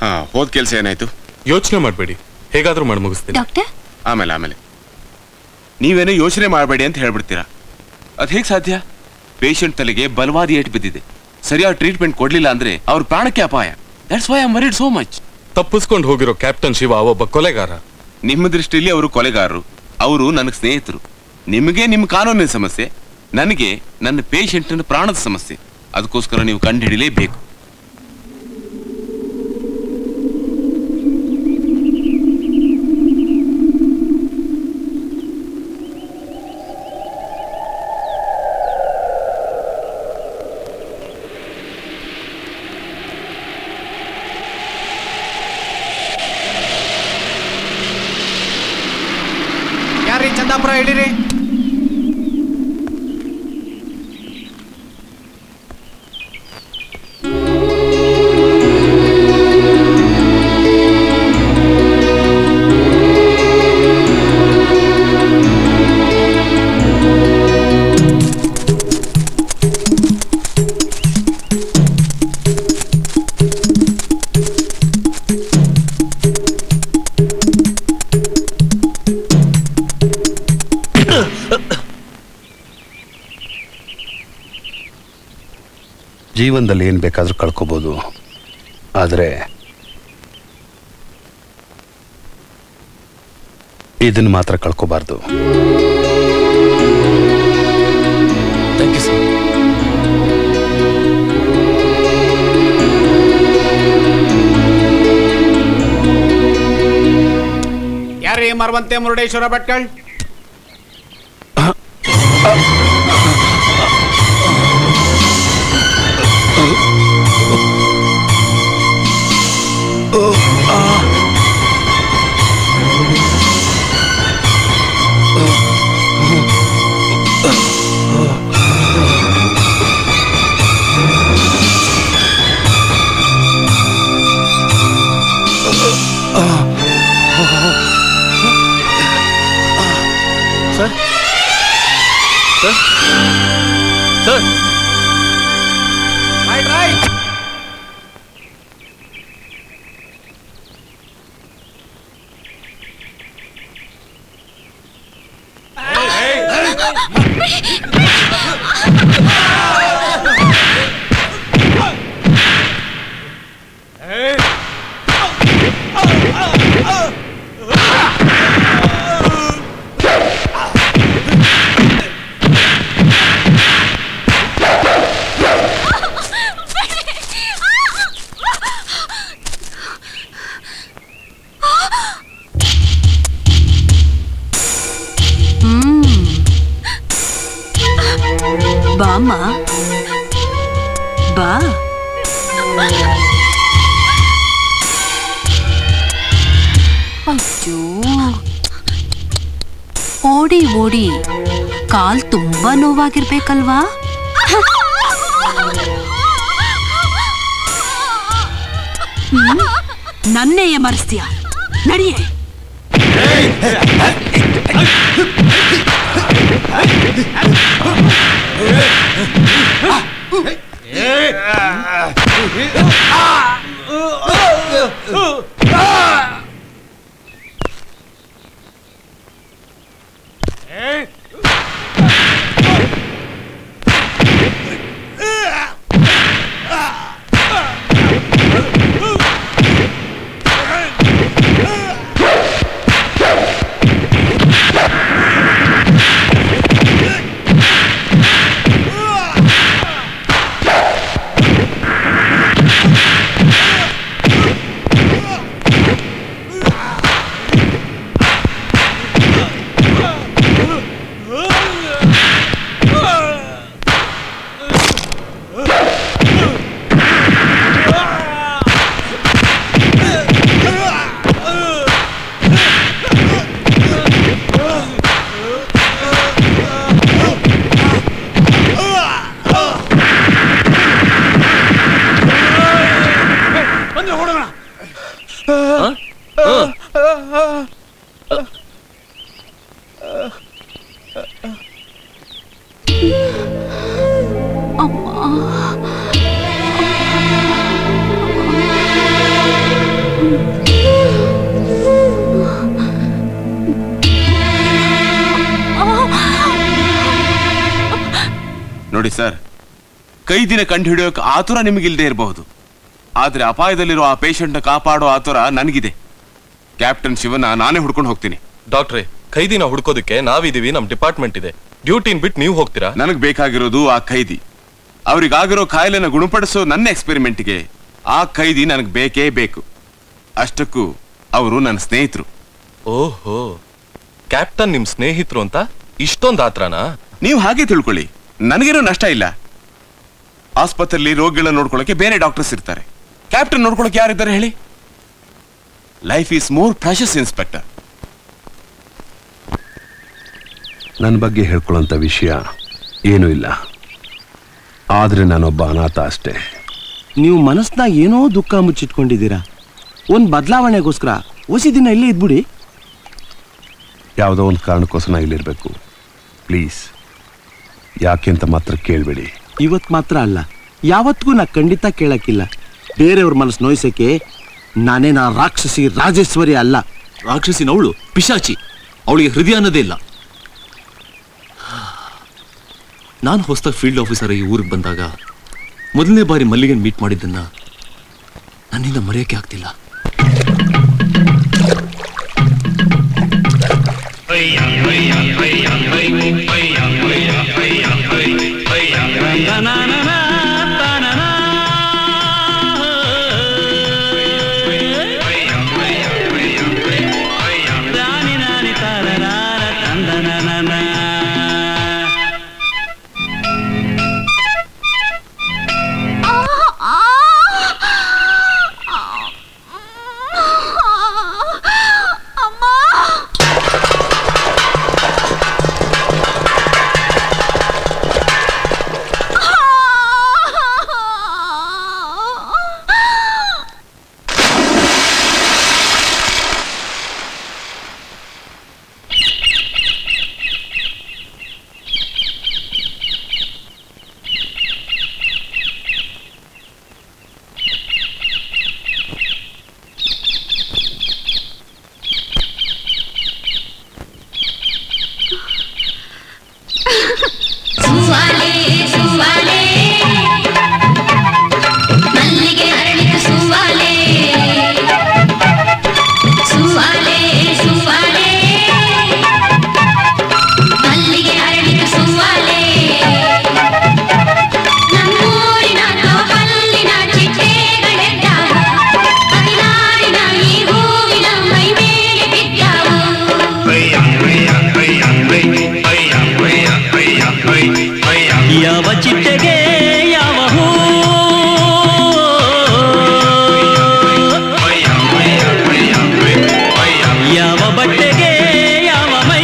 ಹೋದ್ ಕೆಲಸ ಏನಾಯ್ತು ಯೋಚನೆ ಮಾಡಬೇಡಿ ಹೇಗಾದ್ರೂ ಮಾಡಿ ಮುಗಿಸ್ತೀನಿ ಡಾಕ್ಟರ್ ಆಮೇಲೆ ಆಮೇಲೆ ನೀವೇನೋ ಯೋಚನೆ ಮಾಡಬೇಡಿ ಅಂತ ಹೇಳ್ಬಿಡ್ತೀರಾ ಅದು ಹೇಗೆ ಸಾಧ್ಯ ಪೇಷಂಟ್ ತಲೆಗೆ ಬಲವಾದ ಏಟು ಬಿದ್ದಿದೆ ಸರಿಯಾದ ಟ್ರೀಟ್ಮೆಂಟ್ ಕೊಡ್ಲಿಲ್ಲ ಅಂದ್ರೆ ಅವ್ರ ಪ್ರಾಣಕ್ಕೆ ಅಪಾಯ that's why I married so much ತಪ್ಪಿಸ್ಕೊಂಡು ಹೋಗಿರೋ ಕ್ಯಾಪ್ಟನ್ ಶಿವ ಒಬ್ಬ ಕೊಲೆಗಾರ ನಿಮ್ಮ ದೃಷ್ಟಿಯಲ್ಲಿ ಅವರು ಕೊಲೆಗಾರರು ಅವರು ನನಗೆ ಸ್ನೇಹಿತರು ನಿಮಗೆ ನಿಮ್ಮ ಕಾನೂನಿನ ಸಮಸ್ಯೆ ನನಗೆ ನನ್ನ ಪೇಷಂಟ್ನ ಪ್ರಾಣದ ಸಮಸ್ಯೆ ಅದಕ್ಕೋಸ್ಕರ ನೀವು ಕಂಡುಹಿಡಿಲೇಬೇಕು ಯಾರ್ರೀ ಚಂದಾಪುರ ಹಿಡೀರಿ ಜೀವನದಲ್ಲಿ ಏನು ಬೇಕಾದರೂ ಕಳ್ಕೊಬೋದು ಆದರೆ ಇದನ್ನು ಮಾತ್ರ ಕಳ್ಕೊಬಾರ್ದು ಥ್ಯಾಂಕ್ ಯು ಸರ್ ಯಾರ್ರೀ Maravanthe Murudeshwar Bhatkal sir sir sir right right ಬಾಮ್ಮ ಬಾ ಅಯ್ಯೋ ಓಡಿ ಓಡಿ ಕಾಲ್ ತುಂಬಾ ನೋವಾಗಿರ್ಬೇಕಲ್ವಾ ಹ್ಮ್? ನನ್ನೆಯ ಮರೆಸ್ತೀಯ ನಡಿಯೇ ನೋಡಿ ಸರ್ ಕೈದಿನ ಕಂಡು ಹಿಡಿಯೋಕೆ ಆತುರ ನಿಮಗಿಲ್ದೇ ಇರಬಹುದು ಆದ್ರೆ ಅಪಾಯದಲ್ಲಿರೋ ಆ ಪೇಷಂಟ್ನ ಕಾಪಾಡೋ ಆತುರ ನನಗಿದೆ ಕ್ಯಾಪ್ಟನ್ ಶಿವನ ನಾನೇ ಹುಡ್ಕೊಂಡು ಹೋಗ್ತೀನಿ ಡಾಕ್ಟ್ರೇ ಖೈದಿನ ಹುಡ್ಕೋದಕ್ಕೆ ನಾವಿದೀವಿ ನಮ್ ಡಿಪಾರ್ಟ್ಮೆಂಟ್ ಇದೆ ಡ್ಯೂಟಿನ್ ಬಿಟ್ಟು ನೀವು ಹೋಗ್ತೀರಾ ನನಗೆ ಬೇಕಾಗಿರೋದು ಆ ಖೈದಿ ಅವ್ರಿಗಾಗಿರೋ ಕಾಯಿಲೆನ ಗುಣಪಡಿಸೋ ನನ್ನ ಎಕ್ಸ್ಪೆರಿಮೆಂಟ್ಗೆ ಆ ಖೈದಿ ನನಗೆ ಬೇಕೇ ಬೇಕು ಅಷ್ಟಕ್ಕೂ ಅವರು ನನ್ನ ಸ್ನೇಹಿತರು ಓಹೋ ಕ್ಯಾಪ್ಟನ್ ನಿಮ್ ಸ್ನೇಹಿತರು ಅಂತ ಇಷ್ಟೊಂದ್ ಆತ್ರನಾ ನೀವು ಹಾಗೆ ತಿಳ್ಕೊಳ್ಳಿ ನನಗೇನೋ ನಷ್ಟ ಇಲ್ಲ ಆಸ್ಪತ್ರೆಯಲ್ಲಿ ರೋಗಿಗಳನ್ನ ನೋಡ್ಕೊಳ್ಳೋಕೆ ಬೇರೆ ಡಾಕ್ಟರ್ಸ್ ಇರ್ತಾರೆ ಕ್ಯಾಪ್ಟನ್ ನೋಡ್ಕೊಳ್ಳೋಕೆ ಯಾರಿದ್ದಾರೆ ಹೇಳಿ life is more precious inspector ನನ್ನ ಬಗ್ಗೆ ಹೇಳ್ಕೊಳ್ಳೋಂಥ ವಿಷಯ ಏನೂ ಇಲ್ಲ ಆದರೆ ನಾನೊಬ್ಬ ಅನಾಥ ಅಷ್ಟೇ ನೀವು ಮನಸ್ನಾಗ ಏನೋ ದುಃಖ ಮುಚ್ಚಿಟ್ಕೊಂಡಿದ್ದೀರಾ ಒಂದ್ ಬದಲಾವಣೆಗೋಸ್ಕರ ಒಸಿ ದಿನ ಇಲ್ಲೇ ಇದ್ಬಿಡಿ ಯಾವುದೋ ಒಂದು ಕಾರಣಕ್ಕೋಸ್ಕರ ನಾ ಇಲ್ಲಿರಬೇಕು ಪ್ಲೀಸ್ ಯಾಕೆ ಅಂತ ಮಾತ್ರ ಕೇಳಬೇಡಿ ಇವತ್ ಮಾತ್ರ ಅಲ್ಲ ಯಾವತ್ತಿಗೂ ನಾ ಖಂಡಿತ ಕೇಳಕ್ಕಿಲ್ಲ ಬೇರೆಯವ್ರ ಮನಸ್ಸು ನೋಯ್ಸಕ್ಕೆ ನಾನೇನ ರಾಕ್ಷಸಿ ರಾಜೇಶ್ವರಿ ಅಲ್ಲ ರಾಕ್ಷಸಿನವಳು ಪಿಶಾಚಿ ಅವಳಿಗೆ ಹೃದಯ ಅನ್ನೋದೇ ಇಲ್ಲ ನಾನು ಹೊಸದಾಗಿ ಫೀಲ್ಡ್ ಆಫೀಸರ್ ಈ ಊರಿಗೆ ಬಂದಾಗ ಮೊದಲನೇ ಬಾರಿ ಮಲ್ಲಿಗೆನ್ ಮೀಟ್ ಮಾಡಿದ್ದನ್ನ ನನ್ನಿಂದ ಮರೆಯೋಕೆ ಆಗ್ತಿಲ್ಲ ಸುವಾಲೆ ಸುವಾಲೆ ಮಲ್ಲಿಗೆ ಅರಳಿತು ಸುವಾಲೆ ಸುವಾಲೆ ಸುವಾಲೆ ಮಲ್ಲಿಗೆ ಅರಳಿತು ಸುವಾಲೆ ನಮ್ಮೂರಿನ ತೋಪಲ್ಲಿನ ಚಿಟ್ಟೆಗಳೆದ್ದಾವು ಹದಿನಾರಿನ ಈ ಹೂವಿನ ಮೈ ಮೇಲೆ ಬಿದ್ದಾವು ಯಾವ ಚಿಟ್ಟೆಗೆ ಯಾವ ಹೂ ಯಾವ ಬಟ್ಟೆಗೆ ಯಾವ ಮೈ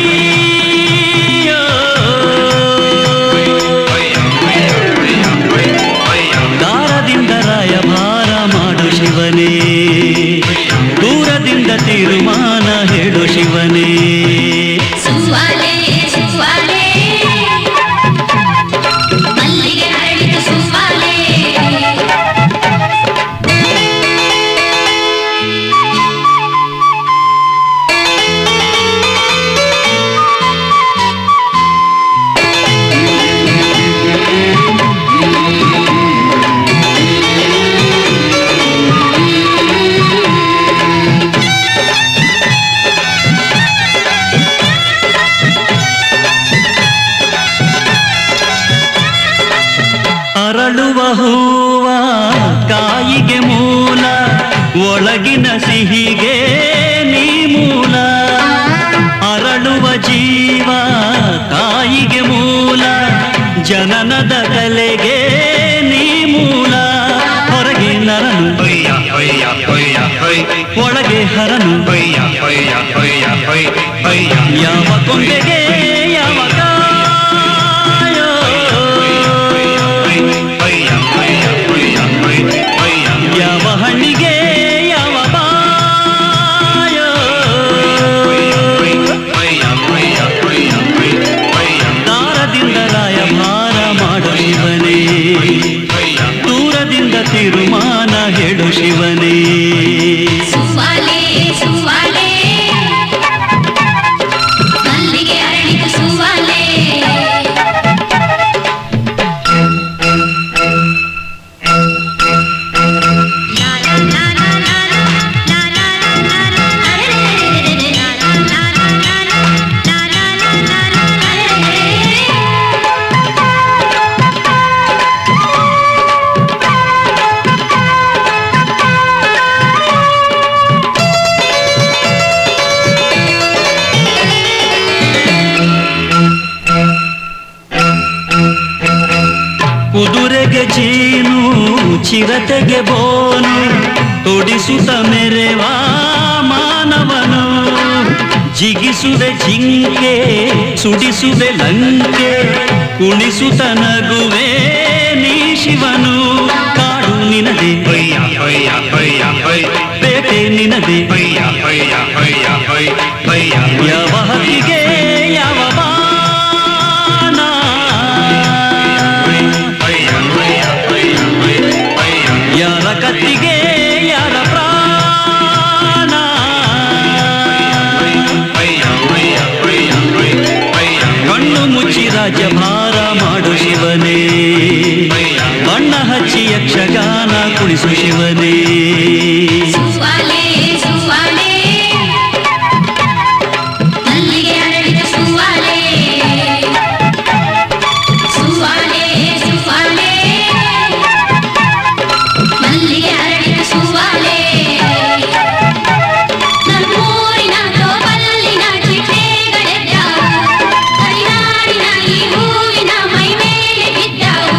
ದಾರದಿಂದ ರಾಯಭಾರ ಮಾಡು ಶಿವನೇ ದೂರದಿಂದ ತೀರ್ಮಾನ ಹೇಳು ಶಿವನೇ ಸುವಾಲೆ ಸುವಾಲೆ ಮಲ್ಲಿಗೆ ಅರಳಿತು ಸುವಾಲೆ ಅರಳುವ ಹೂವ ಕಾಯಿಗೆ ಮೂಲ ಒಳಗಿನ ಸಿಹಿಗೆ ನೀ ಮೂಲ ಅರಳುವ ಜೀವ ಕಾಯಿಗೆ ಮೂಲ ಜನನದ ಕಲೆಗೆ ನೀ ಮೂಲ ಹೊರಗೆ ನರನು ಒಳಗೆ ಹರನು ಯಾವ ಕೊಂಬೆಗೆ ಯಾವ ಕಾಯೋ ಯಾವ ಹಣ್ಣಿಗೆ ಯಾವ ಬಾಯೋ ದಾರದಿಂದ ರಾಯಭಾರ ಮಾಡು ಶಿವನೇ ದೂರದಿಂದ ತೀರ್ಮಾನ ಹೇಳು ಶಿವನೇ ಸುವಾಲೆ ಸುವಾಲೆ ಮಲ್ಲಿಗೆ ಅರಳಿತು ಸುವಾಲೆ ಚಿರತೆಗೆ ಬೋನು ತೊಡಿಸುತ್ತ ಮೆರೆವ ಮಾನವನು ಜಿಗಿಸುವೆ ಜಿಂಕೆ ಸುಡಿಸುವೆ ಲಂಕೆ ಕುಣಿಸುತ್ತ ನಗುವೆ ನೀ ಶಿವನು ಕಾಡು ನಿನದೆ ಬೇಟೆ ನಿನದೆ ಯಾವ ಹಕ್ಕಿಗೆ ಯಾವ ಬಾಣ ಯಾರ ಕತ್ತಿಗೆ ಯಾರ ಪ್ರಾಣ ಕಣ್ಣು ಮುಚ್ಚಿ ರಾಜ್ಯಭಾರ ಮಾಡು ಶಿವನೇ ಬಣ್ಣ ಹಚ್ಚಿ ಯಕ್ಷಗಾನ ಕುಣಿಸು ಶಿವನೇ ಸುವಾಲೆ ಸುವಾಲೆ ಮಲ್ಲಿಗೆ ಅರಳಿದ ಸುವಾಲೆ ಸುವಾಲೆ ಸುವಾಲೆ ಮಲ್ಲಿಗೆ ಅರಳಿದ ಸುವಾಲೆ ನಮ್ಮೂರಿನ ತೋಪಲ್ಲಿನ ಚಿಟ್ಟೆಗಳೆದ್ದಾವು ಹರಿನಾಡಿನ ಈ ಹೂವಿನ ಮೈ ಮೇಲೆ ಬಿದ್ದಾವು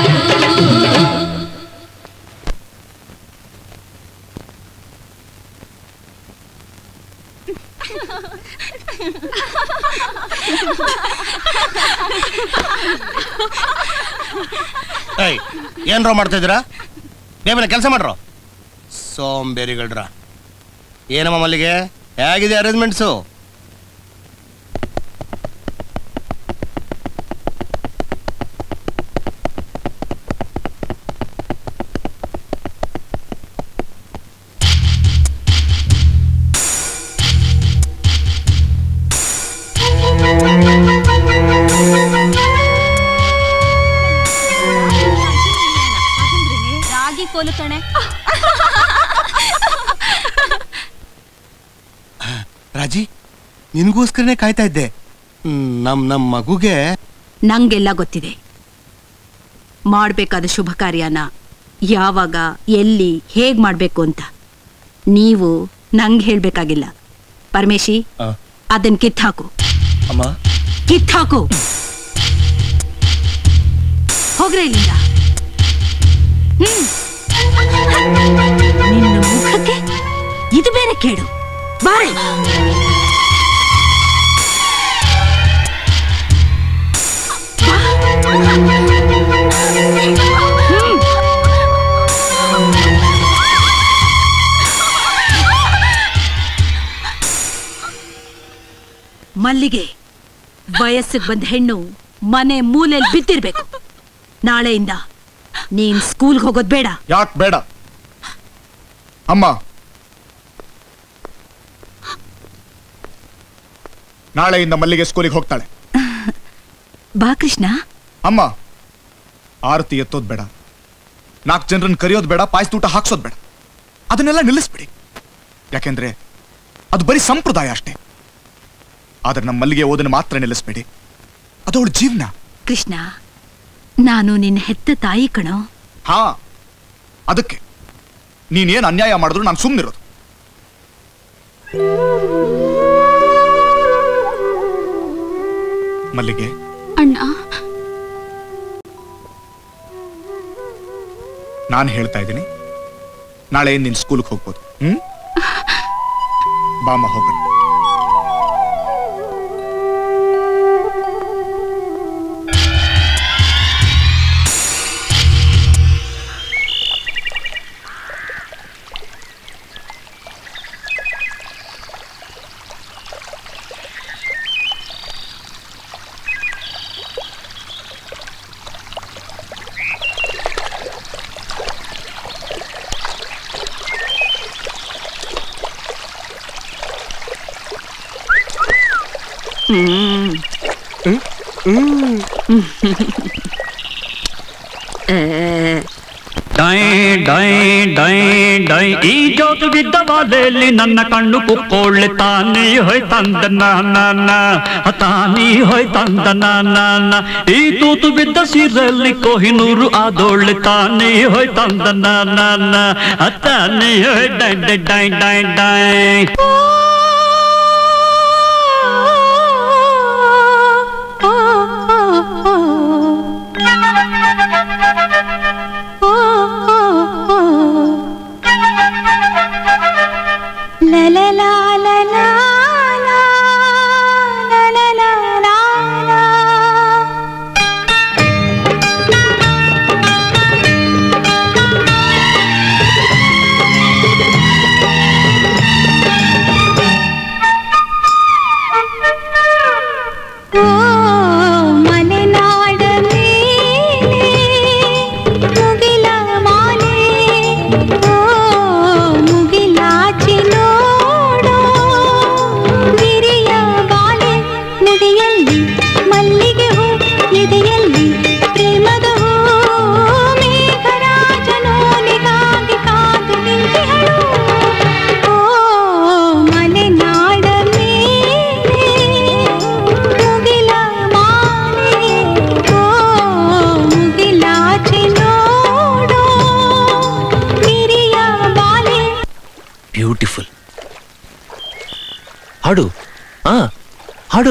ಏಯ್ ಏನ್ರೋ ಮಾಡ್ತಾ ಇದ್ದೀರಾ ನೇಮೇಲೆ ಕೆಲಸ ಮಾಡ್ರೋ ಸೋಂಬೇರಿಗಳ್ರ ಏನಮ್ಮ ಮಲ್ಲಿಗೆ ಹೇಗಿದೆ ಅರೇಂಜ್ಮೆಂಟ್ಸು ರಾಗಿ ಕೋಲು ಕಣೆ ರಾಜಿ ನಿನಗೋಸ್ಕರನೇ ಕಾಯ್ತಾ ಇದ್ದೆ ಹ್ಮ್, ನಮ್ ನಮ್ ಮಗುಗೆ ನಂಗೆಲ್ಲ ಗೊತ್ತಿದೆ ಮಾಡಬೇಕಾದ ಶುಭ ಕಾರ್ಯನ ಯಾವಾಗ ಎಲ್ಲಿ ಹೇಗ್ ಮಾಡಬೇಕು ಅಂತ ನೀವು ನಂಗೆ ಹೇಳ್ಬೇಕಾಗಿಲ್ಲ ಪರಮೇಶಿ ಆ. ಅದನ್ ಕಿತ್ತಾಕು ಅಮ್ಮ ಕಿತ್ತಾಕು ಹೋಗ್ರೆ ಇಲ್ಲಿಂದ ಹ್ಮ್. ನಿನ್ನ ಮುಖಕ್ಕೆ ಇದು ಬೇರೆ ಕೇಡು ಬಾರೆ ಹ್ಮ್. ಮಲ್ಲಿಗೆ ವಯಸ್ಸಿಗೆ ಬಂದ ಹೆಣ್ಣು ಮನೆ ಮೂಲೆಯಲ್ಲಿ ಬಿದ್ದಿರ್ಬೇಕು ನಾಳೆಯಿಂದ ನೀನ್ ಸ್ಕೂಲ್ಗೆ ಹೋಗೋದ್ ಬೇಡ ಯಾಕೆ ಬೇಡ ಅಮ್ಮ ನಾಳೆಯಿಂದ ಮಲ್ಲಿಗೆ ಸ್ಕೂಲಿಗೆ ಹೋಗ್ತಾಳೆ ಬಾ ಕೃಷ್ಣ ಅಮ್ಮ ಆರತಿ ಎತ್ತೋದ್ ಬೇಡ ನಾಲ್ಕು ಜನರನ್ನ ಕರೆಯೋದು ಬೇಡ ಪಾಯಸ ಊಟ ಹಾಕ್ಸೋದ್ ಬೇಡ ಅದನ್ನೆಲ್ಲ ನಿಲ್ಲಿಸ್ಬಿಡಿ ಯಾಕೆಂದ್ರೆ ಅದು ಬರೀ ಸಂಪ್ರದಾಯ ಅಷ್ಟೇ ಆದ್ರೆ ನಮ್ಮ ಮಲ್ಲಿಗೆ ಓದನ್ನು ಮಾತ್ರ ನಿಲ್ಲಿಸ್ಬೇಡಿ ಅದು ಅವಳ ಜೀವನ ಕೃಷ್ಣ ನಾನು ನಿನ್ನ ಹೆತ್ತ ತಾಯಿ ಕಣೋ ಹಾ ಅದಕ್ಕೆ ನೀನೇನ್ ಅನ್ಯಾಯ ಮಾಡಿದ್ರು ನಾನು ಸುಮ್ಮನಿರೋದು ಮಲ್ಲಿಗೆ ಅಣ್ಣ ನಾನು ಹೇಳ್ತಾ ಇದ್ದೀನಿ ನಾಳೆ ನಿನ್ ಸ್ಕೂಲ್ಗೆ ಹೋಗ್ಬೋದು ಹ್ಮ್ ಬಾಮ ಹೋಗೋಣ ಹ್ಮ್ ಡೈ ಡೈ ಡೈ ಡೈ ಈ ಜೋತು ಬಿದ್ದ ಬಾಲೆಯಲ್ಲಿ ನನ್ನ ಕಣ್ಣು ಕುಕ್ಕೊಳ್ಳೆ ತಾನೇ ಹೊಯ್ ತಂದ ನಾನ ತಾನೇ ಹೊಯ್ ತಂದ ನಾನ ಈ ತೂತು ಬಿದ್ದ ಸೀರಲ್ಲಿ ಕೊಹಿನೂರು ಆದೋಳೆ ತಾನೇ ಹೊಯ್ ತಂದ ನಾನ ತಾನೇ ಹೊಯ್ ಡೈ ಡೈ ಡೈ ಡೈ ಡೈ ಆ ಹಾಡು ಹಾ ಹಾಡು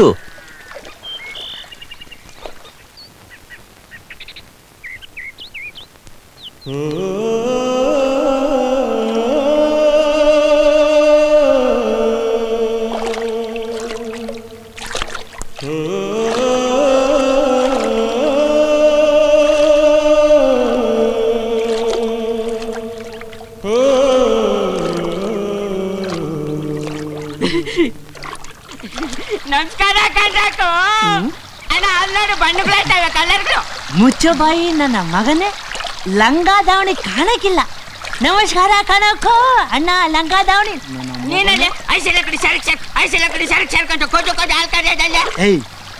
ನಮಸ್ಕಾರ ಕಣ್ರಾಕು ಅಣ್ಣ ಅಲ್ಲೋಡು ಬಣ್ಣಗಳಾಯ್ತವೆ ಕಲರ್ಗಳು ಮುಚ್ಚು ಬಾಯಿ ನನ್ನ ಮಗನೇ ಲಂಗ ದಾವಣಿ ಕಾಣಕ್ಕಿಲ್ಲ ನಮಸ್ಕಾರ ಕಣಕ್ಕೋ ಅಣ್ಣ ಲಂಗ ದಾವಣಿ ನೀನಲ್ಲೇ ಐಸಲ ಕಡೆ ಸರಕ್ ಸರ್ ಐಸಲ ಕಡೆ ಸರಕ್ ಸರ್ಕೊಂತ ಕೊದ್ದು ಕೊದ್ದು ಹಾಲ್ ಕರೆಯೋದಲ್ಲ ಏಯ್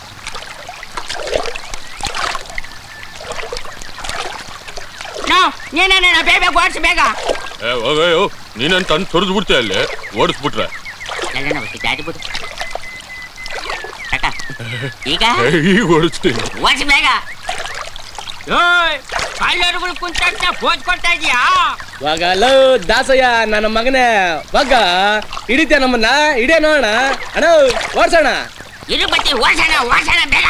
ನೋ ನೀನೇನ ಬೇಗ ಓಡಿಸಿ ಬೇಗ ನೀನಂತ ತಂದು ತೊರೆದು ಬಿಡ್ತೀಯ ಅಲ್ಲಿ ಓಡಿಸ್ಬಿಟ್ರೆ ಎಲ್ಲ ನಾವು ದಾಟಿಬೋದು ಅಕ್ಕ ಈಗ ಈಗ ಓಡಿಸ್ತೀನಿ ಓಡಿಸಿ ಬೇಗ ಓಯ್ ಕಳ್ಳರುಗಳು ಕುಂತ ಫೋನ್ ಕೊಡ್ತಾ ಇದೀಯಾ ವಾಗಲೋ ದಾಸಯ್ಯ ನನ್ನ ಮಗನೇ ವಾಗ ಹಿಡಿತೀಯ ನಮ್ಮನ್ನ ಹಿಡಿಯ ನೋಡೋಣ ಅಣ್ಣ ಓಡ್ಸೋಣ ಇರು ಬತ್ತಿ ಓಡ್ಸೋಣ ಓಡ್ಸೋಣ ಬೇಗ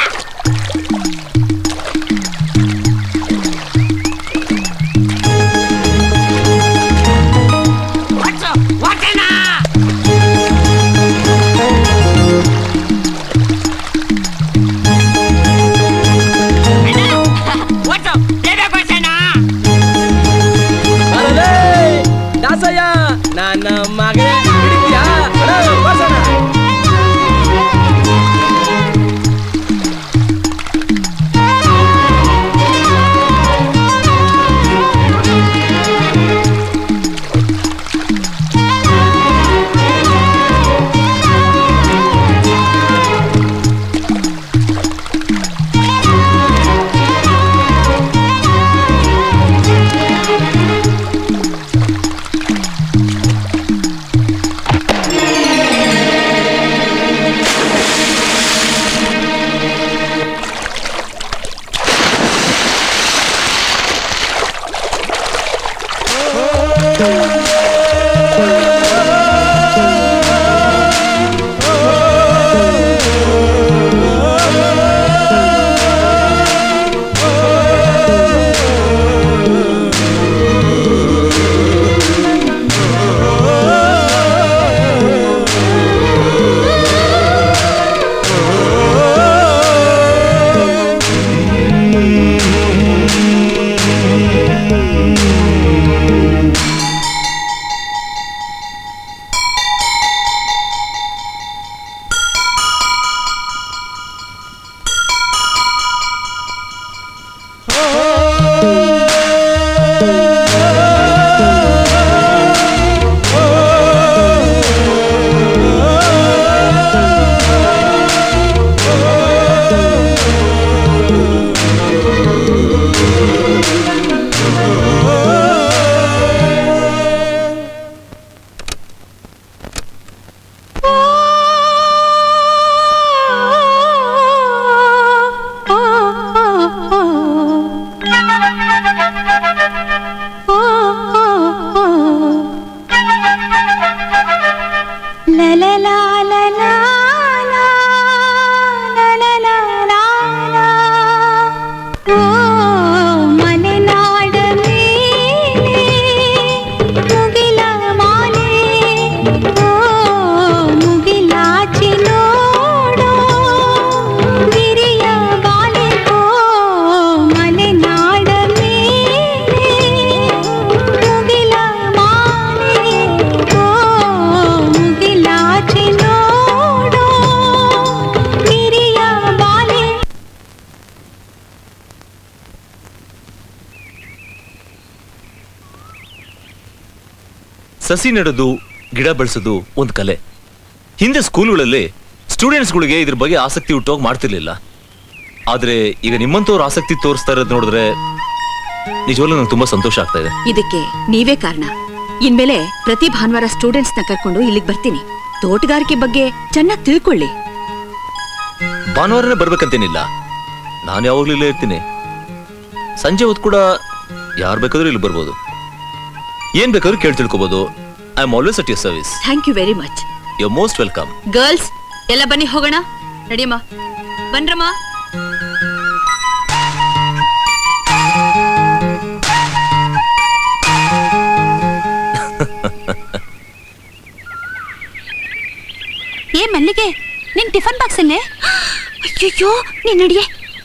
ಓಡ್ಸು ಓಡ್ಸೋಣ ಓಡ್ಸು ಬೇಗ ಓಡ್ಸೋಣ ಬರಲೇ ದಾಸಯ್ಯ ನನ್ನ ಮಗನೇ ಹಿಡಿತೀಯ ಅಣ್ಣ ಓಡ್ಸೋಣ ಮಲೆನಾಡ ಮೇಲೆ ಮುಗಿಲ ಮಾಲೆ ಓ ಮುಗಿಲಾಚಿ ನೋಡೋ ಗಿರಿಯ ಬಾಲೆ ಓ ಮಲೆನಾಡ ಮೇಲೆ ಮುಗಿಲ ಮಾಲೆ ಓ ಮುಗಿಲಾಚಿ ನೋಡೋ ಗಿರಿಯ ಬಾಲೆ ಸಸಿ ನೆಡೋದು ಗಿಡ ಬೆಳೆಸೋದು ಒಂದು ಕಲೆ ಹಿಂದೆ ಸ್ಕೂಲ್ಗಳಲ್ಲಿ ಸ್ಟೂಡೆಂಟ್ಸ್ಗಳಿಗೆ ಇದ್ರ ಬಗ್ಗೆ ಆಸಕ್ತಿ ಹುಟ್ಟೋಗಿ ಮಾಡ್ತಿರ್ಲಿಲ್ಲ ಆದ್ರೆ ಈಗ ನಿಮ್ಮಂತವ್ರು ಆಸಕ್ತಿ ತೋರಿಸ್ತಾ ಇರೋದು ನೋಡಿದ್ರೆ ನಿಜವಲ್ಲೂ ನಂಗೆ ತುಂಬಾ ಸಂತೋಷ ಆಗ್ತಾ ಇದೆ ಇದಕ್ಕೆ ನೀವೇ ಕಾರಣ ಇನ್ಮೇಲೆ ಪ್ರತಿ ಭಾನುವಾರ ಸ್ಟೂಡೆಂಟ್ಸ್ ನ ಕರ್ಕೊಂಡು ಇಲ್ಲಿಗೆ ಬರ್ತೀನಿ ತೋಟಗಾರಿಕೆ ಬಗ್ಗೆ ಚೆನ್ನಾಗಿ ತಿಳ್ಕೊಳ್ಳಿ ಭಾನುವಾರನೇ ಬರ್ಬೇಕಂತೇನಿಲ್ಲ ನಾನು ಯಾವಾಗ್ಲೂ ಇಲ್ಲೇ ಇರ್ತೀನಿ ಸಂಜೆ ಹೊತ್ತು ಕೂಡ ಯಾರು ಬೇಕಾದ್ರೂ ಇಲ್ಲಿ ಬರ್ಬೋದು ಏನ್ ಬೇಕಾದ್ರೂ ಕೇಳಿ ತಿಳ್ಕೊಬೋದು I am always at your service thank you very much you most welcome girls ಎಲ್ಲ ಬನ್ನಿ ಹೋಗೋಣ ನಡಿಯಮ್ಮ ಬನ್ರಮ್ಮ ಏ ಮಲ್ಲಿಗೆ ನಿನ್ ಟಿಫನ್ ಬಾಕ್ಸ್ ಅಲ್ಲೇ ಅಯ್ಯಯ್ಯೋ ನೀನ್ ನಡಿಯೇ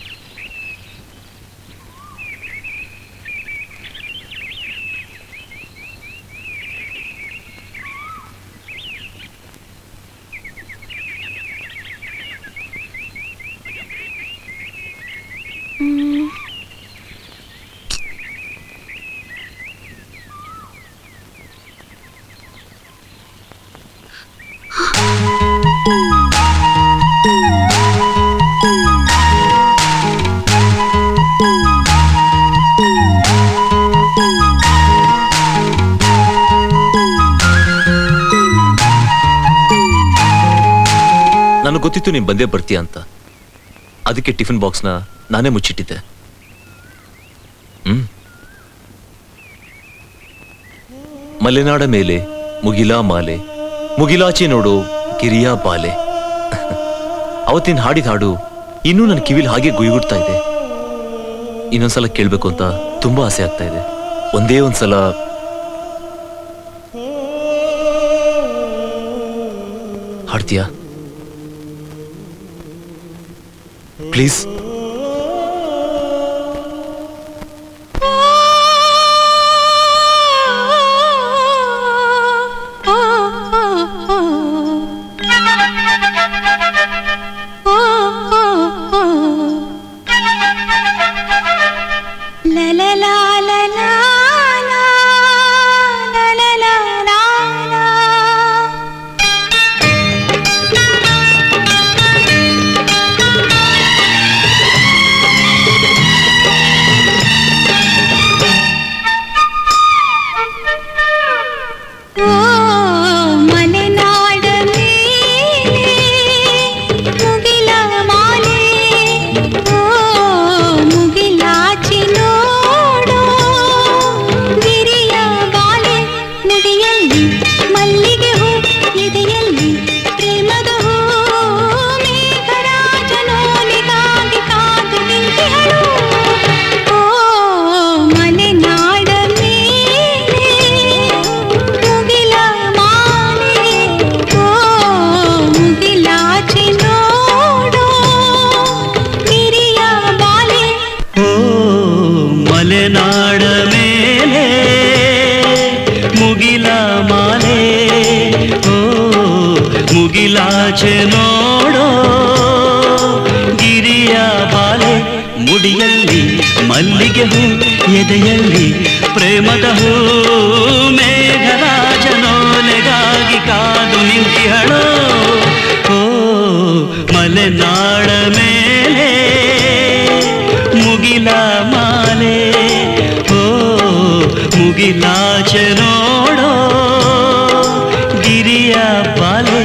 ನನಗೆ ಗೊತ್ತಿತ್ತು ನೀನ್ ಬಂದೇ ಬರ್ತೀಯ ಅಂತ ಅದಕ್ಕೆ ಟಿಫಿನ್ ಬಾಕ್ಸ್ನ ನಾನೇ ಮುಚ್ಚಿಟ್ಟಿದ್ದೆ ಹ್ಮ್ ಮಲೆನಾಡ ಮೇಲೆ ಮುಗಿಲಾ ಮಾಲೆ ಮುಗಿಲಾಚೆ ನೋಡು ಗಿರಿಯ ಬಾಲೆ ಅವತ್ತಿನ ಹಾಡಿದ ಹಾಡು ಇನ್ನೂ ನನ್ನ ಕಿವಿಲ್ ಹಾಗೆ ಗುಯ್ಗುಡ್ತಾ ಇದೆ ಇನ್ನೊಂದ್ಸಲ ಕೇಳ್ಬೇಕು ಅಂತ ತುಂಬಾ ಆಸೆ ಆಗ್ತಾ ಇದೆ ಒಂದೇ ಒಂದ್ಸಲ ಹಾಡ್ತೀಯಾ please La la la la la la la la la la la ಓ ಮಲೆನಾಡ ಮೇಲೆ ಮುಗಿಲ ಮಾಲೆ ಓ ಮುಗಿಲಾಚಿ ನೋಡೋ ಗಿರಿಯ ಬಾಲೆ ಮುಡಿಯಲ್ಲಿ ಮಲ್ಲಿಗೆ ಹೂ ಎದೆಯಲ್ಲಿ ಪ್ರೇಮದ ಹೂ ಮೇಘರಾಜನೋಲಿಗಾಗಿ ಕಾದು ನಿಂತಿಹಳು ಓ ಮಲೆನಾಡ ಮೇಲೆ ಮುಗಿಲ ಮಾಲೆ ಓ ಮುಗಿಲಾಚಿ ನೋಡೋ ಗಿರಿಯ ಬಾಲೆ ಓ ಮಲೆನಾಡ ಮೇಲೆ ಮುಗಿಲ ಮಾಲೆ ಓ ಮುಗಿಲಾಚೆ ನೋಡೋ ಗಿರಿಯ ಬಾಲೆ ಮುಡಿಯಲ್ಲಿ ಮಲ್ಲಿಗೆ ಹೂ ಎದೆಯಲ್ಲಿ ಪ್ರೇಮದ ಹೂ ಮೇಘರಾಜನೋಲೆಗಾಗಿ ಕಾದು ನಿಂತಿಹಳೋ ಓ ಮಲೆನಾಡ ಮೇಲೆ ಮುಗಿಲ ಮಾಲೆ ಓ ಮುಗಿಲಾಚೆ ನೋಡೋ ಗಿರಿಯ ಬಾಲೆ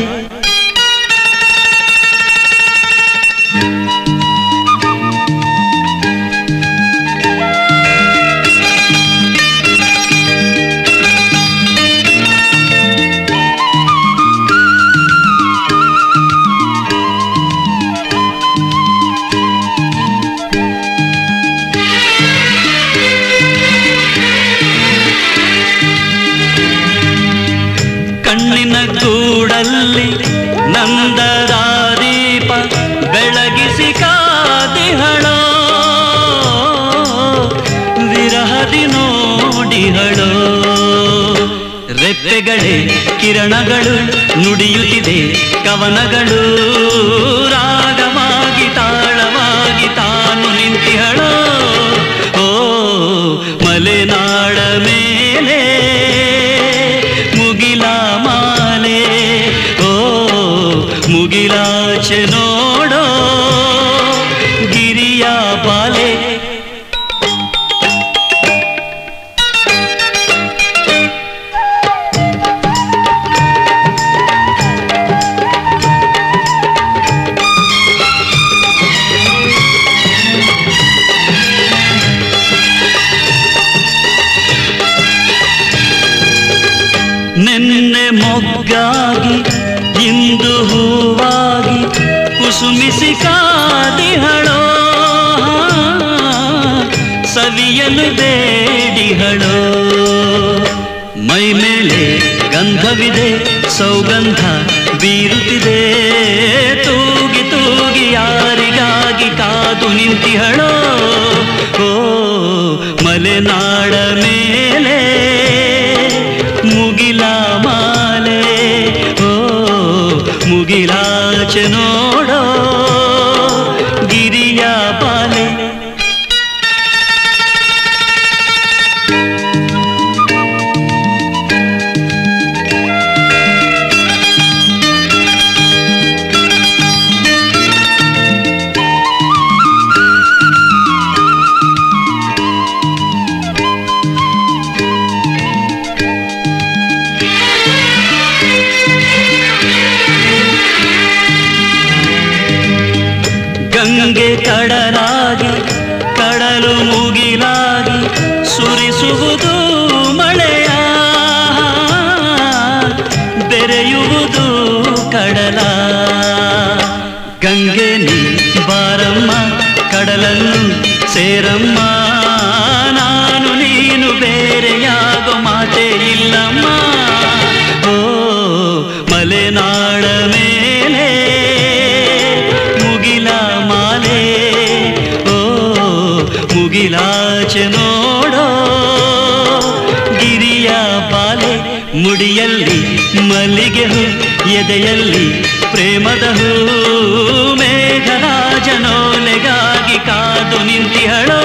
ಕಣ್ಣಿನ ಗೂಡಲ್ಲಿ ನಂದದ ದೀಪ ಬೆಳಗಿಸಿ ಕಾದಿಹಳೋ ವಿರಹದಿ ನೋಡಿಹಳೋ ರೆಪ್ಪೆಗಳೇ ಕಿರಣಗಳು ನುಡಿಯುತ್ತಿದೆ ಕವನಗಳು ರಾಗವಾಗಿ ತಾಳವಾಗಿ ತಾನು ನಿಂತಿಹಳೋ ಓ ಮಲೆನಾಡ ಮೇಲೆ ಮುಗಿಲ ಮಾಲೆ ಓ ಮುಗಿಲಾಚೆ ನೋಡೋ ಗಿರಿಯ ಬಾಲೆ ನಿನ್ನೆ ಮೊಗ್ಗಾಗಿ ಇಂದು ಹೂವಾಗಿ ಕುಸುಮಿಸಿ ಕಾದಿಹಳೋ ಸವಿಯಲು ಬೇಡಿಹಳೋ ಮೈ ಮೇಲೆ ಗಂಧವಿದೆ ಸೌಗಂಧ ಬೀರುತ್ತಿದೆ ತೂಗಿ ತೂಗಿ ಯಾರಿಗಾಗಿ ಕಾದು ನಿಂತಿಹಳೋ ಓ ಮಲೆನಾಡ ಮೇಲೆ ಮುಗಿಲ ಮಾಲೆ ಓ ಮುಗಿಲಾಚೆ ನೋಡೋ ಗಿರಿಯ ಬಾಲೆ ಗಂಗೆ ಕಡಲಾಗಿ ಕಡಲು ಮುಗಿಲಾಗಿ ಸುರಿಸುವುದು ಮಳೆಯ ಬೆರೆಯುವುದು ಕಡಲ ಗಂಗೆ ನೀ ಬಾರಮ್ಮ ಕಡಲನ್ನು ಸೇರಮ್ಮ ನಾನು ನೀನು ಬೇರೆಯಾಗೋ ಮಾತೇ ಇಲ್ಲಮ್ಮ ಓ ಮಲೆನಾಡ ಮೇಲೆ ಮುಗಿಲ ಮಾಲೆ ಓ ಮುಗಿಲಾಚೆ ನೋಡೋ ಗಿರಿಯ ಬಾಲೆ ಮುಡಿಯಲ್ಲಿ ಮಲ್ಲಿಗೆ ಹೂ ಎದೆಯಲ್ಲಿ ಪ್ರೇಮದ ಹೂ ಮೇಘರಾಜನೋಲೆಗಾಗಿ ಕಾದು ನಿಂತಿಹಳೋ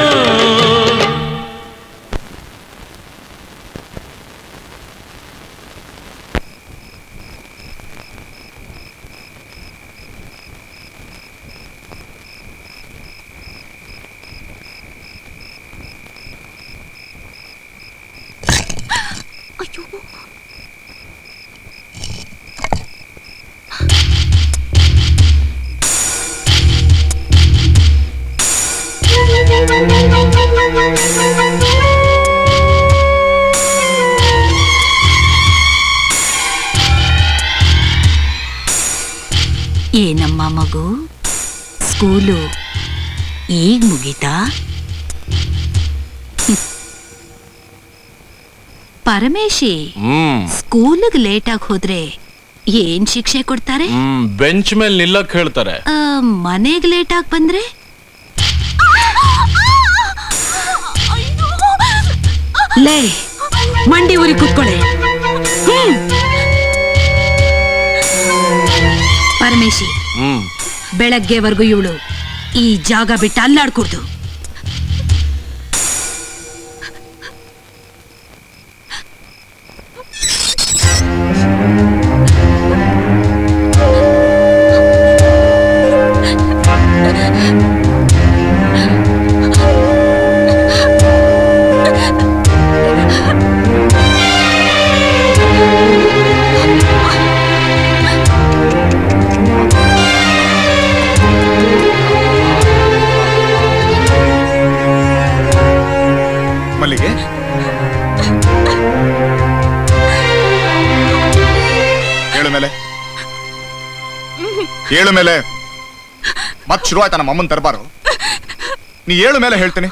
ಏನಮ್ಮ ಮಗು ಸ್ಕೂಲು ಈಗ ಮುಗೀತಾ ಹ್ಮ್. ಪರಮೇಶಿ ಹ್ಮ್ ಸ್ಕೂಲಿಗೆ ಲೇಟಾಗಿ ಹೋದ್ರೆ ಏನ್ ಶಿಕ್ಷೆ ಕೊಡ್ತಾರೆ ಹ್ಮ್ ಬೆಂಚ್ ಮೇಲೆ ನಿಲ್ಲಕ್ ಹೇಳ್ತಾರೆ ಆ, ಮನೆಗ್ ಲೇಟಾಗಿ ಬಂದ್ರೆ ಲೇ ಮಂಡಿ ಊರಿ ಕೂತ್ಕೊಳ್ಳಿ ಹ್ಮ್. ಪರಮೇಶಿ ಹ್ಮ್ ಬೆಳಗ್ಗೆವರೆಗೂ ಇವಳು ಈ ಜಾಗ ಬಿಟ್ಟು ಅಲ್ಲಾಡ್ಕೊಡ್ದು ಮಲ್ಲಿಗೆ ಏಳು ಮೇಲೆ ಏಳು ಮೇಲೆ ಮತ್ ಶುರು ಆಯ್ತಾ ನಮ್ಮ ಅಮ್ಮನ್ ತರಬಾರು ನೀ ಏಳು ಮೇಲೆ ಹೇಳ್ತೀನಿ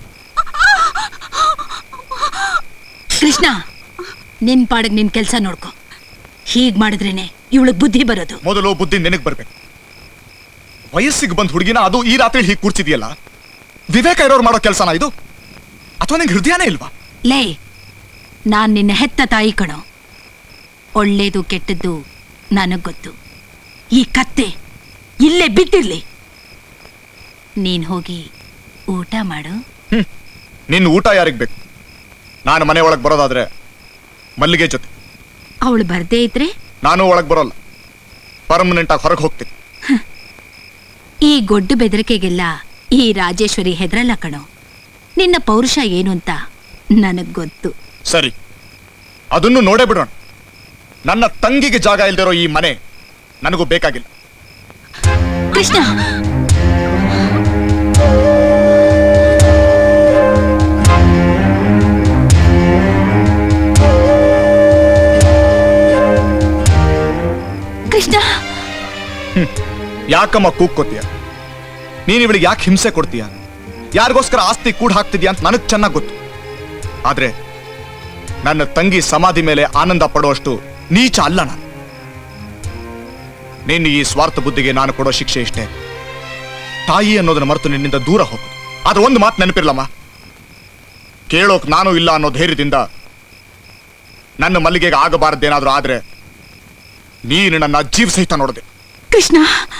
ಕೃಷ್ಣ ನಿನ್ ಪಾಡಿಗೆ ನಿನ್ ಕೆಲ್ಸ ನೋಡ್ಕೊ ಹೀಗ್ ಮಾಡಿದ್ರೇನೆ ಇವಳಿಗೆ ಬುದ್ಧಿ ಬರೋದು ಮೊದಲು ಬುದ್ಧಿ ನಿನಗ್ ಬರ್ಬೇಕು ವಯಸ್ಸಿಗೆ ಬಂದ್ ಹುಡುಗಿನ ಅದು ಈ ರಾತ್ರಿ ಹೀಗೆ ಕೂರ್ಸಿದ್ಯಲ್ಲ ವಿವೇಕ ಇರೋರು ಮಾಡೋ ಕೆಲಸನ ಇದು ಅಥವಾ ನಿಂಗೆ ಹೃದಯನೇ ಇಲ್ವಾ ಲೇ ನಾನ್ ನಿನ್ನ ಹೆತ್ತ ತಾಯಿ ಕಣೋ ಒಳ್ಳೇದು ಕೆಟ್ಟದ್ದು ನನಗ್ ಗೊತ್ತು ಈ ಕತ್ತೆ ಇಲ್ಲೇ ಬಿಟ್ಟಿರ್ಲಿ ನೀನ್ ಹೋಗಿ ಊಟ ಮಾಡು ನಿನ್ನ ಊಟ ಯಾರಿಗ್ ಬೇಕು ನಾನು ಮನೆ ಒಳಗೆ ಬರೋದಾದ್ರೆ ಮಲ್ಲಿಗೆ ಜೊತೆ ಅವಳು ಬರ್ದೇ ಇದ್ರೆ ನಾನು ಒಳಗೆ ಬರೋಲ್ಲ ಪರ್ಮನೆಂಟ್ ಆಗಿ ಹೊರಗೆ ಹೋಗ್ತೀನಿ ಈ ಗೊಡ್ಡು ಬೆದರಿಕೆಗೆಲ್ಲ ಈ ರಾಜೇಶ್ವರಿ ಹೆದರಲ್ಲ ಕಣೋ ನಿನ್ನ ಪೌರುಷ ಏನು ಅಂತ ನನಗ್ ಗೊತ್ತು ಸರಿ ಅದನ್ನು ನೋಡೇ ಬಿಡೋಣ ನನ್ನ ತಂಗಿಗೆ ಜಾಗ ಇಲ್ದಿರೋ ಈ ಮನೆ ನನಗೂ ಬೇಕಾಗಿಲ್ಲ ಕೃಷ್ಣ ಕೃಷ್ಣ ಯಾಕಮ್ಮ ಕೂಗ್ಕೋತೀಯ ನೀನ್ ಇವಳಿಗೆ ಯಾಕೆ ಹಿಂಸೆ ಕೊಡ್ತೀಯ ಯಾರಿಗೋಸ್ಕರ ಆಸ್ತಿ ಕೂಡ ಹಾಕ್ತಿದ್ಯಾ ಅಂತ ನನಗ್ ಚೆನ್ನಾಗ್ ಗೊತ್ತು ಆದ್ರೆ ನನ್ನ ತಂಗಿ ಸಮಾಧಿ ಮೇಲೆ ಆನಂದ ಪಡುವಷ್ಟು ನೀಚ ಅಲ್ಲ ನಾನು ನಿನ್ನ ಈ ಸ್ವಾರ್ಥ ಬುದ್ಧಿಗೆ ನಾನು ಕೊಡೋ ಶಿಕ್ಷೆ ಇಷ್ಟೇ ತಾಯಿ ಅನ್ನೋದನ್ನ ಮರೆತು ನಿನ್ನಿಂದ ದೂರ ಹೋಗು ಆದ್ರೆ ಒಂದು ಮಾತು ನೆನಪಿರ್ಲಮ್ಮ ಕೇಳೋಕ್ ನಾನು ಇಲ್ಲ ಅನ್ನೋ ಧೈರ್ಯದಿಂದ ನನ್ನ ಮಲ್ಲಿಗೆಗೆ ಆಗಬಾರದೇನಾದ್ರೂ ಆದ್ರೆ ನೀನು ನನ್ನ ಜೀವ ಸಹಿತ ನೋಡದೆ ಕೃಷ್ಣ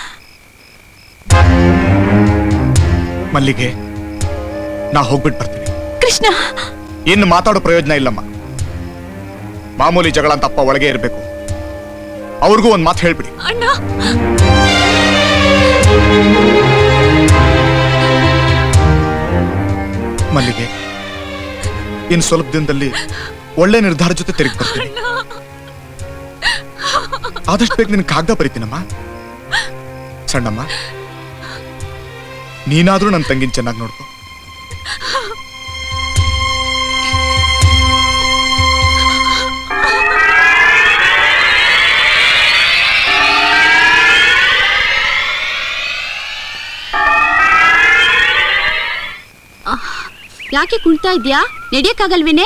ಮಲ್ಲಿಗೆ ನಾ ಹೋಗ್ಬಿಟ್ಟು ಬರ್ತೀನಿ ಕೃಷ್ಣ ಇನ್ನು ಮಾತಾಡೋ ಪ್ರಯೋಜನ ಇಲ್ಲಮ್ಮ ಮಾಮೂಲಿ ಜಗಳ ಅಂತ ಅಪ್ಪ ಒಳಗೆ ಇರಬೇಕು ಅವ್ರಿಗೂ ಒಂದು ಮಾತು ಹೇಳ್ಬಿಡಿ ಅಣ್ಣ ಮಲ್ಲಿಗೆ ಇನ್ನು ಸ್ವಲ್ಪ ದಿನದಲ್ಲಿ ಒಳ್ಳೆ ನಿರ್ಧಾರ ಜೊತೆ ತಿರುಗಿ ಬರ್ತೀನಿ ಆದಷ್ಟು ಬೇಗ ನಿನ್ ಕಾಗ್ದ ಬರೀತೀನಮ್ಮ ಸಣ್ಣಮ್ಮ ನೀನಾದ್ರೂ ನನ್ನ ತಂಗಿನ ಚೆನ್ನಾಗಿ ನೋಡ್ಕೊ ಯಾಕೆ ಕುಳ್ತಾ ಇದ್ಯಾ ನಡೆಯಕ್ಕಾಗಲ್ವೇನೆ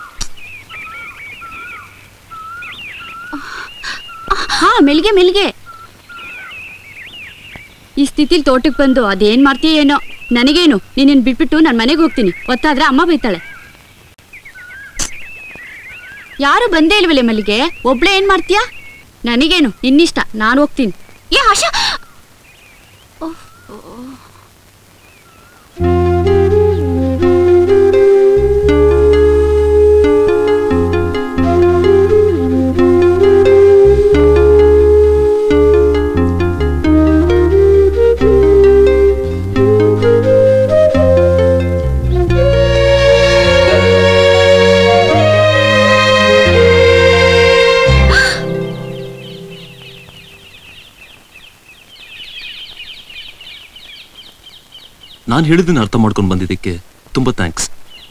ಹಾ ಮೆಲ್ಗೆ ಮೆಲ್ಗೆ ಈ ಸ್ಥಿತಿಲಿ ತೋಟಕ್ಕೆ ಬಂದು ಅದೇನ್ ಮಾಡ್ತೀಯ ಏನೋ ನನಗೇನು ನೀನಿನ್ ಬಿಟ್ಬಿಟ್ಟು ನಾನು ಮನೆಗೆ ಹೋಗ್ತೀನಿ ಒತ್ತಾದ್ರೆ ಅಮ್ಮ ಬೈತಾಳೆ ಯಾರು ಬಂದೇ ಇಲ್ವಲ್ಲ ಮಲ್ಲಿಗೆ ಒಬ್ಳೆ ಏನ್ ಮಾಡ್ತೀಯಾ ನನಗೇನು ನಿನ್ನಿಷ್ಟ ನಾನು ಹೋಗ್ತೀನಿ ಏ ಆಶಾ ನಾನು ಹೇಳಿದ್ದನ್ನ ಅರ್ಥ ಮಾಡ್ಕೊಂಡು ಬಂದಿದ್ದಕ್ಕೆ ತುಂಬಾ thanks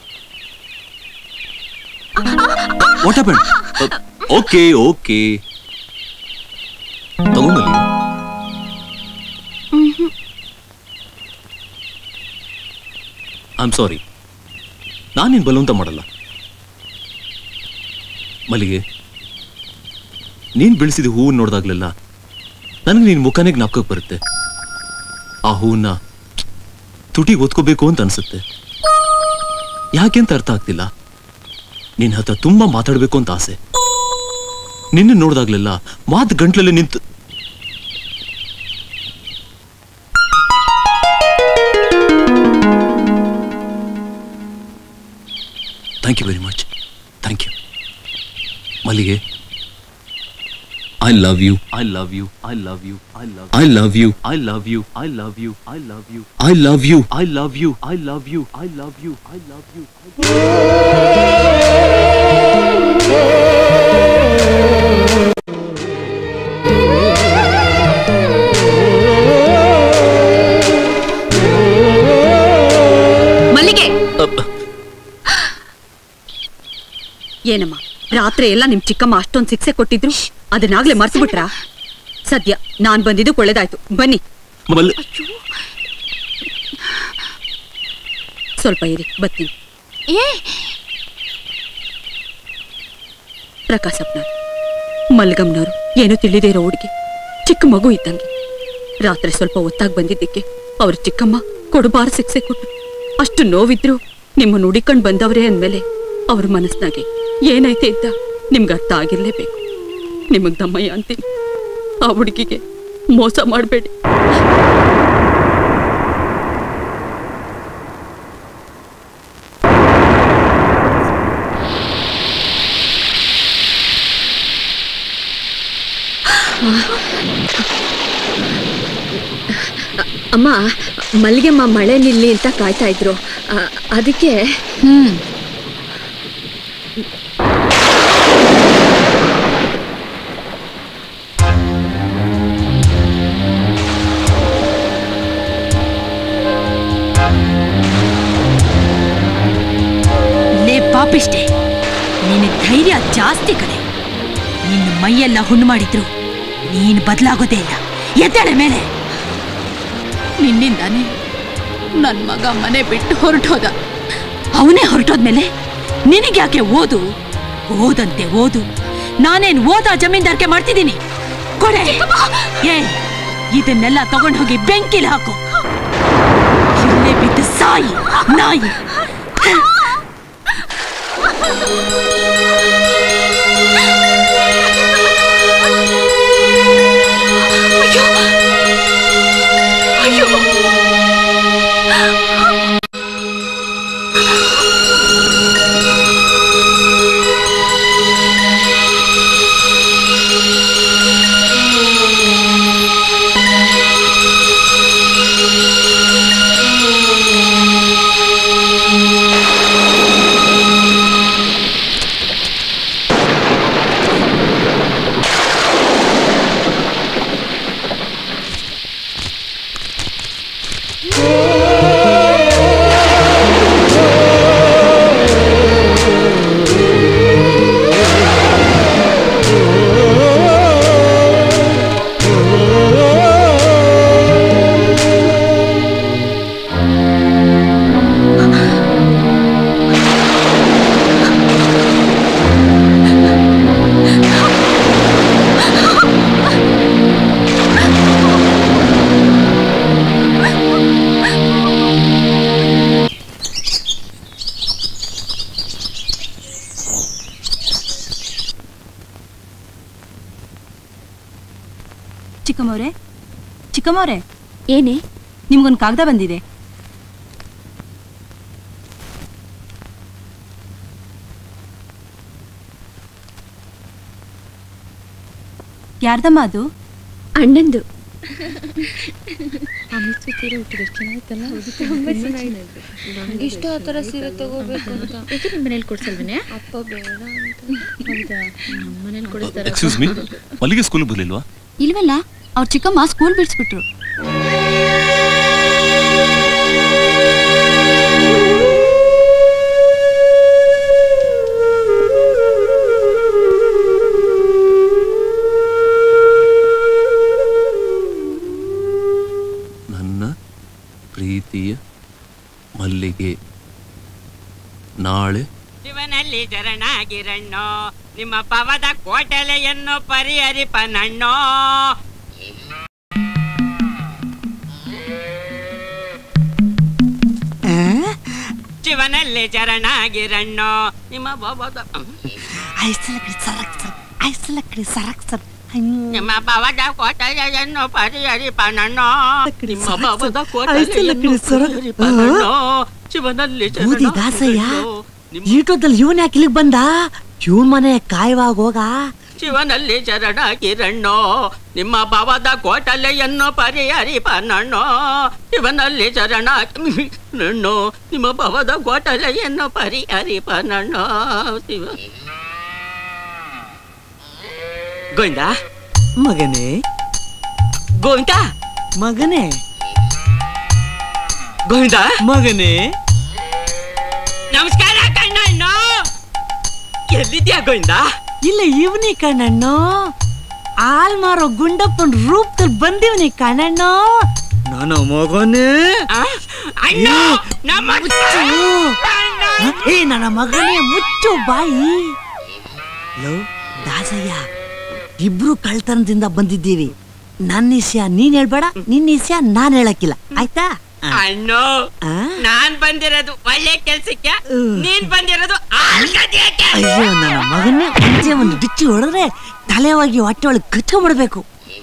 what happen okay okay ತಗೊಂಬಲ್ಲಿ ಐ ಆಮ್ ಸಾರಿ ನಾನೇನು ಬಲವಂತ ಮಾಡಲ್ಲ ಮಲ್ಲಿಗೆ ನೀನ್ ಬೆಳೆಸಿದ ಹೂವು ನೋಡಿದಾಗ್ಲೆಲ್ಲ ನನಗೆ ನಿನ್ ಮುಖನೇ ಜ್ಞಾಪಕಕ್ಕೆ ಬರುತ್ತೆ ಆ ಹೂವನ್ನ ತುಟಿಗೆ ಒತ್ಕೋಬೇಕು ಅಂತ ಅನ್ಸುತ್ತೆ ಯಾಕೆ ಅಂತ ಅರ್ಥ ಆಗ್ತಿಲ್ಲ ನಿನ್ ಹತ್ರ ತುಂಬಾ ಮಾತಾಡ್ಬೇಕು ಅಂತ ಆಸೆ ನಿನ್ನ ನೋಡಿದಾಗ್ಲೆಲ್ಲ ಮಾತು ಗಂಟ್ಲಲ್ಲಿ ನಿಂತು thank you very much thank you Mallige I love you I love you I love you I love I love you I love you I love you I love you I love you I love you I love you I love you I love you Mallige ಏನಮ್ಮ ರಾತ್ರಿ ಎಲ್ಲ ನಿಮ್ ಚಿಕ್ಕಮ್ಮ ಅಷ್ಟೊಂದ್ ಶಿಕ್ಷೆ ಕೊಟ್ಟಿದ್ರು ಅದನ್ನಾಗ್ಲೇ ಮರ್ತು ಬಿಟ್ರಾ ಸದ್ಯ ನಾನ್ ಬಂದಿದ್ದು ಒಳ್ಳೇದಾಯ್ತು ಬನ್ನಿ ಮಲ್ಲಿ ಸ್ವಲ್ಪ ಇರಿ ಬರ್ತೀನಿ ಏ ಪ್ರಕಾಶಪ್ಪನ ಮಲ್ಗಮ್ನವ್ರು ಏನೂ ತಿಳಿದೇ ಇರೋ ಹುಡುಗಿ ಚಿಕ್ಕ ಮಗು ಇದ್ದಂಗೆ ರಾತ್ರಿ ಸ್ವಲ್ಪ ಒತ್ತಾಗಿ ಬಂದಿದ್ದಕ್ಕೆ ಅವ್ರ ಚಿಕ್ಕಮ್ಮ ಕೊಡಬಾರ ಶಿಕ್ಷೆ ಕೊಟ್ಟು ಅಷ್ಟು ನೋವಿದ್ರು ನಿಮ್ಮನ್ನು ಹುಡಿಕೊಂಡು ಬಂದವ್ರೆ ಅಂದ್ಮೇಲೆ ಅವ್ರ ಮನಸ್ನಾಗೆ ಏನೈತೆ ಅಂತ ನಿಮ್ಗೆ ಅರ್ಥ ಆಗಿರ್ಲೇಬೇಕು ನಿಮಗ್ ದಮ್ಮಯ್ಯ ಅಂತೀನಿ ಆ ಹುಡುಗಿಗೆ ಮೋಸ ಮಾಡಬೇಡಿ ಅಮ್ಮ ಮಲ್ಲಿಗೆಮ್ಮ ಮಳೆ ನಿಲ್ಲಿ ಅಂತ ಕಾಯ್ತಾ ಇದ್ರು ಆ, ಅದಕ್ಕೆ ಹ್ಮ್ ಲೇ ಪಾಪಿಷ್ಟೆ ನಿನ್ನ ಧೈರ್ಯ ಜಾಸ್ತಿ ಕಡೆ ನಿನ್ನ ಮೈಯೆಲ್ಲ ಹುಣ್ಣು ಮಾಡಿದ್ರು ನೀನು ಬದಲಾಗೋದೇ ಇಲ್ಲ ಎದ್ದೇಳ ಮೇಲೆ ನಿನ್ನಿಂದಾನೆ ನನ್ ಮಗ ಮನೆ ಬಿಟ್ಟು ಹೊರಟೋದ ಅವನೇ ಹೊರಟೋದ್ಮೇಲೆ ನಿನಗ್ಯಾಕೆ ಓದು ಓದಂತೆ ಓದು ನಾನೇನ್ ಓದ ಜಮೀನ್ದಾರ್ಕೆ ಮಾಡ್ತಿದ್ದೀನಿ ಕೊಡೆ ಏ ಇದನ್ನೆಲ್ಲ ತಗೊಂಡ್ ಹೋಗಿ ಬೆಂಕಿಲಿ ಹಾಕು ಇಲ್ಲೇ ಬಿದ್ದು ಸಾಯಿ ನಾಯಿ ಚಿಕ್ಕಮ್ಮವ್ರೆ ಚಿಕ್ಕಮ್ಮವ್ರೆ ಏನೇ ನಿಮ್ಗೊಂದು ಕಾಗದ ಬಂದಿದೆ ಯಾರ್ದಮ್ಮ ಅದು ಅಣ್ಣಂದು ಇಷ್ಟ ಆ ಥರ ಸೀರೆ ತಗೋಬೇಕು ಅಂತ ಯಾಕೆ ನಿಮ್ಮ ಮನೇಲಿ ಕೊಡ್ಸಲ್ವನೇ ಅಪ್ಪ ಬೇಡ ಅಂತ ಹೌದಾ ನಮ್ಮ ಮನೇಲಿ ಕೊಡಿಸ್ತಾರ ಎಕ್ಸ್ಕ್ಯೂಸ್ ಮೀ ಮಲ್ಲಿಗೆ ಸ್ಕೂಲ್ ಬರ್ಲಿಲ್ವಾ ಇಲ್ವಲ್ಲ ಅವ್ರ ಚಿಕ್ಕಮ್ಮ ಸ್ಕೂಲ್ ಬಿಡಿಸ್ಬಿಟ್ರು ನನ್ನ ಪ್ರೀತಿಯ ಮಲ್ಲಿಗೆ ನಾಳೆ ಶಿವನಲ್ಲಿ ಶರಣಾಗಿರಣ್ಣೋ ನಿಮ್ಮ ಪವದ ಕೋಟಲೆಯನ್ನು ಪರಿಹರಿಪನಣ್ಣೋ ಶಿವನಲ್ಲಿ ಶರಣಾಗಿರಣ್ಣೋ ನಿಮ್ಮ ಪವದ ನಿಮ್ಮ ಪವದ ಕೋಟಲೆಯನ್ನು ಪರಿಹರಿಪನಣ್ಣೋ ನಿಮ್ಮ ಪವದ ಕೋಟಲೆಯನ್ನು ಪರಿಹರಿಪನಣ್ಣೋ ಶಿವನಲ್ಲಿ ಬೂದಿ ದಾಸಯ್ಯ ಶರಣಾಗಿರಣ್ಣೋ ಈಟೋದಲ್ಲಿ ಇವನ್ ಯಾಕೆ ಇಲ್ಲಿಗೆ ಬಂದ ಇವನ್ ಮನೆ ಕಾಯುವಾಗ ಹೋಗ ಶಿವನಲ್ಲಿ ಶರಣಾಗಿರಣ್ಣೋ ನಿಮ್ಮ ಭವದ ಕೋಟಲೆಯನ್ನು ಪರಿಹರಿಪನಣ್ಣೋ ಶಿವನಲ್ಲಿ ಶರಣಾಗಿರಣ್ಣೋ ನಿಮ್ಮ ಭವದ ಕೋಟಲೆಯನ್ನು ಪರಿಹರಿಪನಣ್ಣೋ ಶಿವ ಗೋವಿಂದ ಮಗನೇ ಗೋವಿಂದ ಮಗನೇ ಗೋವಿಂದ ಮಗನೇ ನಮಸ್ಕಾರ ಕಣ್ಣಣ್ಣ ಎಲ್ಲಿದ್ಯಾ ಗೋವಿಂದ ಇಲ್ಲ ಇವನಿ ಕಣ್ಣಣ್ಣು ಹಾಲ್ ಮಾರೋ ಗುಂಡಪ್ಪನ್ ರೂಪದಲ್ಲಿ ಬಂದಿವನಿ ಕಣ್ಣಣ್ಣು ನನ್ನ ಮಗನೇ ಅಣ್ಣ ನಮ್ಮ ಮುಚ್ಚು. ಏ ನನ್ನ ಮಗನೇ ಮುಚ್ಚು ಬಾಯಿ ಲೋ ದಾಸಯ್ಯ ಇಬ್ರು ಕಳ್ತನದಿಂದ ಬಂದಿದ್ದೀವಿ ನನ್ನ ವಿಷಯ ನೀನ್ ಹೇಳ್ಬೇಡ ನಿನ್ನ ವಿಷಯ ನಾನ್ ಹೇಳಕ್ಕಿಲ್ಲ ಆಯ್ತಾ ಅಣ್ಣೋ ನಾನ್ ಬಂದಿರೋದು ಒಳ್ಳೆ ಕೆಲ್ಸಕ್ಕೆ ನೀನ್ ಬಂದಿರೋದು ಆಳ್ ಗದ್ಯಕ್ಕೆ. ಅಯ್ಯೋ ನನ್ನ ಮಗನ್ನೇ ಒಂದೇ ಒಂದು ಬಿಚ್ಚಿ ಹೊಡೆದ್ರೆ ತಲೆ ಹೋಗಿ ಹೊಟ್ಟೆ ಒಳಗೆ ಕಚ್ಕೊಂಡ್ಬಿಡ್ಬೇಕು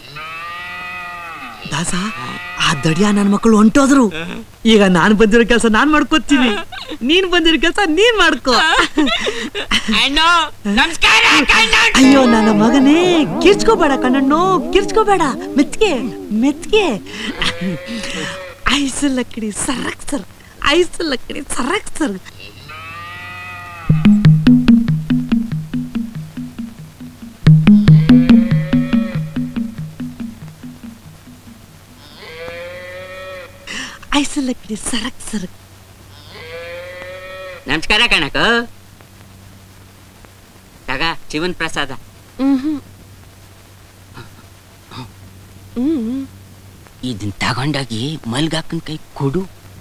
ದಾಸ ಆ ದಡಿಯ ನನ್ನ ಮಕ್ಕಳು ಹೊಂಟೋದ್ರು ಈಗ ನಾನ್ ಬಂದಿರೋ ಕೆಲಸ ನಾನ್ ಮಾಡ್ಕೋತೀನಿ ನೀನ್ ಬಂದಿರೋ ಕೆಲಸ ನೀನ್ ಮಾಡ್ಕೋ ಅಣ್ಣೋ ನಮಸ್ಕಾರ ಕಣ್ಣ ಅಯ್ಯೋ ನನ್ನ ಮಗನೇ ಕಿರ್ಚ್ಕೋಬೇಡ ಕಣ್ಣಣ್ಣು ಕಿರ್ಚ್ಕೋಬೇಡ ಮೆತ್ಗೆ ಮೆತ್ಗೆ ಐಸ್ ಲಕ್ಕಡಿ ಸರಕ್ ಸರ್ ಐಸ್ ಲಕ್ಕಡಿ ಸರಕ್ ಸರ್ ಐಸ್ ಲಕ್ಕಡಿ ಸರಕ್ ಸರಕ್ ನಮಸ್ಕಾರ ಕಣಕ ತಗ ಶಿವನ್ ಪ್ರಸಾದ ಇದನ್ ತಗೊಂಡೋಗಿ ಮಲ್ಗಾಕನ್ ಕೈ ಕೊಡು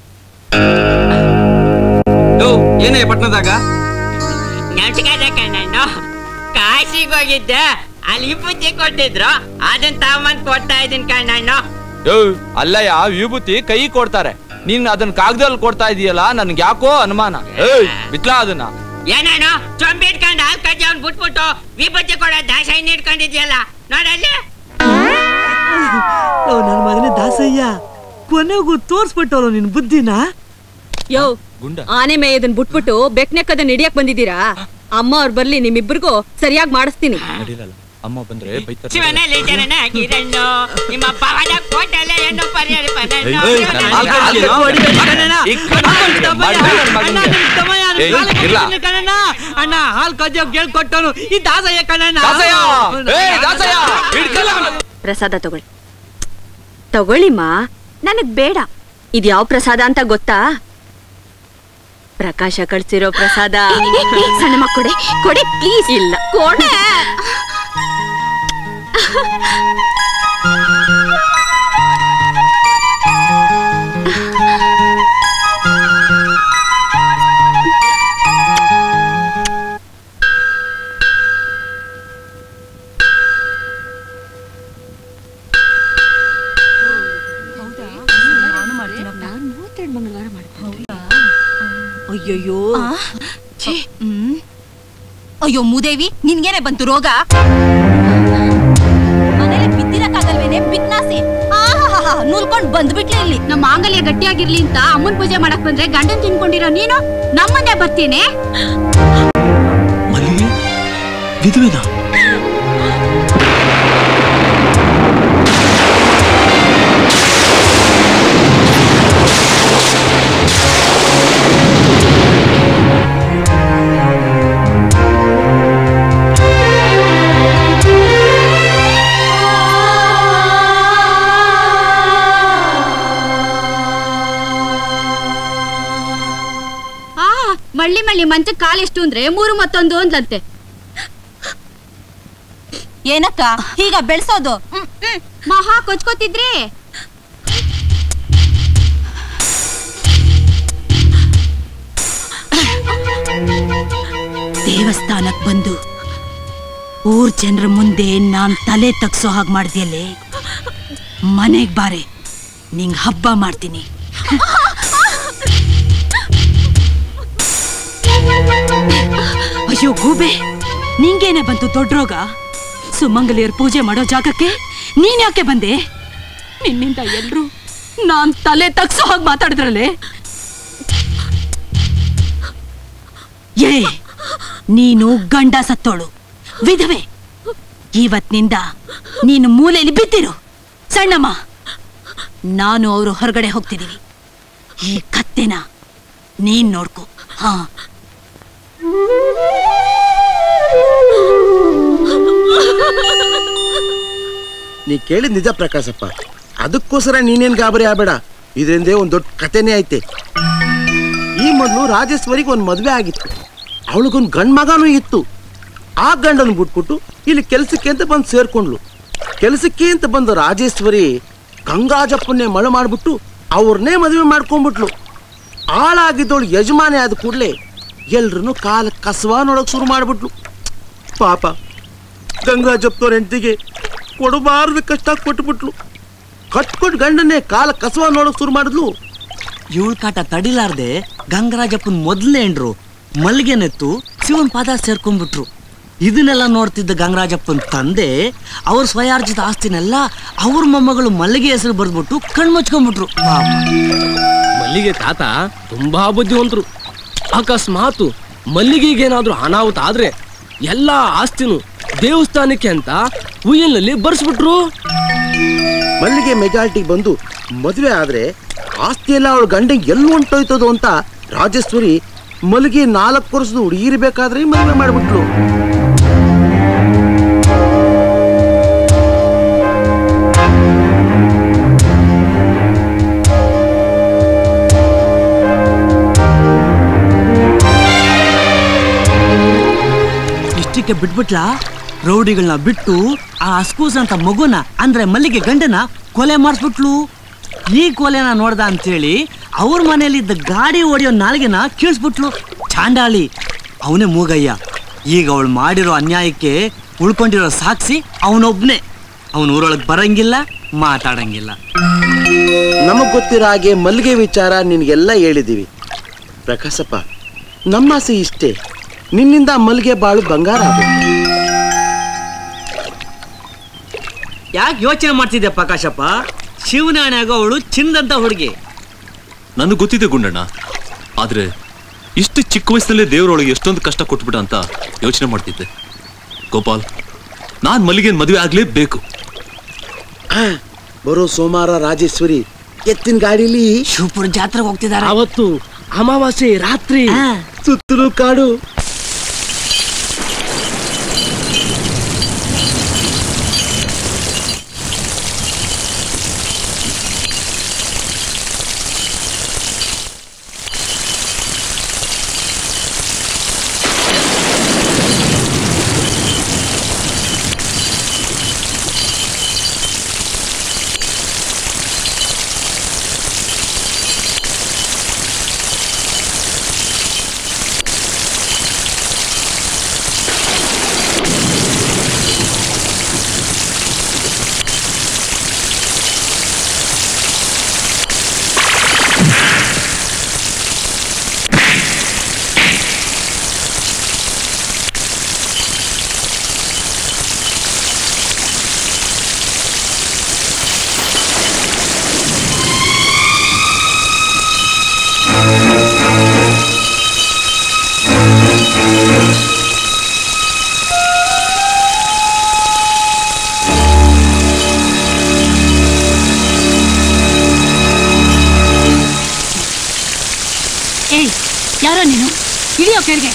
ಏನೇ ಪಟ್ನದಾಗ ನೆನ್ಸ್ಕದೆ ಕಣ್ಣಣ್ಣು ಕಾಶಿಗೆ ಹೋಗಿದ್ದೆ ಅಲ್ಲಿ ವಿಭೂತಿ ಕೊಟ್ಟಿದ್ರು ಅದನ್ನ ತಗೊಂಬಂದ್ ಕೊಡ್ತಾ ಇದೀನಿ ಕಣ್ಣಣ್ಣು ಯೋ ಅಲ್ಲಯ್ಯ ವಿಭೂತಿ ಕೈ ಕೊಡ್ತಾರೆ ನೀನ್ ಅದನ್ನ ಕಾಗದಲ್ಲಿ ಕೊಡ್ತಾ ಇದೀಯಲ್ಲ ನನ್ಗೆ ಯಾಕೋ ಅನುಮಾನ ಏಯ್ ಬಿತ್ಲಾ ಅದನ್ನ ಏನಣ್ಣ ಚೊಂಬಿ ಇಟ್ಕೊಂಡು ಹಾಲ್ ಕಜ್ಜಿ ಅವ್ನ್ ಬಿಟ್ಬಿಟ್ಟು ವಿಭೂತಿ ಕೊಡೋ ದಾಸೈನ್ ಇಟ್ಕೊಂಡಿದ್ಯಲ್ಲ ನೋಡಲ್ಲಿ ಓ ನನ್ನ ಮಗನೇ ದಾಸಯ್ಯ ಕೊನೆಗೂ ತೋರ್ಸ್ಬಿಟ್ಟವಳು ನಿನ್ ಬುದ್ಧಿನ ಯೋ ಆನೆ ಮೇಯದನ್ ಬಿಟ್ಬಿಟ್ಟು ಬೆಕ್ನೆಕ್ಕದನ್ನ ಹಿಡಿಯಕ್ ಬಂದಿದ್ದೀರಾ ಅಮ್ಮ ಅವ್ರು ಬರ್ಲಿ ನಿಮ್ಮಿಬ್ರಿಗೂ ಸರಿಯಾಗಿ ಮಾಡಿಸ್ತೀನಿ ನಡೀಲಲ್ಲ ಅಮ್ಮ ಬಂದ್ರೆ ಬೈತಾರೆ ಶಿವನಲ್ಲಿ ಜನನ ಗಿರಣ್ಣು ನಿಮ್ಮ ಪವನ ಕೋಟಲೆ ಹೆಣ್ಣು ಪರಿಹರಿ ಪನಣ್ಣು ಏಯ್, ನನ್ನ ಹಾಲ್ ಕಜ್ಜಿ ಇರ್ಲಾ? ಅಣ್ಣ ಹಾಲ್ ಕಜ್ಜ ಕೇಳ್ಕೊಟ್ಟನು ಈ ದಾಸಯ್ಯ ಕಣ್ಣಣ್ಣ ದಾಸಯ್ಯ! ಏಯ್, ದಾಸಯ್ಯ! ಹಿಡ್ಕಲ್ಲ ಅವ್ನ. ಪ್ರಸಾದ ತಗೊಳ್ಳಿ ತಗೊಳ್ಳಿಮ್ಮ ನನಗ್ ಬೇಡ ಇದು ಯಾವ ಪ್ರಸಾದ ಅಂತ ಗೊತ್ತಾ ಪ್ರಕಾಶ ಕಳ್ಸಿರೋ ಪ್ರಸಾದ ಸಣ್ಣಮ್ಮ ಕೊಡೆ ಕೊಡೆ ಪ್ಲೀಸ್ ಇಲ್ಲ ಕೊಡೆ ಅಯ್ಯಯ್ಯೋ ಅಯ್ಯೋ ಮೂದೇವಿ ನಿನ್ಗೇನೆ ಬಂತು ರೋಗ ಮನೇಲಿ ಬಿದ್ದಿರಕ್ಕಾಗಲ್ವೇನೆ ಬಿತ್ನಾಸಿ ನೂಲ್ಕೊಂಡ್ ಬಂದ್ಬಿಟ್ಲೆ ಇಲ್ಲಿ ನಮ್ಮ ಮಾಂಗಲ್ಯ ಗಟ್ಟಿಯಾಗಿರ್ಲಿ ಅಂತ ಅಮ್ಮನ್ ಪೂಜೆ ಮಾಡಕ್ ಬಂದ್ರೆ ಗಂಡನ್ ತಿನ್ಕೊಂಡಿರೋ ನೀನು ನಮ್ಮನ್ನೇ ಬರ್ತೀನಿ ಮಲ್ಲಿಗೆ ವಿಧವೆನಾ ಆ ಮಳ್ಳಿ ಮಳ್ಳಿ ಮಂಚ ಕಾಲೆಷ್ಟು ಅಂದ್ರೆ ಮೂರು ಮತ್ತೊಂದು ಅಂದ್ಲಂತೆ ಏನಕ್ಕ ಈಗ ಬೆಳ್ಸೋದು ಹ್ಮ್, ಹ್ಮ್. ಮಹಾ ಕೊಚ್ಕೋತಿದ್ರಿ ದೇವಸ್ಥಾನಕ್ ಬಂದು ಊರ್ ಜನರ ಮುಂದೆ ನಾನ್ ತಲೆ ತಗ್ಸೋ ಹಾಗೆ ಮಾಡ್ದಿಯಲ್ಲೇ ಮನೆಗ್ ಬಾರೆ ನಿಂಗ್ ಹಬ್ಬ ಮಾಡ್ತೀನಿ ಅಯ್ಯೋ ಗೂಬೆ ನಿಂಗೇನೆ ಬಂತು ದೊಡ್ಡ ರೋಗ ಸುಮಂಗಲಿಯರ್ ಪೂಜೆ ಮಾಡೋ ಜಾಗಕ್ಕೆ ನೀನ್ ಯಾಕೆ ಬಂದೆ ನಿನ್ನಿಂದ ಎಲ್ರು ನಾನ್ ತಲೆ ತಗ್ಸೋ ಹಾಗೆ ಮಾತಾಡಿದ್ರಲ್ಲೇ ಏ ನೀನು ಗಂಡ ಸತ್ತೋಳು ವಿಧವೆ ಇವತ್ತಿನಿಂದ ನೀನು ಮೂಲೆಯಲ್ಲಿ ಬಿದ್ದಿರು ಸಣ್ಣಮ್ಮ ನಾನು ಅವರು ಹೊರಗಡೆ ಹೋಗ್ತಿದೀವಿ ಈ ಕತ್ತೆನ ನೀನ್ ನೋಡ್ಕೊ ಹಾ ನೀ ಕೇಳಿದ್ ನಿಜ ಪ್ರಕಾಶಪ್ಪ ಅದಕ್ಕೋಸ್ಕರ ನೀನೇನ್ ಗಾಬರಿ ಆಗಬೇಡ ಇದರಿಂದ ಒಂದ್ ದೊಡ್ಡ ಕಥೆನೇ ಐತೆ ಈ ಮೊದಲು ರಾಜೇಶ್ವರಿಗೆ ಒಂದ್ ಮದ್ವೆ ಆಗಿತ್ತು ಅವಳಿಗೊಂದ್ ಗಂಡ್ ಮಗನೂ ಇತ್ತು ಆ ಗಂಡನ್ ಬಿಟ್ಬಿಟ್ಟು ಇಲ್ಲಿ ಕೆಲ್ಸಕ್ಕೆ ಅಂತ ಬಂದು ಸೇರ್ಕೊಂಡ್ಲು ಕೆಲ್ಸಕ್ಕೆ ಅಂತ ಬಂದ ರಾಜೇಶ್ವರಿ ಗಂಗಾಜಪ್ಪನ್ನೇ ಮಳೆ ಮಾಡ್ಬಿಟ್ಟು ಅವ್ರನ್ನೇ ಮದುವೆ ಮಾಡ್ಕೊಂಡ್ಬಿಟ್ಲು ಆಳಾಗಿದ್ದವಳು ಯಜಮಾನಿ ಆದ ಕೂಡಲೇ ಎಲ್ರನ್ನೂ ಕಾಲ ಕಸವ ನೋಡಕ್ ಶುರು ಮಾಡ್ಬಿಟ್ಲು ಪಾಪ ಗಂಗಾಜಪ್ಪನವ್ರ ಹೆಂಡತಿಗೆ ಕೊಡಬಾರ್ದು ಕಷ್ಟ ಕೊಟ್ಬಿಟ್ಲು ಕಟ್ಕೊಟ್ ಗಂಡನ್ನೇ ಕಾಲ ಕಸವ ನೋಡಕ್ ಶುರು ಮಾಡಿದ್ಲು ಇವಳ ಕಾಟ ತಡಿಲಾರ್ದೆ ಗಂಗರಾಜಪ್ಪನ್ ಮೊದ್ಲೇ ಹೆಂಡ್ರು ಮಲ್ಗೆನೆತ್ತು ಶಿವನ್ ಪಾದ ಸೇರ್ಕೊಂಡ್ಬಿಟ್ರು ಇದನ್ನೆಲ್ಲ ನೋಡ್ತಿದ್ದ ಗಂಗರಾಜಪ್ಪನ್ ತಂದೆ ಅವ್ರ ಸ್ವಯಾರ್ಜಿತ ಆಸ್ತಿನೆಲ್ಲ ಅವ್ರ ಮೊಮ್ಮಗಳು ಮಲ್ಲಿಗೆ ಹೆಸರು ಬರ್ದ್ಬಿಟ್ಟು ಕಣ್ಮುಚ್ಕೊಂಡ್ಬಿಟ್ರು ಪಾಪ ಮಲ್ಲಿಗೆ ತಾತ ತುಂಬಾ ಬುದ್ಧಿವಂತರು ಅಕಸ್ಮಾತು ಮಲ್ಲಿಗೆಗೇನಾದ್ರೂ ಅನಾಹುತ ಆದ್ರೆ ಎಲ್ಲಾ ಆಸ್ತಿನೂ ದೇವಸ್ಥಾನಕ್ಕೆ ಅಂತ ಉಯ್ಯಲ್ನಲ್ಲಿ ಬರ್ಸ್ಬಿಟ್ರು ಮಲ್ಲಿಗೆ ಮೆಜಾರಿಟಿಗೆ ಬಂದು ಮದುವೆ ಆದ್ರೆ ಆಸ್ತಿ ಎಲ್ಲ ಅವಳ ಗಂಡಂಗೆ ಎಲ್ಲಿ ಹೊಂಟೋಯ್ತದೋ ಅಂತ ರಾಜೇಶ್ವರಿ ಮಲ್ಲಿಗೆ ನಾಲ್ಕು ವರ್ಷದ ಹುಡುಗಿರ್ಬೇಕಾದ್ರೆ ಮದುವೆ ಮಾಡ್ಬಿಟ್ಲು ಇಷ್ಟಕ್ಕೆ ಬಿಟ್ಬಿಟ್ಲಾ ರೌಡಿಗಳನ್ನ ಬಿಟ್ಟು ಆ ಅಸ್ಕೂಸ್ ಅಂತ ಮಗುನ ಅಂದ್ರೆ ಮಲ್ಲಿಗೆ ಗಂಡನ ಕೊಲೆ ಮಾಡಿಸ್ಬಿಟ್ಲು ಈ ಕೊಲೆನ ನೋಡ್ದ ಅಂತೇಳಿ ಅವ್ರ ಮನೇಲಿದ್ದ ಗಾಡಿ ಓಡಿಯೋ ನಾಲ್ಗೆನ ಕೀಳ್ಸ್ಬಿಟ್ಲು ಚಾಂಡಾಳಿ ಅವನೇ ಮೂಗಯ್ಯ ಈಗ ಅವಳು ಮಾಡಿರೋ ಅನ್ಯಾಯಕ್ಕೆ ಉಳ್ಕೊಂಡಿರೋ ಸಾಕ್ಷಿ ಅವನೊಬ್ನೇ ಅವನ ಊರೊಳಗೆ ಬರಂಗಿಲ್ಲ ಮಾತಾಡಂಗಿಲ್ಲ ನಮಗ್ ಗೊತ್ತಿರೋ ಹಾಗೆ ಮಲ್ಲಿಗೆ ವಿಚಾರ ನಿನಗೆಲ್ಲ ಹೇಳಿದೀವಿ ಪ್ರಕಾಶಪ್ಪ ನಮ್ಮ ಆಸೆ ಇಷ್ಟೇ ನಿನ್ನಿಂದ ಮಲ್ಲಿಗೆ ಬಾಳು ಬಂಗಾರ ಆಗ್ಬೇಕು. ಯಾಕೆ ಯೋಚನೆ ಮಾಡ್ತಿದ್ದೆ ಪ್ರಕಾಶಪ್ಪ ಶಿವನಾಣ್ಯಾಗ ಅವಳು ಚಿನ್ನದಂತ ಹುಡುಗಿ ನನಗೆ ಗೊತ್ತಿದೆ ಗುಂಡಣ್ಣ ಆದ್ರೆ ಇಷ್ಟು ಚಿಕ್ಕ ವಯಸ್ಸಲ್ಲೇ ದೇವರೊಳಗೆ ಎಷ್ಟೊಂದು ಕಷ್ಟ ಕೊಟ್ಬಿಟ್ಟ ಅಂತ ಯೋಚನೆ ಮಾಡ್ತಿದ್ದೆ ಗೋಪಾಲ್ ನಾನ್ ಮಲ್ಲಿಗೆನ್ ಮದುವೆ ಆಗ್ಲೇಬೇಕು ಆ, ಬರೋ ಸೋಮವಾರ ರಾಜೇಶ್ವರಿ ಎತ್ತಿನ ಗಾಡಿಲಿ ಶಿವಪುರ ಜಾತ್ರೆಗೆ ಹೋಗ್ತಿದ್ದಾರೆ ಅವತ್ತು ಅಮಾವಾಸ್ಯೆ ರಾತ್ರಿ ಸುತ್ತಲೂ ಕಾಡು ಏಯ್ ಯಾರೋ ನೀನು ಇಳಿಯೋ ಕೆಳಗೆ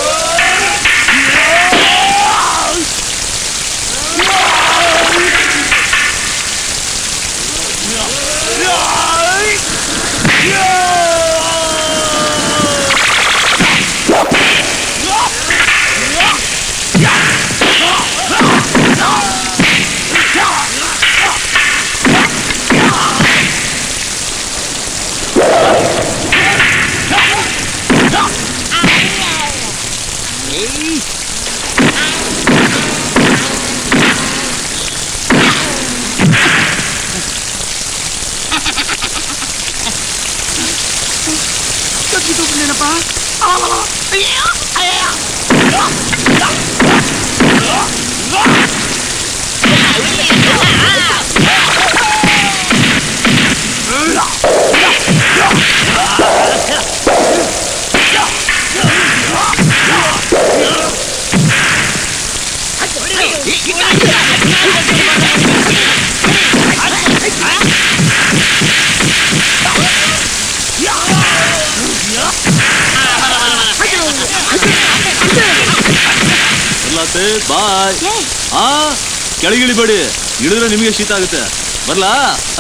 ಬರ್ಲಾತೆ ಬಾಯ್ ಆ ಕೆಳಗಿಳಿಬೇಡಿ ಇಳಿದ್ರೆ ನಿಮಗೆ ಶೀತ ಆಗುತ್ತೆ ಬರ್ಲಾ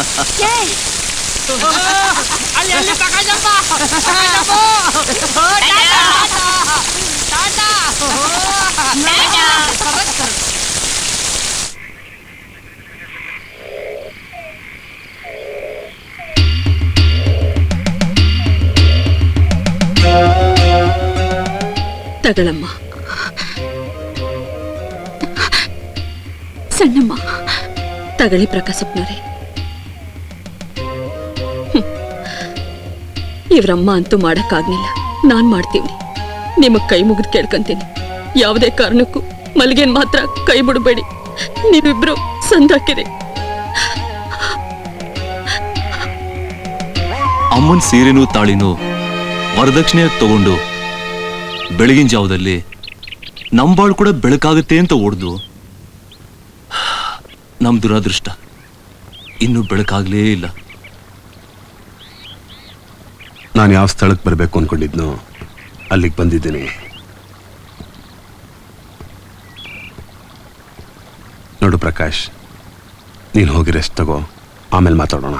ಅಲ್ಲಿ ಅಲ್ಲಿ ಪ್ರಕಾಶಪ್ಪ ಪ್ರಕಾಶಪ್ಪ ಓ, ಟಾಟಾ. ಟಾಟಾ. ಟಾಟಾ. ತಗಳಮ್ಮ ಸಣ್ಣಮ್ಮ ತಗಳಿ ಪ್ರಕಾಶಪ್ಪನವ್ರೆ ಹ್ಮ್. ಇವ್ರಮ್ಮ ಅಂತೂ ಮಾಡಕ್ಕಾಗ್ಲಿಲ್ಲ ನಾನ್ ಮಾಡ್ತೀನಿ ನಿಮಗ್ ಕೈ ಮುಗಿದು ಕೇಳ್ಕೊಂತೀನಿ ಯಾವುದೇ ಕಾರಣಕ್ಕೂ ಮಲ್ಗೆನ್ ಮಾತ್ರ ಕೈ ಬಿಡಬೇಡಿ ನೀವಿಬ್ರು ಸಂದಾಕಿರಿ ಅಮ್ಮನ್ ಸೀರೆನೂ ತಾಳಿನೂ ವರದಕ್ಷಿಣೆ ತಗೊಂಡು ಬೆಳಗಿನ ಜಾವದಲ್ಲಿ ನಂಬಾಳು ಕೂಡ ಬೆಳಕಾಗುತ್ತೆ ಅಂತ ಓಡ್ದು ನಮ್ ದುರಾದೃಷ್ಟ ಇನ್ನೂ ಬೆಳಕಾಗ್ಲೇ ಇಲ್ಲ ನಾನು ಯಾವ ಸ್ಥಳಕ್ಕೆ ಬರಬೇಕು ಅನ್ಕೊಂಡಿದ್ನೋ ಅಲ್ಲಿಗೆ ಬಂದಿದ್ದೀನಿ ನೋಡು ಪ್ರಕಾಶ್ ನೀನು ಹೋಗಿ ರೆಸ್ಟ್ ತಗೋ ಆಮೇಲೆ ಮಾತಾಡೋಣ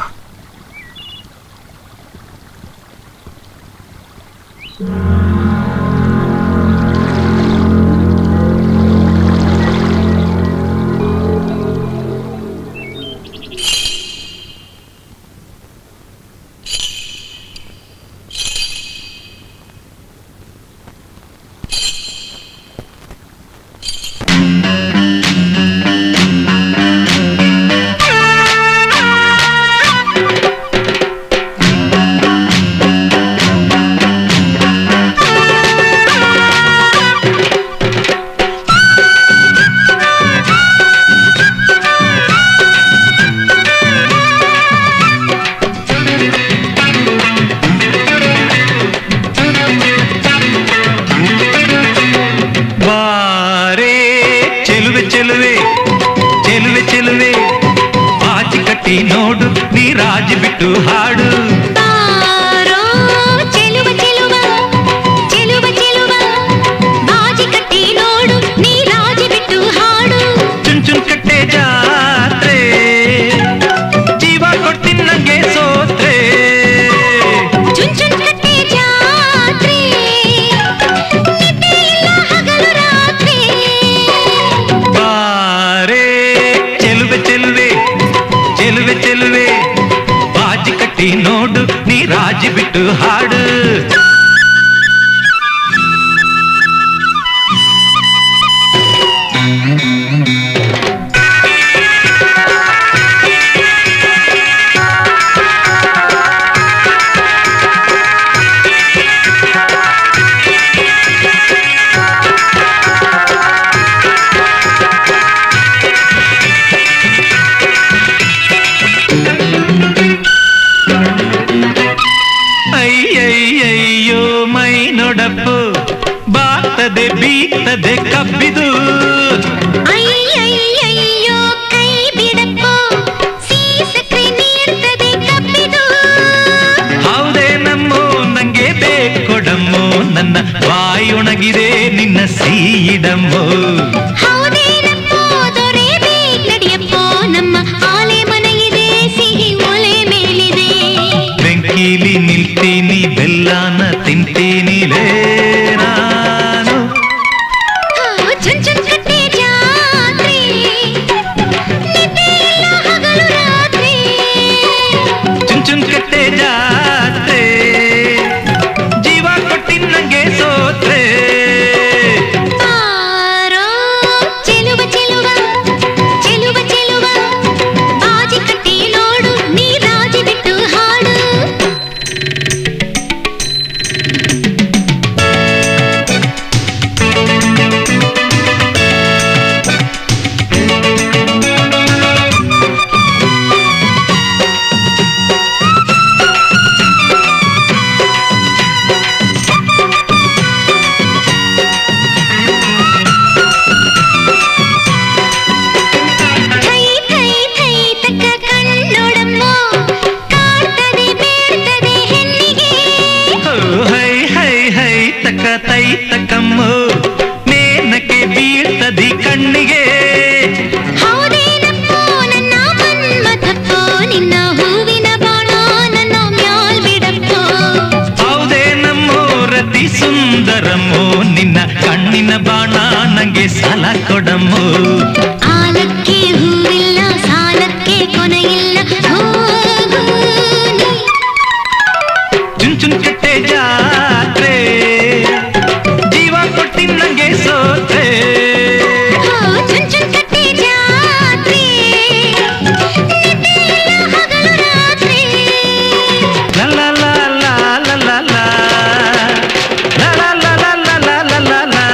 ಚೆಲುವೆ ಚೆಲುವೆ ಚೆಲುವೆ ಬಾಚಿ ಕಟ್ಟಿ ನೋಡು ನೀ ರಾಜಿ ಬಿಟ್ಟು ಹಾಡು ಬಾರೋ ಚೆಲುವ ಚೆಲುವ ಚೆಲುವ ಚೆಲುವ ಬಾಜಿ ಕಟ್ಟಿ ನೋಡು ನೀ ರಾಜಿ ಬಿಟ್ಟು ಹಾಡು ಚುನ್ ಚುನ್ ಕಟ್ಟೆ ಜಾತ್ರೆ ಜೀವ ಕೊಡ್ತೀನಿ ನಂಗೆ ಸೋತ್ರೆ ಚುನ್ ಚುನ್ ಕಟ್ಟೆ ಜಾತ್ರೆ ನಿದ್ದೆ ಇಲ್ಲ ಹಗಲು ರಾತ್ರಿ ಬಾರೆ ಚೆಲುವೆ ಚೆಲುವೆ ಚೆಲುವೆ ಚೆಲುವೆ ಬಾಜಿ ಕಟ್ಟಿ ನೋಡು ನೀ ರಾಜಿ ಬಿಟ್ಟು ಹಾಡು ಅಯ್ಯಯ್ಯಯ್ಯೋ ಮೈ ನೋಡಪ್ಪು ಬಾಗ್ತದೆ ಬೀಗ್ತದೆ ಕಬ್ಬಿದು ಅಯ್ಯಯ್ಯಯ್ಯೋ ಕೈ ಬಿಡಪ್ಪೋ ಸೀಸಕ್ರೆ ನೀಡ್ತದೆ ಕಬ್ಬಿದು ಹೌದೇ ನಮ್ಮೋ ನಂಗೆ ಬೇಕೊಡಮ್ಮೋ ನನ್ನ ಬಾಯೊಣಗಿದೆ ನಿನ್ನ ಸೀಡಮ್ಮೋ ಹೌದೇನಪ್ಪೋ ದೊರೆ ಬೇಗ ನಡಿಯಪ್ಪೋ ನಮ್ಮ ಆಲೆ ಮನೆಯಿದೆ ಸಿಹಿ ಒಲೆ ಮೇಲಿದೆ ಬೆಂಕಿಲಿ ನಿಲ್ತೀನಿ ಬೆಲ್ಲಾನ ತಿಂತೀನಿ ಲೇ ನಾನು ಚುನ್ ಚುನ್ ಕಟ್ಟೆ ಜಾತ್ರೆ ನಿದ್ದೆ ಇಲ್ಲ ಹಗಲು ರಾತ್ರಿ ಚುನ್ ಚುನ್ ಕಟ್ಟೆ ಜಾತ್ರೆ ಜೀವ ಕೊಟ್ಟಿ ನಂಗೆ ಸೋತ್ರೆ ಬಾರೋ ಚೆಲುವ ಚೆಲುವ ಚೆಲುವ ಚೆಲುವ ಬಾಜಿ ಕಟ್ಟಿ ನೋಡು ನೀ ರಾಜಿ ಬಿಟ್ಟು ಹಾಡು ಥೈ ಥೈ ಥೈ ತಕ್ಕ ಕಣ್ಣೊಡಮ್ಮೋ ಕಾಡ್ತದೆ ಬೇಡ್ತದೆ ಹೆಣ್ಣಿಗೆ ಹೋ, ಹೈ ಹೈ ಹೈ ತಕ್ಕ ತೈ ತಕ್ಕಮ್ಮೋ ಮೇನಕ್ಕೆ ಬೀಳ್ತದಿ ಕಣ್ಣಿಗೆ ಹೌದೇನಪ್ಪೋ ನನ್ನ ಮನ್ಮಥಪ್ಪೋ ನಿನ್ನ ಹೂವಿನ ಬಾಣ ನನ್ನ ಮ್ಯಾಲ್ ಬಿಡಪ್ಪೋ ಹೌದೇ ನಮ್ಮೋ ರತಿ ಸುಂದರಮ್ಮೋ ನಿನ್ನ ಕಣ್ಣಿನ ಬಾಣ ನಂಗೆ ಸಾಲ ಕೊಡಮ್ಮೋ ಆಲಕ್ಕೆ ಹೂವಿಲ್ಲ ಸಾಲಕ್ಕೆ ಕೊನೆಯಿಲ್ಲ ಹೋಗು ನೀ. ಚುನ್ ಚುನ್ ಕಟ್ಟೆ ಜಾತ್ರೆ ಜೀವ ಕೊಟ್ಟಿ ನಂಗೆ ಸೋತ್ರೆ ಹೋ, ಚುನ್ ಚುನ್ ಕಟ್ಟೆ ಜಾತ್ರೆ ನಿದ್ದೆ ಇಲ್ಲ ಹಗಲು ರಾತ್ರಿ ಲಾ ಲಾ ಲಾ ಲಾ ಲಾ ಲಾ ಲಾ. ಲಾ ಲಾ ಲಾ ಲಾ ಲಾ ಲಾ ಲಾ ಲಾ ಲಾ.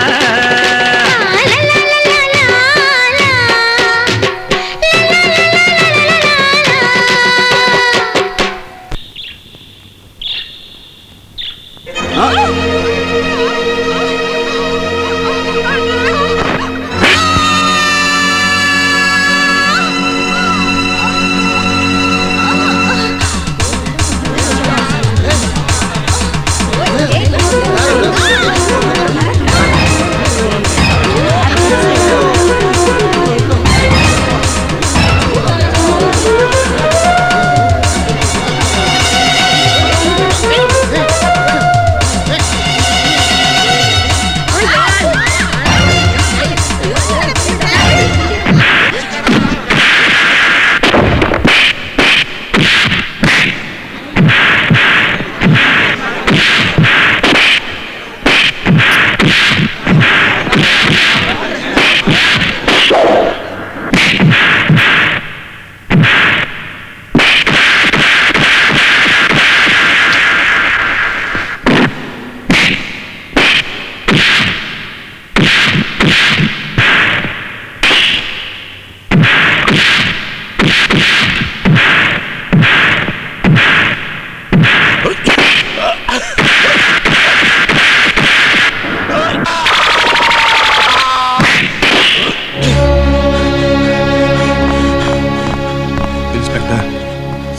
ಲಾ ಲಾ ಲಾ ಲಾ ಲಾ ಲಾ.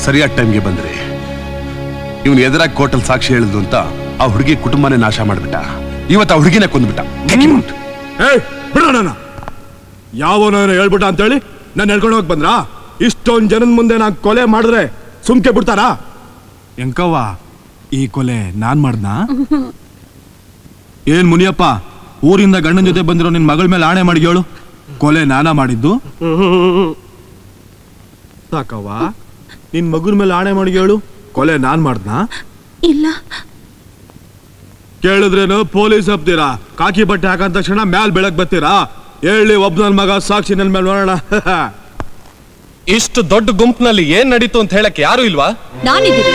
ಸರಿಯಾದ ಟೈಮ್ಗೆ ಬಂದ್ರಿ ಇವನು ಎದುರಾಗಿ ಕೋರ್ಟಲ್ಲಿ ಸಾಕ್ಷಿ ಹೇಳಿದ್ದು ಅಂತ ಆ ಹುಡುಗಿ ಕುಟುಂಬನೇ ನಾಶ ಮಾಡ್ಬಿಟ್ಟ ಇವತ್ತು ಆ ಹುಡುಗಿನೇ ಕೊಂದ್ಬಿಟ್ಟ ಏಯ್ ಬಿಡೋಣ ನನ್ನ ಯಾವನೋ ಹೇಳ್ಬಿಟ್ಟ ಅಂತೇಳಿ ನಾನು ಹೇಳ್ಕೊಂಡು ಹೋಗಿ ಬಂದ್ರಾ ಇಷ್ಟೊಂದ್ ಜನದ ಮುಂದೆ ನಾನು ಕೊಲೆ ಮಾಡಿದ್ರೆ ಸುಮ್ಕೆ ಬಿಡ್ತಾರಾ ಎಂಕವ್ವ ಈ ಕೊಲೆ ನಾನ್ ಮಾಡ್ದಾ ಏನ್ ಮುನಿಯಪ್ಪ ಊರಿಂದ ಗಂಡನ ಜೊತೆ ಬಂದಿರೋ ನಿನ್ ಮಗಳ ಮೇಲೆ ಆಣೆ ಮಾಡಿ ಹೇಳು ಕೊಲೆ ನಾನಾ ಮಾಡಿದ್ದು ಸಾಕವ್ವ ನಿನ್ ಮಗುನ ಮೇಲೆ ಆಣೆ ಮಾಡಿ ಹೇಳು ಕೊಲೆ ನಾನ್ ಮಾಡ್ದಾ ಇಲ್ಲ ಕೇಳಿದ್ರೇನು ಪೊಲೀಸ್ ಹಬ್ತೀರಾ ಕಾಕಿ ಬಟ್ಟೆ ಹಾಕಂದ ತಕ್ಷಣ ಮ್ಯಾಲ್ ಬೆಳಕ್ ಬರ್ತೀರಾ ಹೇಳಿ ಒಬ್ಬ ನನ್ ಮಗ ಸಾಕ್ಷಿ ನನ್ ಮೇಲೆ ನೋಡೋಣ ಇಷ್ಟು ದೊಡ್ಡ ಗುಂಪಿನಲ್ಲಿ ಏನ್ ನಡೀತು ಅಂತ ಹೇಳಕ್ ಯಾರು ಇಲ್ವಾ ನಾನಿದ್ದೀನಿ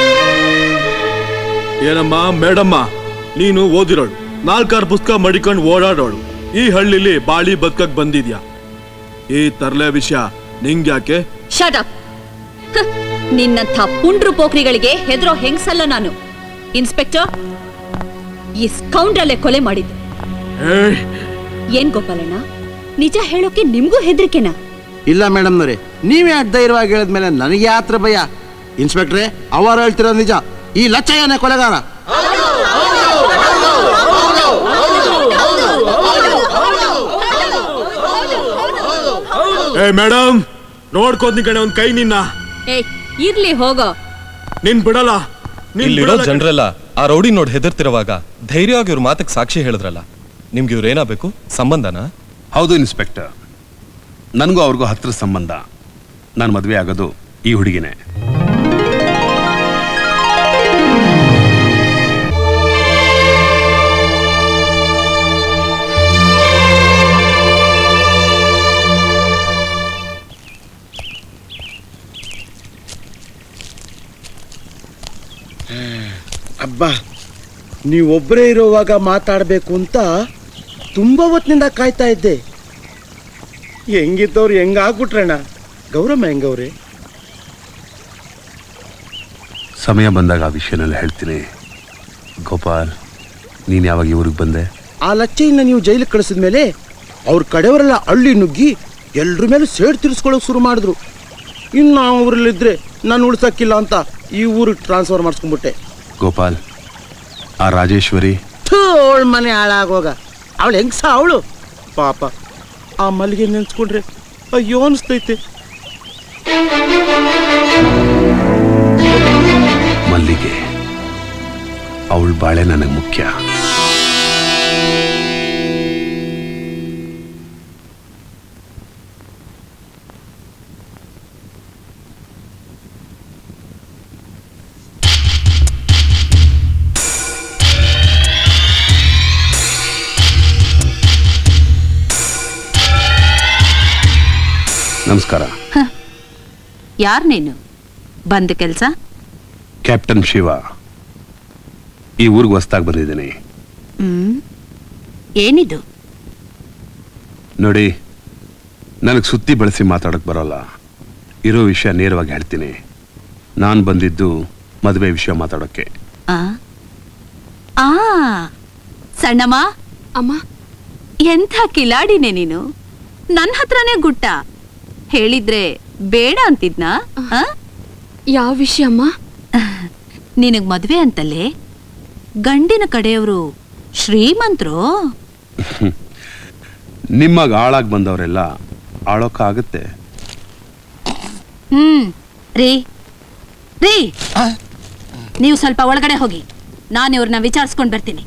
ಏನಮ್ಮ ಮೇಡಮ್ಮ ನೀನು ಓದಿರೋಳು ನಾಲ್ಕಾರು ಪುಸ್ತಕ ಮಡಿಕೊಂಡು ಓಡಾಡೋಳು ಈ ಹಳ್ಳಿಲಿ ಬಾಳಿ ಬದುಕಕ್ ಬಂದಿದ್ಯಾ ಈ ತರ್ಲೆ ವಿಷಯ ನಿಂಗ್ಯಾಕೆ ಶಟ್ ಅಪ್ ನಿನ್ನಂಥ ಪುಂಡ್ರು ಪೋಖ್ರಿಗಳಿಗೆ ಹೆದರೋ ಹೆಂಗ್ಸಲ್ಲ ನಾನು ಇನ್ಸ್ಪೆಕ್ಟರ್ ಈ ಸ್ಕೌಂಡ್ರಲ್ಲೇ ಕೊಲೆ ಮಾಡಿದ್ದು ಏಯ್ ಏನ್ ಗೋಪಾಲಣ್ಣ ನಿಜ ಹೇಳೋಕೆ ನಿಮ್ಗೂ ಹೆದರಿಕೆನಾ ಇಲ್ಲ ಮೇಡಮ್ನವ್ರೆ ನೀವೇ ಅಡ್ ಧೈರ್ಯವಾಗಿ ಹೇಳಿದ್ಮೇಲೆ ನನಗೆ ಯಾತ್ರ ಭಯ ಇನ್ಸ್ಪೆಕ್ಟ್ರೆ ಅವರು ಹೇಳ್ತಿರೋ ನಿಜ ಈ ಲಚ್ಚಯ್ಯನೇ ಕೊಲೆಗಾರ ಏ ಮೇಡಮ್ ನೋಡ್ಕೋದ್ ಕಣೆ ಒಂದ್ ಕೈ ನಿನ್ನ ಏಯ್ ಇರ್ಲಿ ಹೋಗೋ ನಿನ್ ಬಿಡಲ್ಲ ನೀನ್ ಇಲ್ಲಿರೋ ಬಿಡಲ್ಲ ಕಣೆ. ಜನರೆಲ್ಲ ಆ ರೌಡಿ ನೋಡಿ ಹೆದರ್ತಿರುವಾಗ ಧೈರ್ಯವಾಗಿ ಇವ್ರ ಮಾತಕ್ಕೆ ಸಾಕ್ಷಿ ಹೇಳಿದ್ರಲ್ಲ ನಿಮ್ಗೆ ಇವ್ರು ಏನಾಗಬೇಕು ಸಂಬಂಧನಾ ಹೌದು ಇನ್ಸ್ಪೆಕ್ಟರ್ ನನಗೂ ಅವ್ರಿಗೂ ಹತ್ರ ಸಂಬಂಧ ನಾನು ಮದುವೆ ಆಗೋದು ಈ ಹುಡುಗಿನೇ ಅಬ್ಬಾ ನೀವೊಬ್ಬರೇ ಇರೋವಾಗ ಮಾತಾಡಬೇಕು ಅಂತ ತುಂಬ ಹೊತ್ತಿನಿಂದ ಕಾಯ್ತಾ ಇದ್ದೆ ಹೆಂಗಿದ್ದವ್ರು ಹೆಂಗಾಗ್ಬಿಟ್ರಣ್ಣ ಗೌರಮ್ಮ ಹೆಂಗವ್ರೆ ಸಮಯ ಬಂದಾಗ ಆ ವಿಷಯನೆಲ್ಲ ಹೇಳ್ತೀನಿ ಗೋಪಾಲ್ ನೀನು ಯಾವಾಗ ಈ ಊರಿಗೆ ಬಂದೆ ಆ ಲಚ್ಚೆಯಿಂದ ನೀವು ಜೈಲಿಗೆ ಕಳಿಸಿದ ಮೇಲೆ ಅವ್ರ ಕಡೆಯವರೆಲ್ಲ ಹಳ್ಳಿ ನುಗ್ಗಿ ಎಲ್ರ ಮೇಲೆ ಸೇಡ್ ತಿರ್ಸ್ಕೊಳ್ಳೋಕೆ ಶುರು ಮಾಡಿದ್ರು ಇನ್ನು ಆ ಊರಲ್ಲಿದ್ರೆ ನಾನು ಉಳ್ಸಕ್ಕಿಲ್ಲ ಅಂತ ಈ ಊರಿಗೆ ಟ್ರಾನ್ಸ್ಫರ್ ಮಾಡಿಸ್ಕೊಂಡ್ಬಿಟ್ಟೆ ಗೋಪಾಲ್ ಆ ರಾಜೇಶ್ವರಿ ಅವಳ ಮನೆ ಹಾಳಾಗೋಗ ಅವಳು ಹೆಂಗ್ಸ ಅವಳು ಪಾಪ ಆ ಮಲ್ಲಿಗೆ ನೆನ್ಸ್ಕೊಂಡ್ರೆ ಅಯ್ಯೋ ಅನಿಸ್ತೈತೆ ಮಲ್ಲಿಗೆ ಅವಳ ಬಾಳೆ ನನಗೆ ಮುಖ್ಯ ನಮಸ್ಕಾರ ಯಾರ್ ನೀನು ಬಂದ ಕೆಲ್ಸ ಕ್ಯಾಪ್ಟನ್ ಶಿವ ಈ ಊರಿಗೆ ಹೊಸ್ದಾಗಿ ಬಂದಿದ್ದೀನಿ ಹ್ಮ್ ಏನಿದು ನೋಡಿ ನನಗೆ ಸುತ್ತಿ ಬಳಸಿ ಮಾತಾಡಕ್ ಬರೋಲ್ಲ ಇರೋ ವಿಷಯ ನೇರವಾಗಿ ಹೇಳ್ತೀನಿ ನಾನು ಬಂದಿದ್ದು ಮದುವೆ ವಿಷಯ ಮಾತಾಡೋಕ್ಕೆ ಆ ಆ ಸಣ್ಣಮ್ಮ ಅಮ್ಮ ಎಂಥ ಕಿಲಾಡಿನೇ ನೀನು ನನ್ನ ಹತ್ರನೇ ಗುಟ್ಟ ಹೇಳಿದ್ರೆ ಬೇಡ ಅಂತಿದ್ನಾ ಆ? ಯಾವ ವಿಷಯ ಅಮ್ಮ ನಿನಗ್ ಮದ್ವೆ ಅಂತಲೇ ಗಂಡಿನ ಕಡೆಯವರು ಶ್ರೀಮಂತರು ನಿಮ್ಮಗ ಆಳಾಗಿ ಬಂದವರೆಲ್ಲ ಆಳೋಕ್ಕಾಗುತ್ತೆ ಹ್ಮ್ ರೀ ರೀ ನೀವು ಸ್ವಲ್ಪ ಒಳಗಡೆ ಹೋಗಿ ನಾನು ಇವ್ರನ್ನ ವಿಚಾರಿಸ್ಕೊಂಡ್ ಬರ್ತೀನಿ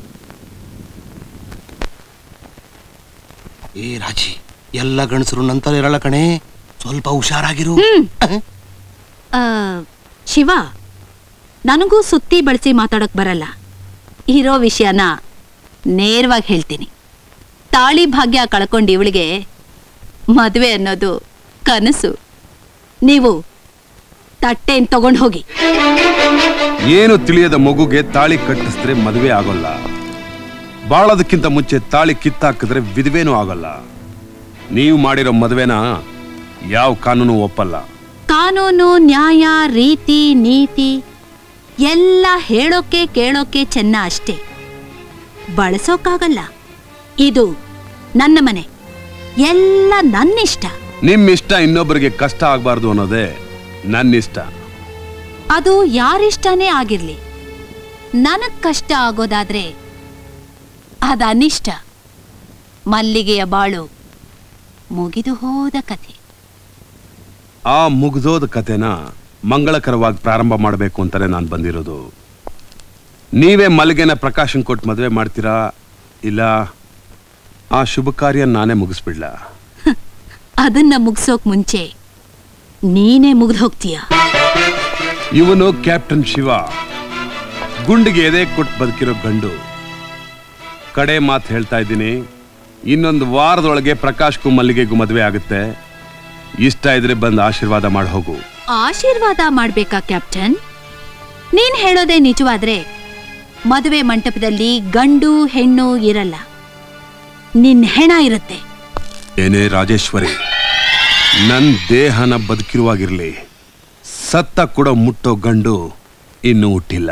ಏ ರಾಜಿ ಎಲ್ಲ ಗಂಡಸರು ನಂತರ ಇರಲ್ಲ ಕಣೆ ಸ್ವಲ್ಪ ಹುಷಾರಾಗಿರು ಆ, ಶಿವ ನನಗೂ ಸುತ್ತಿ ಬಳಸಿ ಮಾತಾಡೋಕ್ ಬರಲ್ಲ ಇರೋ ವಿಷಯನ ನೇರವಾಗಿ ಹೇಳ್ತೀನಿ ತಾಳಿ ಭಾಗ್ಯ ಕಳ್ಕೊಂಡು ಇವಳಿಗೆ ಮದುವೆ ಅನ್ನೋದು ಕನಸು ನೀವು ತಟ್ಟೆನ್ ತಗೊಂಡು ಹೋಗಿ ಏನು ತಿಳಿಯದ ಮಗುಗೆ ತಾಳಿ ಕಟ್ಟಿಸಿದ್ರೆ ಮದುವೆ ಆಗೋಲ್ಲ ಬಾಳೋದಕ್ಕಿಂತ ಮುಂಚೆ ತಾಳಿ ಕಿತ್ತಾಕಿದ್ರೆ ವಿಧವೇನೂ ಆಗೋಲ್ಲ ನೀವು ಮಾಡಿರೋ ಮದುವೆನ ಯಾವ ಕಾನೂನು ಒಪ್ಪಲ್ಲ ಕಾನೂನು ನ್ಯಾಯ ರೀತಿ ನೀತಿ ಎಲ್ಲ ಹೇಳೋಕೆ ಕೇಳೋಕೆ ಚೆನ್ನ ಅಷ್ಟೇ ಬಳಸೋಕ್ಕಾಗಲ್ಲ ಇದು ನನ್ನ ಮನೆ ಎಲ್ಲ ನನ್ನಿಷ್ಟ ನಿಮ್ ಇಷ್ಟ ಇನ್ನೊಬ್ಬರಿಗೆ ಕಷ್ಟ ಆಗ್ಬಾರ್ದು ಅನ್ನೋದೇ ನನ್ನ ಇಷ್ಟ ಅದು ಯಾರಿಷ್ಟನೇ ಆಗಿರ್ಲಿ ನನಗ್ ಕಷ್ಟ ಆಗೋದಾದ್ರೆ ಅದ ಅನಿಷ್ಟ ಮಲ್ಲಿಗೆಯ ಬಾಳು ಮುಗಿದು ಹೋದ ಕಥೆ ಆ ಮುಗ್ದೋದ ಕತೆನ ಮಂಗಳಕರವಾಗಿ ಪ್ರಾರಂಭ ಮಾಡಬೇಕು ಅಂತಾನೆ ನಾನು ಬಂದಿರೋದು ನೀವೇ ಮಲ್ಲಿಗೆನ ಪ್ರಕಾಶನ್ ಕೊಟ್ಟು ಮದುವೆ ಮಾಡ್ತೀರಾ ಇಲ್ಲ ಆ ಶುಭ ಕಾರ್ಯ ನಾನೇ ಮುಗಿಸ್ಬಿಡ್ಲಾ ಅದನ್ನ ಮುಗ್ಸೋಕ್ ಮುಂಚೆ ನೀನೇ ಮುಗ್ದು ಹೋಗ್ತೀಯ ಇವನು ಕ್ಯಾಪ್ಟನ್ ಶಿವ ಗುಂಡಿಗೆ ಎದೆ ಕೊಟ್ಟು ಬದುಕಿರೋ ಗಂಡು ಕಡೆ ಮಾತು ಹೇಳ್ತಾ ಇದ್ದೀನಿ ಇನ್ನೊಂದು ವಾರದೊಳಗೆ ಪ್ರಕಾಶ್ಗೂ ಮಲ್ಲಿಗೆಗೂ ಮದುವೆ ಆಗುತ್ತೆ ಇಷ್ಟ ಇದ್ರೆ ಬಂದು ಆಶೀರ್ವಾದ ಮಾಡಿ ಹೋಗು ಆಶೀರ್ವಾದ ಮಾಡ್ಬೇಕಾ ಕ್ಯಾಪ್ಟನ್ ನೀನ್ ಹೇಳೋದೇ ನಿಜವಾದ್ರೆ ಮದುವೆ ಮಂಟಪದಲ್ಲಿ ಗಂಡು ಹೆಣ್ಣು ಇರಲ್ಲ ನಿನ್ ಹೆಣ ಇರುತ್ತೆ ಏನೇ ರಾಜೇಶ್ವರಿ ನನ್ನ ದೇಹನ ಬದುಕಿರುವಾಗಿರ್ಲಿ ಸತ್ತ ಕೂಡ ಮುಟ್ಟೋ ಗಂಡು ಇನ್ನೂ ಹುಟ್ಟಿಲ್ಲ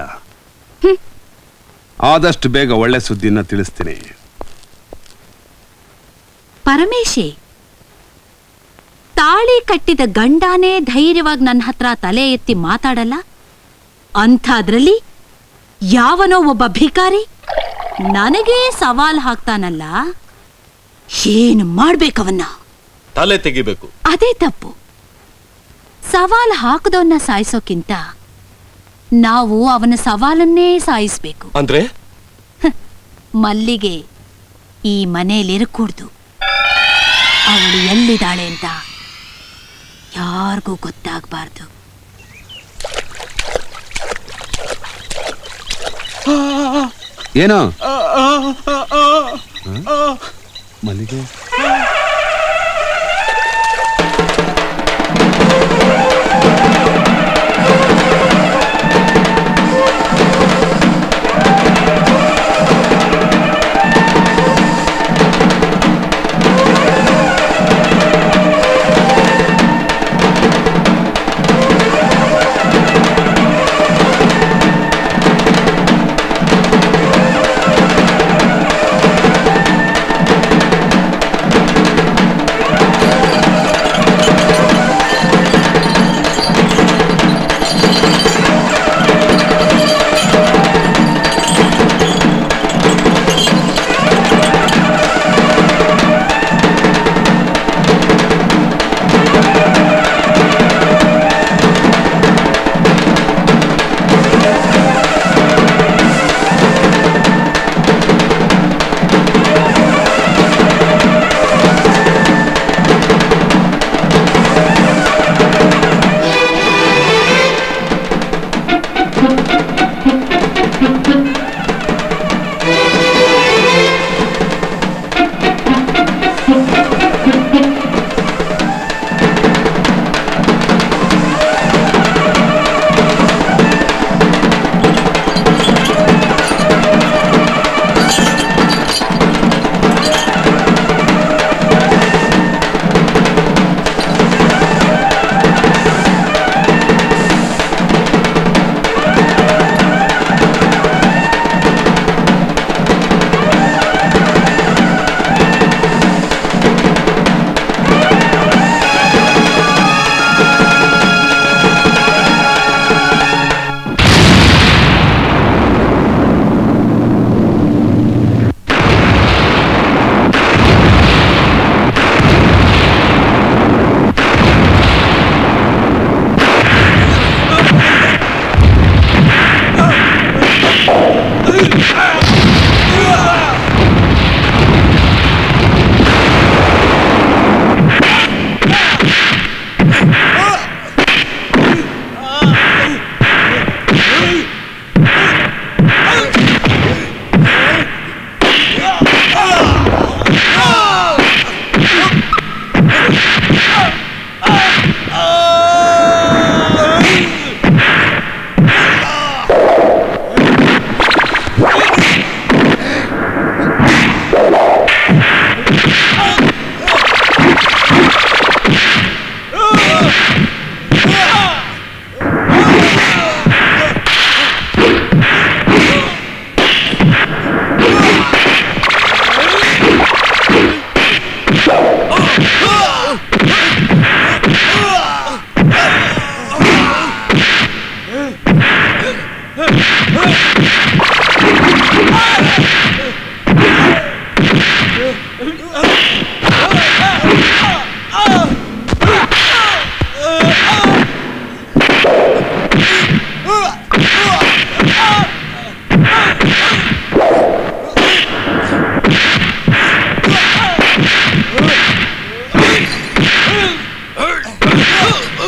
ಆದಷ್ಟು ಬೇಗ ಒಳ್ಳೆ ಸುದ್ದಿನ ತಿಳಿಸ್ತೀನಿ ಪರಮೇಶಿ ತಾಳಿ ಕಟ್ಟಿದ ಗಂಡಾನೇ ಧೈರ್ಯವಾಗಿ ನನ್ನ ಹತ್ರ ತಲೆ ಎತ್ತಿ ಮಾತಾಡಲ್ಲ ಅಂಥದ್ರಲ್ಲಿ ಯಾವನೋ ಒಬ್ಬ ಭಿಕಾರಿ ನನಗೇ ಸವಾಲ್ ಹಾಕ್ತಾನಲ್ಲ ಏನು ಮಾಡ್ಬೇಕವನ್ನ ತಲೆ ತೆಗಿಬೇಕು ಅದೇ ತಪ್ಪು ಸವಾಲ್ ಹಾಕದವನ್ನ ಸಾಯಿಸೋಕ್ಕಿಂತ ನಾವು ಅವನ ಸವಾಲನ್ನೇ ಸಾಯಿಸ್ಬೇಕು ಅಂದ್ರೆ ಮಲ್ಲಿಗೆ ಈ ಮನೇಲಿರಕೂಡ್ದು ಅವಳು ಎಲ್ಲಿದ್ದಾಳೆ ಅಂತ ಯಾರಿಗೂ ಗೊತ್ತಾಗಬಾರ್ದು ಏನೋ ಮಲ್ಲಿಗೆ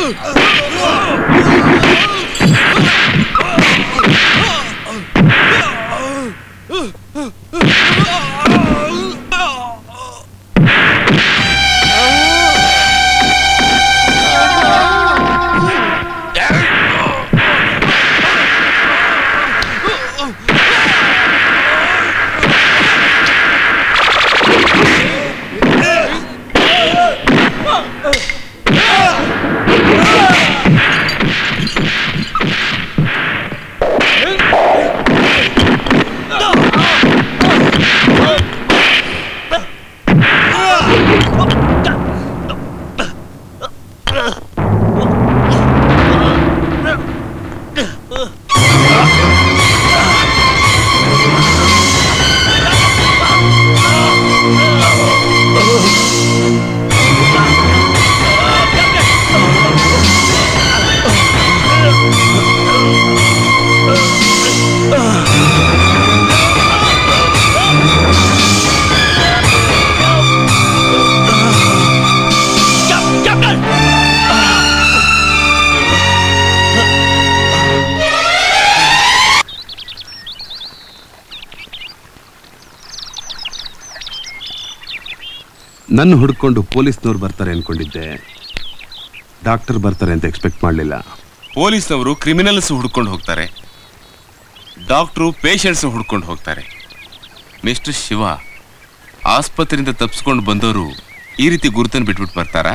ನನ್ನ ಹುಡ್ಕೊಂಡು ಪೊಲೀಸ್ನವ್ರು ಬರ್ತಾರೆ ಅನ್ಕೊಂಡಿದ್ದೆ ಡಾಕ್ಟರ್ ಬರ್ತಾರೆ ಅಂತ ಎಕ್ಸ್ಪೆಕ್ಟ್ ಮಾಡಲಿಲ್ಲ ಪೊಲೀಸ್ನವರು ಕ್ರಿಮಿನಲ್ಸ್ ಹುಡ್ಕೊಂಡು ಹೋಗ್ತಾರೆ ಡಾಕ್ಟ್ರು ಪೇಷಂಟ್ಸ್ ಹುಡ್ಕೊಂಡು ಹೋಗ್ತಾರೆ ಮಿಸ್ಟರ್ ಶಿವ ಆಸ್ಪತ್ರೆಯಿಂದ ತಪ್ಪಿಸ್ಕೊಂಡು ಬಂದವರು ಈ ರೀತಿ ಗುರುತನ್ನು ಬಿಟ್ಬಿಟ್ಟು ಬರ್ತಾರಾ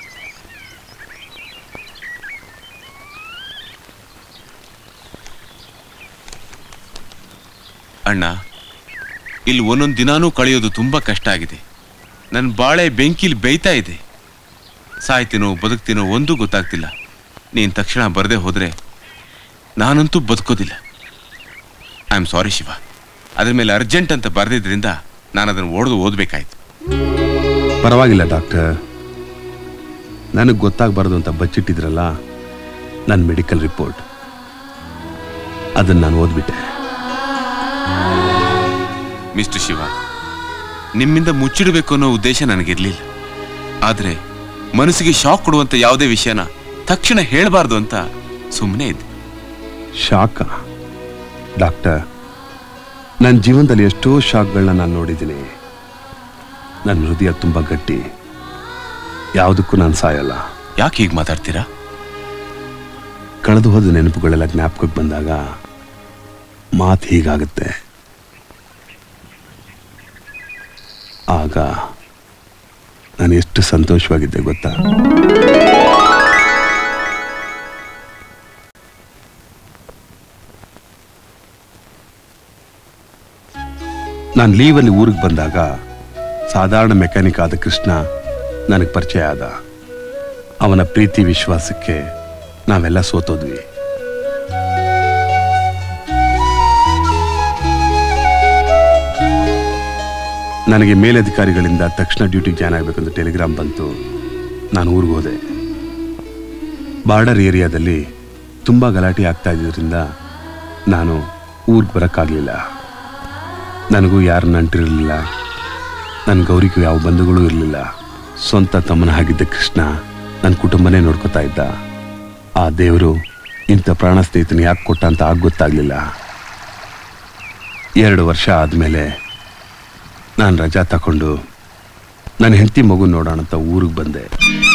ಅಣ್ಣ ಇಲ್ಲಿ ಒಂದೊಂದು ದಿನಾನೂ ಕಳೆಯೋದು ತುಂಬಾ ಕಷ್ಟ ಆಗಿದೆ ನನ್ನ ಬಾಳೆ ಬೆಂಕಿಲಿ ಬೇಯ್ತಾ ಇದೆ ಸಾಯ್ತೀನೋ ಬದುಕ್ತೀನೋ ಒಂದೂ ಗೊತ್ತಾಗ್ತಿಲ್ಲ ನೀನು ತಕ್ಷಣ ಬರದೆ ಹೋದ್ರೆ ನಾನಂತೂ ಬದುಕೋದಿಲ್ಲ ಐ ಆಮ್ ಸಾರಿ ಶಿವ ಅದ್ರ ಮೇಲೆ ಅರ್ಜೆಂಟ್ ಅಂತ ಬರೆದಿದ್ರಿಂದ ನಾನು ಅದನ್ನು ಓಡ್ದು ಓದಬೇಕಾಯ್ತು ಪರವಾಗಿಲ್ಲ ಡಾಕ್ಟರ್ ನನಗೆ ಗೊತ್ತಾಗಬಾರ್ದು ಅಂತ ಬಚ್ಚಿಟ್ಟಿದ್ರಲ್ಲ ನನ್ನ ಮೆಡಿಕಲ್ ರಿಪೋರ್ಟ್ ಅದನ್ನು ನಾನು ಓದ್ಬಿಟ್ಟೆ ಮಿಸ್ಟರ್ ಶಿವ ನಿಮ್ಮಿಂದ ಮುಚ್ಚಿಡಬೇಕು ಅನ್ನೋ ಉದ್ದೇಶ ನನಗಿರ್ಲಿಲ್ಲ ಆದ್ರೆ ಮನಸ್ಸಿಗೆ ಶಾಕ್ ಕೊಡುವಂತ ಯಾವುದೇ ವಿಷಯನ ತಕ್ಷಣ ಹೇಳಬಾರ್ದು ಅಂತ ಸುಮ್ಮನೆ ಇದ್ದೆ ಶಾಕ ಡಾಕ್ಟರ್ ನನ್ನ ಜೀವನದಲ್ಲಿ ಎಷ್ಟೋ ಶಾಕ್ಗಳನ್ನ ನಾನು ನೋಡಿದ್ದೀನಿ ನನ್ನ ಹೃದಯ ತುಂಬ ಗಟ್ಟಿ ಯಾವುದಕ್ಕೂ ನಾನು ಸಾಯಲ್ಲ ಯಾಕೆ ಹೀಗೆ ಮಾತಾಡ್ತೀರಾ ಕಳೆದು ಹೋದ ನೆನಪುಗಳೆಲ್ಲ ಜ್ಞಾಪಕಕ್ಕೆ ಬಂದಾಗ ಮಾತು ಹೀಗಾಗುತ್ತೆ ಆಗ ನಾನು ಎಷ್ಟು ಸಂತೋಷವಾಗಿದ್ದೆ ಗೊತ್ತಾ ನಾನು ಲೀವಲ್ಲಿ ಊರಿಗೆ ಬಂದಾಗ ಸಾಧಾರಣ ಮೆಕ್ಯಾನಿಕ್ ಆದ ಕೃಷ್ಣ ನನಗೆ ಪರಿಚಯ ಆದ ಅವನ ಪ್ರೀತಿ ವಿಶ್ವಾಸಕ್ಕೆ ನಾವೆಲ್ಲ ಸೋತೋದ್ವಿ ನನಗೆ ಮೇಲಧಿಕಾರಿಗಳಿಂದ ತಕ್ಷಣ ಡ್ಯೂಟಿಗೆ ಜಾಯ್ನ್ ಆಗಬೇಕಂತ ಟೆಲಿಗ್ರಾಮ್ ಬಂತು ನಾನು ಊರಿಗೆ ಹೋದೆ ಬಾರ್ಡರ್ ಏರಿಯಾದಲ್ಲಿ ತುಂಬ ಗಲಾಟೆ ಆಗ್ತಾ ಇದ್ದಿದ್ದರಿಂದ ನಾನು ಊರಿಗೆ ಬರೋಕ್ಕಾಗಲಿಲ್ಲ ನನಗೂ ಯಾರು ನಂಟಿರಲಿಲ್ಲ ನನ್ನ ಗೌರಿಗೂ ಯಾವ ಬಂಧುಗಳು ಇರಲಿಲ್ಲ ಸ್ವಂತ ತಮ್ಮನ ಹಾಗಿದ್ದ ಕೃಷ್ಣ ನನ್ನ ಕುಟುಂಬನೇ ನೋಡ್ಕೊತಾ ಇದ್ದ ಆ ದೇವರು ಇಂಥ ಪ್ರಾಣ ಸ್ನೇಹಿತನ ಯಾಕೆ ಕೊಟ್ಟ ಅಂತ ಆಗ ಗೊತ್ತಾಗಲಿಲ್ಲ ಎರಡು ವರ್ಷ ಆದಮೇಲೆ ನಾನು ರಜಾ ತಗೊಂಡು ನನ್ನ ಹೆಂಡತಿ ಮಗು ನೋಡೋಣ ಅಂತ ಊರಿಗೆ ಬಂದೆ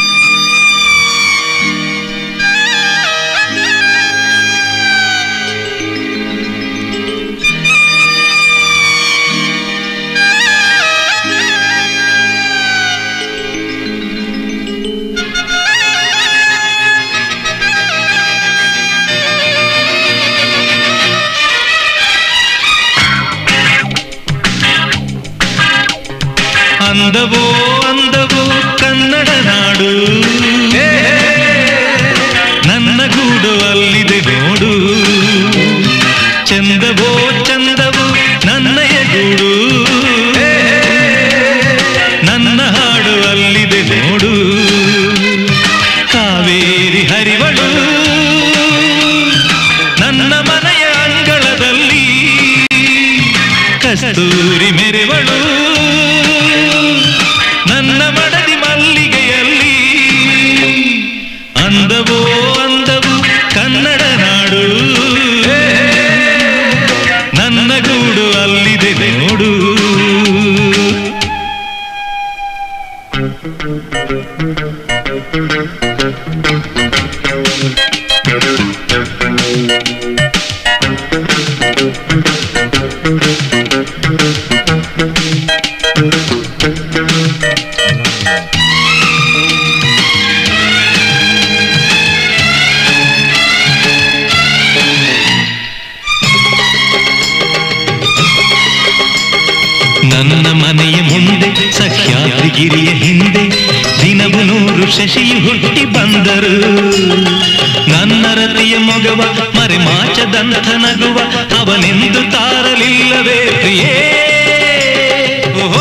ಅಂದವೋ ಅಂದವೋ ಕನ್ನಡ ನಾಡು ನನ್ನ ಗೂಡು ಅಲ್ಲಿದೆ ನೋಡು ಚಂದವೋ ಚಂದವೋ ನನ್ನಯ ಗೂಡು ನನ್ನ ಹಾಡು ಅಲ್ಲಿದೆ ನೋಡು ಕಾವೇರಿ ಹರಿವಳು ನನ್ನ ಮನೆಯ ಅಂಗಳದಲ್ಲಿ ಕಸ್ತೂರಿ ಮೆರೆವಳು ನನ್ನ ಮಡದಿ ಮಲ್ಲಿಗೆಯಲ್ಲಿ ಅಂದವೋ ಅಂದವು ಕನ್ನಡ ನಾಡು ನನ್ನ ಗೂಡು ಅಲ್ಲಿದೆ ನೋಡು ನನ್ನ ಮನೆಯ ಮುಂದೆ ಸಹ್ಯಾದ್ರಿಗಿರಿಯ ಹಿಂದೆ ದಿನವು ನೂರು ಶಶಿಯು ಹುಟ್ಟಿ ಬಂದರು ನನ್ನ ರತಿಯ ಮೊಗವ ಮರೆ ಮಾಚದಂಥ ನಗುವ ಅವನೆಂದು ತಾರಲಿಲ್ಲವೇ ಪ್ರಿಯೇ ಓಹೋ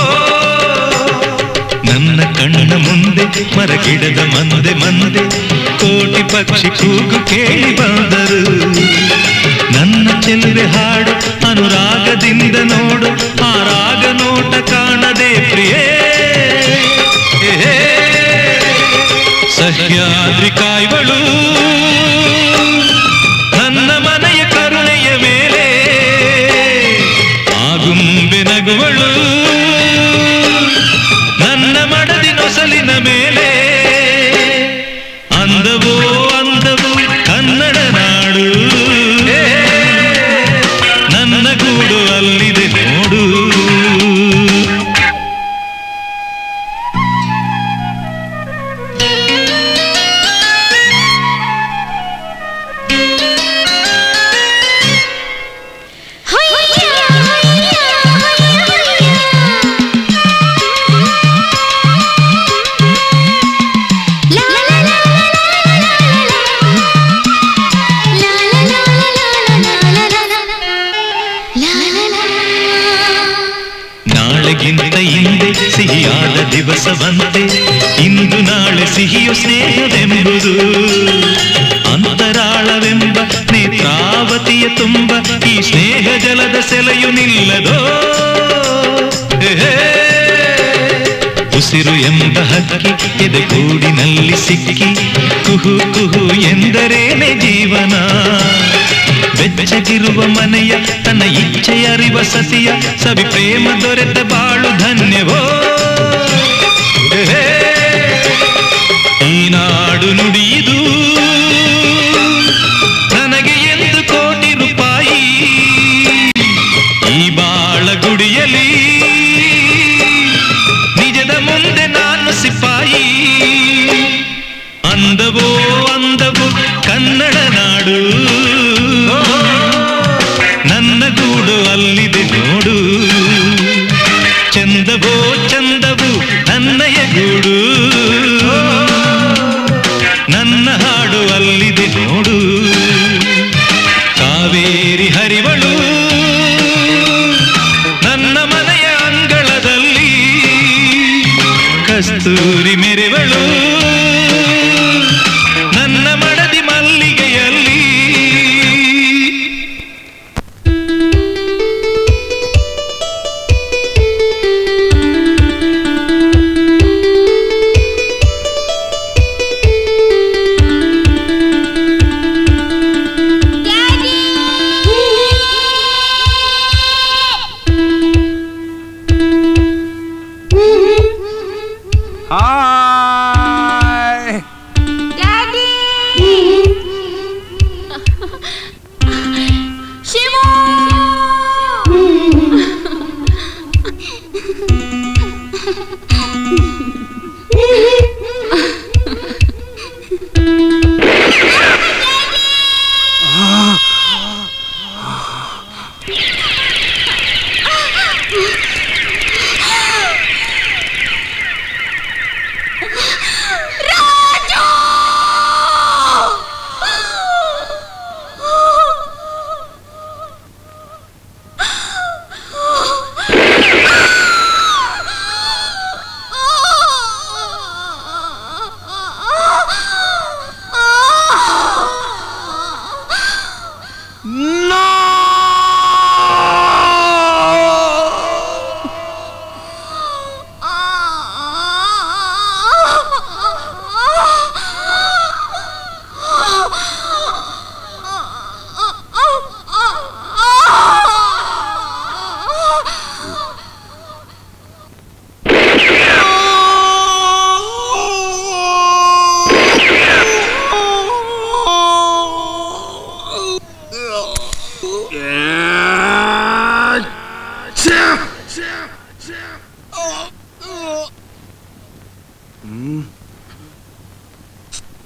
ನನ್ನ ಕಣ್ಣ ಮುಂದೆ ಮರಗಿಡದ ಮಂದೆ ಮಂದೆ ಕೋಟಿ ಪಕ್ಷಿ ಕೂಗು ಕೇಳಿ ಬಂದರು ನನ್ನ ಚೆಲುವೆ ಹಾಡು ಅನುರಾಗದಿಂದ ನೋಡು ಆ ರಾಗ ನೋಟ ಕಾಣದೆ ಪ್ರಿಯೇ ಏ, ಸಹ್ಯಾದ್ರಿ ಕಾಯ್ವಳು ನನ್ನ ಮನೆಯ ಕರುಣೆಯ ಮೇಲೆ ಆಗುಂಬೆ ನಗುವಳು ನನ್ನ ಮಡದಿ ನೊಸಲಿನ ಮೇಲೆ ಅಂದವೋ ಅಂದವು ಕನ್ನಡ ನಾಡು ನನ್ನ ಗೂಡು ಅಲ್ಲಿದೆ ನೋಡು ನಾಳೆಗಿಂತ ಹಿಂದೆ ಸಿಹಿಯಾದ ದಿವಸವಂತೆ ಇಂದು ನಾಳೆ ಸಿಹಿಯು ಸ್ನೇಹವೆಂಬುದು ಅಂತರಾಳವೆಂಬ ನೇತ್ರಾವತಿಯ ತುಂಬ ಈ ಸ್ನೇಹ ಜಲದ ಸೆಲೆಯು ನಿಲ್ಲದೋ ಹೇ ಉಸಿರು ಎಂಬ ಹಕ್ಕಿ ಎದೆ ಗೂಡಿನಲ್ಲಿ ಸಿಕ್ಕಿ ಕುಹು ಕುಹು ಎಂದರೇನೆ ಜೀವನ ಬೆಚ್ಚಗಿರುವ ಮನೆಯ ತನ್ನ ಇಚ್ಛೆ ಅರಿವ ಸತಿಯ ಸವಿ ಪ್ರೇಮ ದೊರೆತ ಬಾಳು ಧನ್ಯವೋ ಹೇ, ಈ ನಾಡು ನುಡಿಯುದು ನನಗೆ ಎಂದು ಕೋಟಿ ರೂಪಾಯಿ ಈ ಬಾಳ ಗುಡಿಯಲಿ ನಿಜದ ಮುಂದೆ ನಾನು ಸಿಪಾಯಿ ಅಂದವೋ ಅಂದವು ಕನ್ನಡ ನಾಡು ನನ್ನ ಗೂಡು ಅಲ್ಲಿದೆ ನೋಡು ಚಂದವೋ ಚಂದವು ನನ್ನಯ ಗೂಡು ನನ್ನ ಹಾಡು ಅಲ್ಲಿದೆ ನೋಡು ಕಾವೇರಿ ಹರಿವಳು ನನ್ನ ಮನೆಯ ಅಂಗಳದಲ್ಲಿ ಕಸ್ತೂರಿ ಮೆರೆವಳು ನನ್ನ ಮಡದಿ ಮಲ್ಲಿಗೆಯಲ್ಲಿ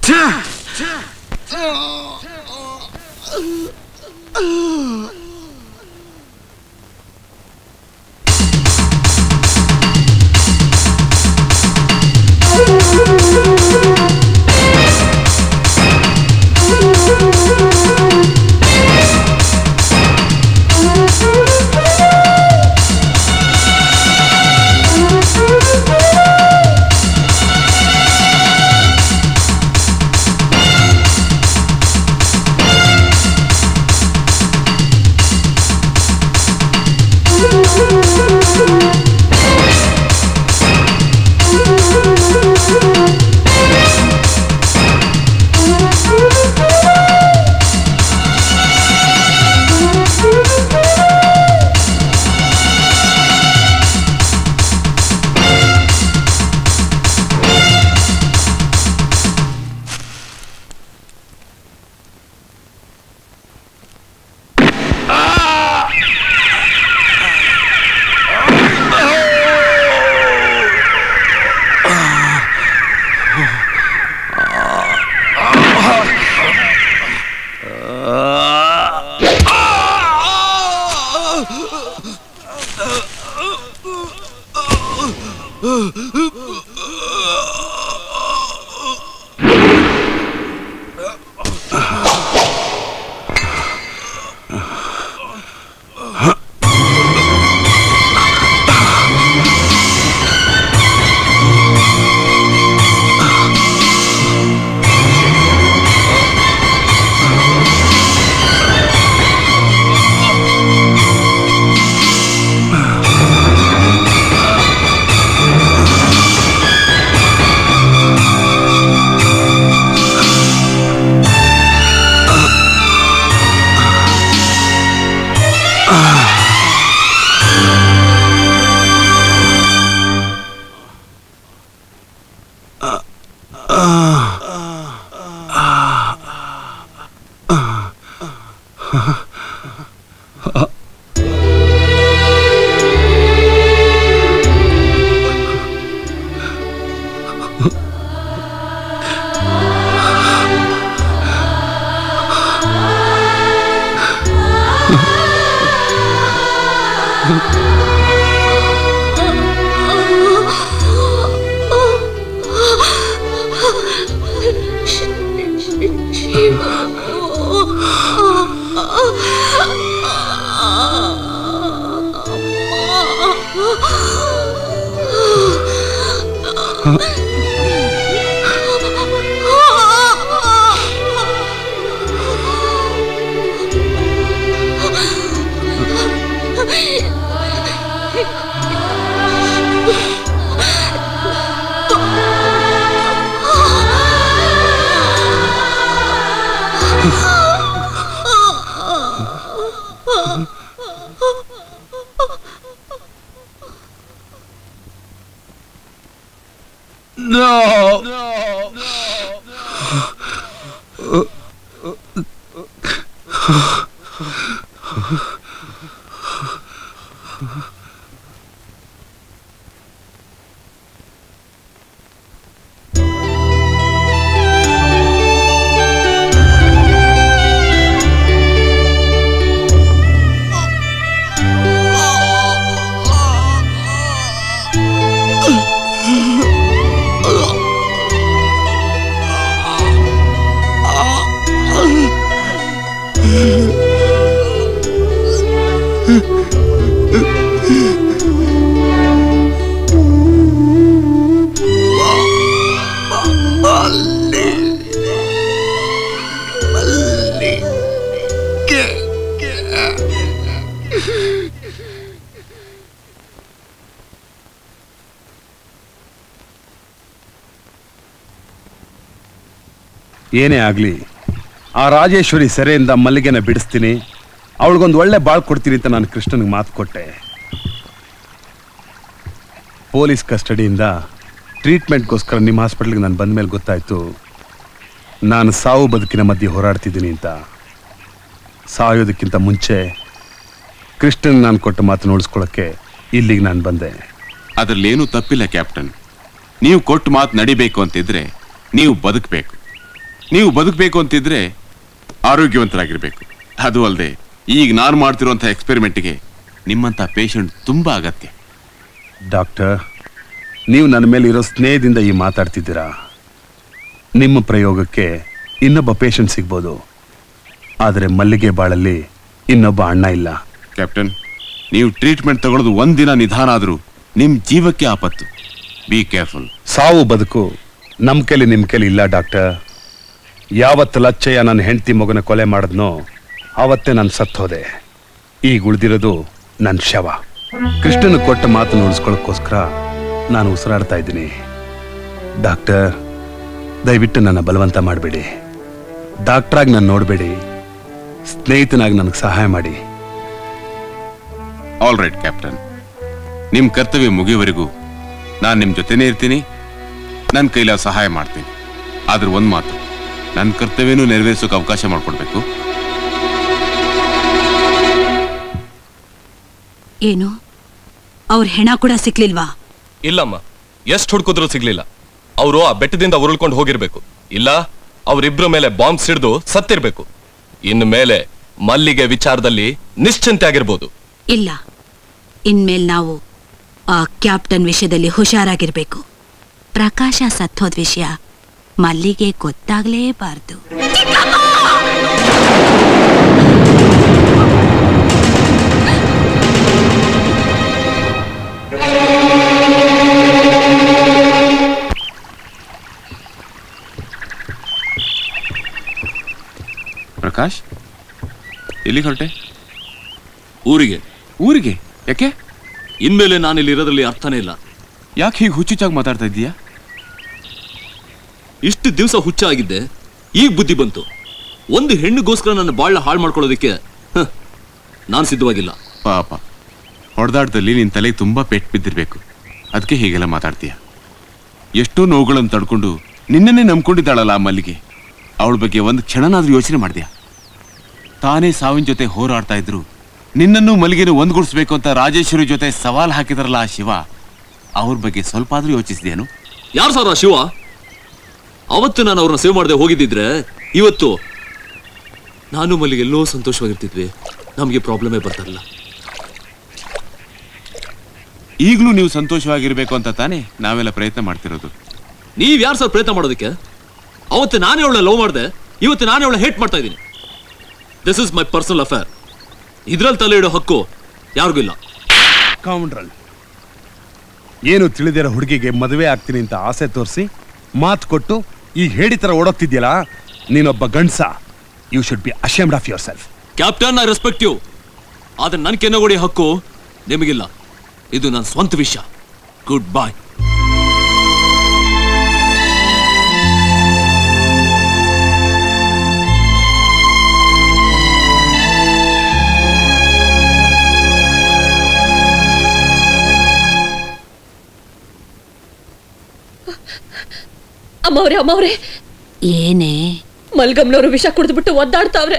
No. ಏನೇ ಆಗ್ಲಿ ಆ ರಾಜೇಶ್ವರಿ ಸೆರೆಯಿಂದ ಮಲ್ಲಿಗೆನ ಬಿಡಿಸ್ತೀನಿ ಅವಳಿಗೊಂದು ಒಳ್ಳೆ ಬಾಳ್ ಕೊಡ್ತೀನಿ ಅಂತ ನಾನು ಕೃಷ್ಣನಿಗೆ ಮಾತು ಕೊಟ್ಟೆ ಪೊಲೀಸ್ ಕಸ್ಟಡಿಯಿಂದ ಟ್ರೀಟ್ಮೆಂಟ್ಗೋಸ್ಕರ ನಿಮ್ಮ ಹಾಸ್ಪಿಟ್ಲಿಗೆ ನಾನು ಬಂದ ಮೇಲೆ ಗೊತ್ತಾಯ್ತು ನಾನು ಸಾವು ಬದುಕಿನ ಮಧ್ಯೆ ಹೋರಾಡ್ತಿದ್ದೀನಿ ಅಂತ ಸಾಯೋದಕ್ಕಿಂತ ಮುಂಚೆ ಕೃಷ್ಣನ್ ನಾನು ಕೊಟ್ಟ ಮಾತು ಉಳಿಸ್ಕೊಳ್ಳೋಕ್ಕೆ ಇಲ್ಲಿಗೆ ನಾನು ಬಂದೆ ಅದರಲ್ಲೇನೂ ತಪ್ಪಿಲ್ಲ ಕ್ಯಾಪ್ಟನ್ ನೀವು ಕೊಟ್ಟು ಮಾತು ನಡಿಬೇಕು ಅಂತಿದ್ರೆ ನೀವು ಬದುಕಬೇಕು ನೀವು ಬದುಕಬೇಕು ಅಂತಿದ್ರೆ ಆರೋಗ್ಯವಂತರಾಗಿರ್ಬೇಕು ಅದು ಅಲ್ಲದೆ ಈಗ ನಾನು ಮಾಡ್ತಿರುವಂಥ ಎಕ್ಸ್ಪೆರಿಮೆಂಟ್ಗೆ ನಿಮ್ಮಂಥ ಪೇಷಂಟ್ ತುಂಬಾ ಅಗತ್ಯ ಡಾಕ್ಟರ್ ನೀವು ನನ್ನ ಮೇಲೆ ಇರೋ ಸ್ನೇಹದಿಂದ ಈ ಮಾತಾಡ್ತಿದ್ದೀರಾ ನಿಮ್ಮ ಪ್ರಯೋಗಕ್ಕೆ ಇನ್ನೊಬ್ಬ ಪೇಷಂಟ್ ಸಿಗ್ಬೋದು ಆದರೆ ಮಲ್ಲಿಗೆ ಬಾಳಲ್ಲಿ ಇನ್ನೊಬ್ಬ ಅಣ್ಣ ಇಲ್ಲ ಕ್ಯಾಪ್ಟನ್ ನೀವು ಟ್ರೀಟ್ಮೆಂಟ್ ತಗೊಳ್ಳೋದು ಒಂದಿನ ನಿಧಾನ ಆದರೂ ನಿಮ್ಮ ಜೀವಕ್ಕೆ ಆಪತ್ತು ಬಿ ಕೇರ್ಫುಲ್ ಸಾವು ಬದುಕು ನಮ್ಮ ಕೈಲಿ ನಿಮ್ಮ ಕೈಲಿ ಇಲ್ಲ ಡಾಕ್ಟರ್ ಯಾವತ್ತು ಲಚ್ಚಯ್ಯ ನನ್ನ ಹೆಂಡತಿ ಮಗನ ಕೊಲೆ ಮಾಡಿದ್ನೋ ಆವತ್ತೇ ನಾನು ಸತ್ತೋದೆ ಈಗ ಉಳಿದಿರೋದು ನನ್ನ ಶವ ಕೃಷ್ಣನ ಕೊಟ್ಟ ಮಾತನ್ನು ಉಳಿಸ್ಕೊಳ್ಳೋಕ್ಕೋಸ್ಕರ ನಾನು ಉಸಿರಾಡ್ತಾ ಇದ್ದೀನಿ ಡಾಕ್ಟರ್ ದಯವಿಟ್ಟು ನನ್ನ ಬಲವಂತ ಮಾಡಬೇಡಿ ಡಾಕ್ಟ್ರಾಗಿ ನಾನು ನೋಡಬೇಡಿ ಸ್ನೇಹಿತನಾಗಿ ನನಗೆ ಸಹಾಯ ಮಾಡಿ ಆಲ್ ರೈಟ್ ಕ್ಯಾಪ್ಟನ್ ನಿಮ್ಮ ಕರ್ತವ್ಯ ಮುಗಿಯುವವರೆಗೂ ನಾನು ನಿಮ್ಮ ಜೊತೆನೇ ಇರ್ತೀನಿ ನನ್ನ ಕೈಲ ಸಹಾಯ ಮಾಡ್ತೀನಿ ಆದ್ರೆ ಒಂದು ಮಾತು ನನ್ನ ಕರ್ತವ್ಯನೂ ನೆರವೇರಿಸೋಕೆ ಅವಕಾಶ ಮಾಡಿಕೊಡ್ಬೇಕು ಏನು ಅವ್ರ ಹೆಣ ಕೂಡ ಸಿಕ್ಲಿಲ್ವಾ ಇಲ್ಲಮ್ಮ ಎಷ್ಟು ಹುಡುಕಿದ್ರು ಸಿಗ್ಲಿಲ್ಲ ಅವರು ಆ ಬೆಟ್ಟದಿಂದ ಉರುಳ್ಕೊಂಡು ಹೋಗಿರ್ಬೇಕು ಇಲ್ಲ ಅವರಿಬ್ರ ಮೇಲೆ ಬಾಂಬ್ ಸಿಡ್ದು ಸತ್ತಿರ್ಬೇಕು ಇನ್ನು ಮೇಲೆ ಮಲ್ಲಿಗೆ ವಿಚಾರದಲ್ಲಿ ನಿಶ್ಚಿಂತೆ ಆಗಿರ್ಬೋದು ಇಲ್ಲ ಇನ್ಮೇಲ್ ನಾವು ಆ ಕ್ಯಾಪ್ಟನ್ ವಿಷಯದಲ್ಲಿ ಹುಷಾರಾಗಿರ್ಬೇಕು ಪ್ರಕಾಶ ಸತ್ತೋದ್ ವಿಷಯ ಮಲ್ಲಿಗೆ ಗೊತ್ತಾಗ್ಲೇಬಾರ್ದು ಪ್ರಕಾಶ್ ಎಲ್ಲಿಗೆ ಹೊರಟೆ ಊರಿಗೆ ಊರಿಗೆ ಯಾಕೆ ಇನ್ಮೇಲೆ ನಾನಿಲ್ಲಿ ಇರೋದ್ರಲ್ಲಿ ಅರ್ಥನೇ ಇಲ್ಲ ಯಾಕೆ ಹೀಗೆ ಹುಚ್ಚುಚ್ಚಾಗಿ ಮಾತಾಡ್ತಾ ಇದ್ದೀಯಾ ಇಷ್ಟು ದಿವಸ ಹುಚ್ಚ ಆಗಿದ್ದೆ ಈಗ ಬುದ್ಧಿ ಬಂತು ಒಂದು ಹೆಣ್ಣಿಗೋಸ್ಕರ ನನ್ನ ಬಾಳ್ನ ಹಾಳು ಮಾಡ್ಕೊಳ್ಳೋದಕ್ಕೆ ನಾನು ಸಿದ್ಧವಾಗಿಲ್ಲ ಪಾಪ ಹೊಡೆದಾಟದಲ್ಲಿ ನಿನ್ನ ತಲೆಗೆ ತುಂಬಾ ಪೆಟ್ಟು ಬಿದ್ದಿರ್ಬೇಕು ಅದಕ್ಕೆ ಹೀಗೆಲ್ಲ ಮಾತಾಡ್ತೀಯ ಎಷ್ಟೋ ನೋವುಗಳನ್ನು ತಡ್ಕೊಂಡು ನಿನ್ನನ್ನೇ ನಂಬ್ಕೊಂಡಿದ್ದಾಳಲ್ಲ ಆ ಮಲ್ಲಿಗೆ ಅವಳ ಬಗ್ಗೆ ಒಂದು ಕ್ಷಣನಾದ್ರೂ ಯೋಚನೆ ಮಾಡಿದ್ಯಾ ತಾನೇ ಸಾವಿನ ಜೊತೆ ಹೋರಾಡ್ತಾ ಇದ್ರು ನಿನ್ನನ್ನು ಮಲ್ಲಿಗೆನೂ ಒಂದ್ಗೂಡಿಸ್ಬೇಕು ಅಂತ ರಾಜೇಶ್ವರಿ ಜೊತೆ ಸವಾಲ್ ಹಾಕಿದ್ರಲ್ಲ ಆ ಶಿವ ಅವ್ರ ಬಗ್ಗೆ ಸ್ವಲ್ಪ ಆದ್ರೂ ಯೋಚಿಸಿದ್ಯೇನು ಯಾರು ಸರ್ ಆ ಶಿವ ಅವತ್ತು ನಾನು ಅವ್ರನ್ನ ಸೇವ್ ಮಾಡದೆ ಹೋಗಿದ್ದಿದ್ರೆ ಇವತ್ತು ನಾನು ಮಲ್ಲಿಗೆ ಎಲ್ಲೋ ಸಂತೋಷವಾಗಿರ್ತಿದ್ವಿ ನಮಗೆ ಪ್ರಾಬ್ಲಮೇ ಬರ್ತಾರಲ್ಲ ಈಗಲೂ ನೀವು ಸಂತೋಷವಾಗಿರ್ಬೇಕು ಅಂತ ತಾನೇ ನಾವೆಲ್ಲ ಪ್ರಯತ್ನ ಮಾಡ್ತಿರೋದು ನೀವ್ ಯಾರು ಸರ್ ಪ್ರಯತ್ನ ಮಾಡೋದಕ್ಕೆ ಅವತ್ತು ನಾನೇ ಅವಳ ಲವ್ ಮಾಡಿದೆ ಇವತ್ತು ನಾನೇ ಅವಳ ಹೇಟ್ ಮಾಡ್ತಾ ಇದ್ದೀನಿ this is my personal affair ಇದ್ರಲ್ಲಿ ತಲೆ ಇಡೋ ಹಕ್ಕು ಯಾರಿಗೂ ಇಲ್ಲ ಕೌಂಡ್ರಲ್ ಏನು ತಿಳಿದಿರೋ ಹುಡುಗಿಗೆ ಮದುವೆ ಆಗ್ತೀನಿ ಅಂತ ಆಸೆ ತೋರಿಸಿ ಮಾತು ಕೊಟ್ಟು ಈಗ ಹೇಳಿ ತರ ಓಡೋಗ್ತಿದ್ಯಲ್ಲ ನೀನೊಬ್ಬ ಗಂಡ್ಸ you should be ashamed of yourself captain I respect you ಆದ್ರೆ ನನ್ ಕೆನ್ನಗೊಡಿ ಹಕ್ಕು ನಿಮಗಿಲ್ಲ ಇದು ನನ್ನ ಸ್ವಂತ ವಿಷಯ ಗುಡ್ ಬಾಯ್ ಅಮ್ಮವ್ರೆ ಅಮ್ಮವ್ರೆ ಏನೇ ಮಲ್ಗಮ್ನವರು ವಿಷ ಕುಡಿದ್ಬಿಟ್ಟು ಒದ್ದಾಡ್ತಾವ್ರೆ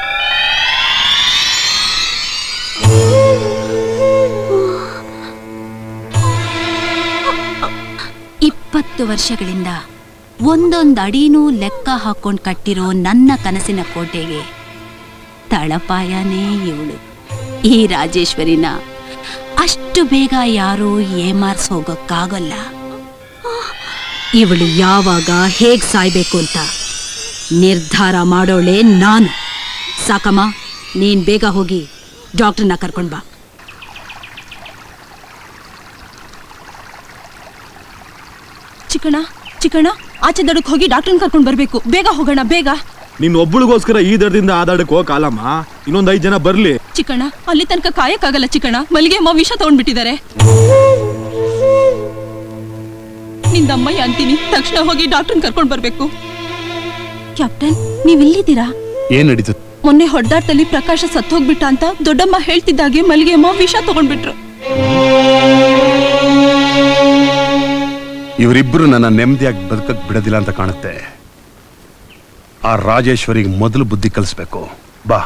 ಇಪ್ಪತ್ತು ವರ್ಷಗಳಿಂದ ಒಂದೊಂದು ಅಡಿನೂ ಲೆಕ್ಕ ಹಾಕೊಂಡು ಕಟ್ಟಿರೋ ನನ್ನ ಕನಸಿನ ಕೋಟೆಗೆ ತಳಪಾಯನೇ ಇವಳು ಈ ರಾಜೇಶ್ವರಿನ ಅಷ್ಟು ಬೇಗ ಯಾರೂ ಏಮಾರ್ಸ್ ಹೋಗೋಕ್ಕಾಗಲ್ಲ ಇವಳು ಯಾವಾಗ ಹೇಗ್ ಸಾಯ್ಬೇಕು ಅಂತ ನಿರ್ಧಾರ ಮಾಡೋಳೆ ನಾನು ಸಾಕಮ್ಮ ನೀನ್ ಬೇಗ ಹೋಗಿ ಡಾಕ್ಟರ್ನ ಕರ್ಕೊಂಡ್ ಬಾ ಚಿಕ್ಕಣ್ಣ ಚಿಕ್ಕಣ್ಣ ಆಚೆ ದಡಕ್ಕೆ ಹೋಗಿ ಡಾಕ್ಟರ್ನ ಕರ್ಕೊಂಡು ಬರ್ಬೇಕು ಬೇಗ ಹೋಗೋಣ ಬೇಗ ನಿನ್ ಒಬ್ಬಳಿಗೋಸ್ಕರ ಈ ದರದಿಂದ ಆದಾಡಕ್ ಹೋಗಲ್ಲ ಇನ್ನೊಂದ್ ಐದ್ ಜನ ಬರ್ಲಿ ಚಿಕ್ಕಣ್ಣ ಅಲ್ಲಿ ತನಕ ಕಾಯಕ್ಕಾಗಲ್ಲ ಚಿಕ್ಕಣ್ಣ ಮಲ್ಲಿಗೆ ಅಮ್ಮ ವಿಷ ತಗೊಂಡ್ಬಿಟ್ಟಿದ್ದಾರೆ ನಿಂದಮ್ಮಯ್ಯ ಅಂತೀನಿ ತಕ್ಷಣ ಹೋಗಿ ಡಾಕ್ಟರ್ನ ಕರ್ಕೊಂಡು ಬರ್ಬೇಕು ಕ್ಯಾಪ್ಟನ್ ನೀವಿಲ್ಲಿದ್ದೀರಾ ಏನ್ ನಡೀತು ಮೊನ್ನೆ ಹೊಡೆದಾಟದಲ್ಲಿ ಪ್ರಕಾಶ ಸತ್ತೋಗ್ಬಿಟ್ಟ ಅಂತ ದೊಡ್ಡಮ್ಮ ಹೇಳ್ತಿದ್ದಾಗೆ ಮಲ್ಲಿಗೆ ಅಮ್ಮ ವಿಷ ತಗೊಂಡ್ಬಿಟ್ರು ಇವರಿಬ್ಬರು ನನ್ನ ನೆಮ್ಮದಿಯಾಗಿ ಬದುಕಕ್ ಬಿಡೋದಿಲ್ಲ ಅಂತ ಕಾಣುತ್ತೆ ಆ ರಾಜೇಶ್ವರಿಗೆ ಮೊದಲು ಬುದ್ಧಿ ಕಲಿಸ್ಬೇಕು ಬಾ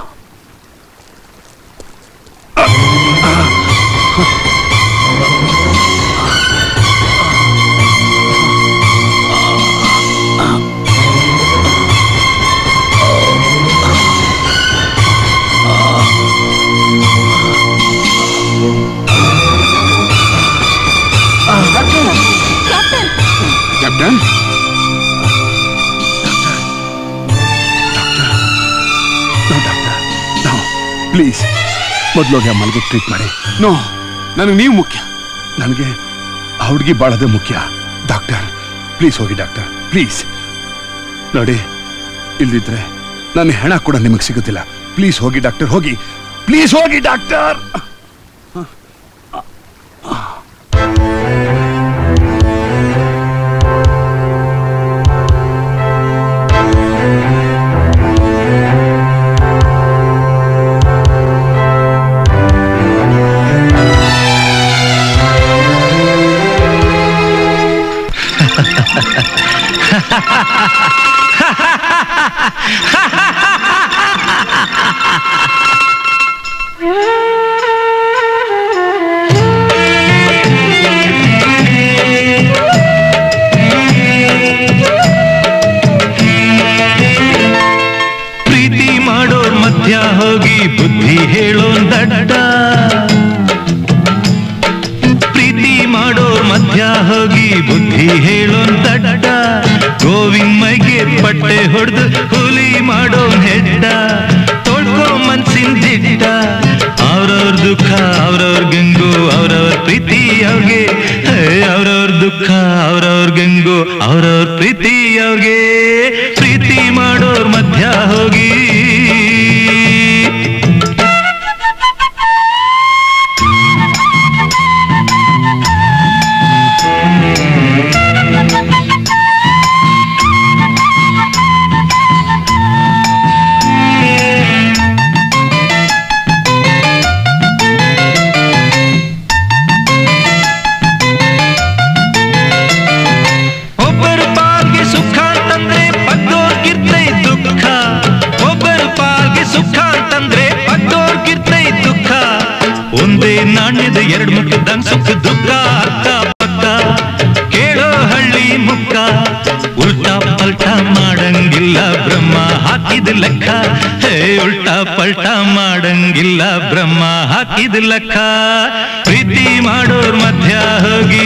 ಪ್ಲೀಸ್ ಮೊದಲೋಗಿ ಆ ಮಲ್ಗೆ ಟ್ರೀಟ್ ಮಾಡಿ ನೋ ನನಗೆ ನೀವು ಮುಖ್ಯ ನನಗೆ ಆ ಹುಡುಗಿ ಬಾಳದೆ ಮುಖ್ಯ ಡಾಕ್ಟರ್ ಪ್ಲೀಸ್ ಹೋಗಿ ಡಾಕ್ಟರ್ ಪ್ಲೀಸ್ ನೋಡಿ ಇಲ್ದಿದ್ರೆ ನನ್ನ ಹೆಣ ಕೂಡ ನಿಮಗೆ ಸಿಗುತ್ತಿಲ್ಲ ಪ್ಲೀಸ್ ಹೋಗಿ ಡಾಕ್ಟರ್ ಹೋಗಿ ಪ್ಲೀಸ್ ಹೋಗಿ ಡಾಕ್ಟರ್ ಪ್ರೀತಿ ಮಾಡೋರ್ ಮಧ್ಯ ಹೋಗಿ ಬುದ್ಧಿ ಹೇಳೋನ್ ದಡ್ಡ ಪ್ರೀತಿ ಮಾಡೋರ್ ಮಧ್ಯ ಹೋಗಿ ಬುದ್ಧಿ ಹೇಳೋನ್ ದಡ್ಡ ಗೋವಿಂದಮ್ಮಗೆ ಪಟ್ಟೆ ಹೊಡೆದು ಹುಲಿ ಮಾಡೋನ್ ಹೆಡ್ಡ ತೊಳ್ಕೊ ಮನ್ಸಿನ ದಿಡ್ಡ ಅವ್ರವ್ರ ದುಃಖ ಅವ್ರವ್ರ ಗಂಗು ಅವ್ರವ್ರ ಪ್ರೀತಿ ಅವ್ರಿಗೆ ಅವ್ರವ್ರ ದುಃಖ ಅವ್ರವ್ರ ಗಂಗು ಅವ್ರವ್ರ ಪ್ರೀತಿ ಅವ್ರಿಗೆ ಪ್ರೀತಿ ಮಾಡೋರ್ ಮಧ್ಯ ಹೋಗಿ ಒಬ್ಬರ ಪಾಲ್ಗೆ ಸುಖ ಅಂತಂದ್ರೆ ಪದ್ದೋರ್ಗಿರ್ತೈ ದುಃಖ ಒಬ್ಬರ ಪಾಲ್ಗೆ ಸುಖ ಅಂತಂದ್ರೆ ಪದ್ದೋರ್ಗಿರ್ತೈ ದುಃಖ ಒಂದೇ ನಾಣ್ಯದ ಎರಡು ಮುಖದಂಗ್ ಸುಖ ದುಃಖ ಅಕ್ಕ ಪಕ್ಕ ಕೇಳೋ ಹಳ್ಳಿ ಮುಕ್ಕ ಉಲ್ಟಾ ಪಲ್ಟಾ ಮಾಡಂಗಿಲ್ಲ ಬ್ರಹ್ಮ ಹಾಕಿದ ಲೆಕ್ಕ ಹೇ ಉಲ್ಟಾ ಪಲ್ಟಾ ಮಾಡಂಗಿಲ್ಲ ಬ್ರಹ್ಮ ಹಾಕಿದ ಲೆಕ್ಕ ಪ್ರೀತಿ ಮಾಡೋರ್ ಮಧ್ಯ ಹೋಗಿ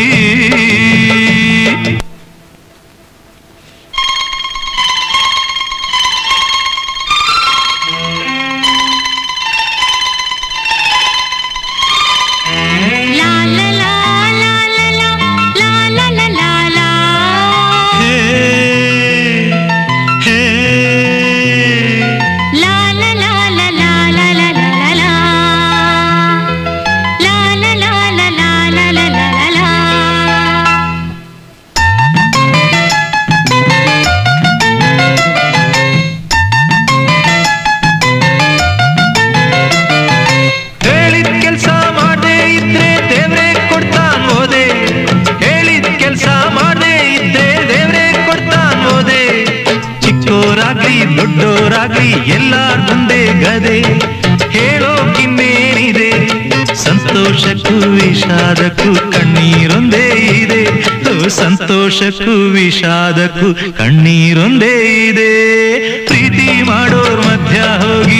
ಹೇಳಿದ ಕೆಲ್ಸ ಮಾಡೇ ಇದ್ರೆ ದೇವ್ರೇ ಕೊಡ್ತಾನ್ ಓದೆ ಹೇಳಿದ ಕೆಲ್ಸ ಮಾಡೇ ಇದ್ರೆ ದೇವ್ರೇ ಕೊಡ್ತಾನ್ ಓದೆ ಚಿಕ್ಕೋರಾಗ್ಲಿ ದೊಡ್ಡೋರಾಗ್ಲಿ ಎಲ್ಲಾರ್ ಮುಂದೆ ಗದೆ ಹೇಳೋಕಿನ್ನೇನಿದೆ ಸಂತೋಷಕ್ಕೂ ವಿಷಾದಕ್ಕೂ ಕಣ್ಣೀರೊಂದೇ ಇದೆ ಓ, ಸಂತೋಷಕ್ಕೂ ವಿಷಾದಕ್ಕೂ ಕಣ್ಣೀರೊಂದೇ ಇದೆ ಪ್ರೀತಿ ಮಾಡೋರ್ ಮಧ್ಯ ಹೋಗಿ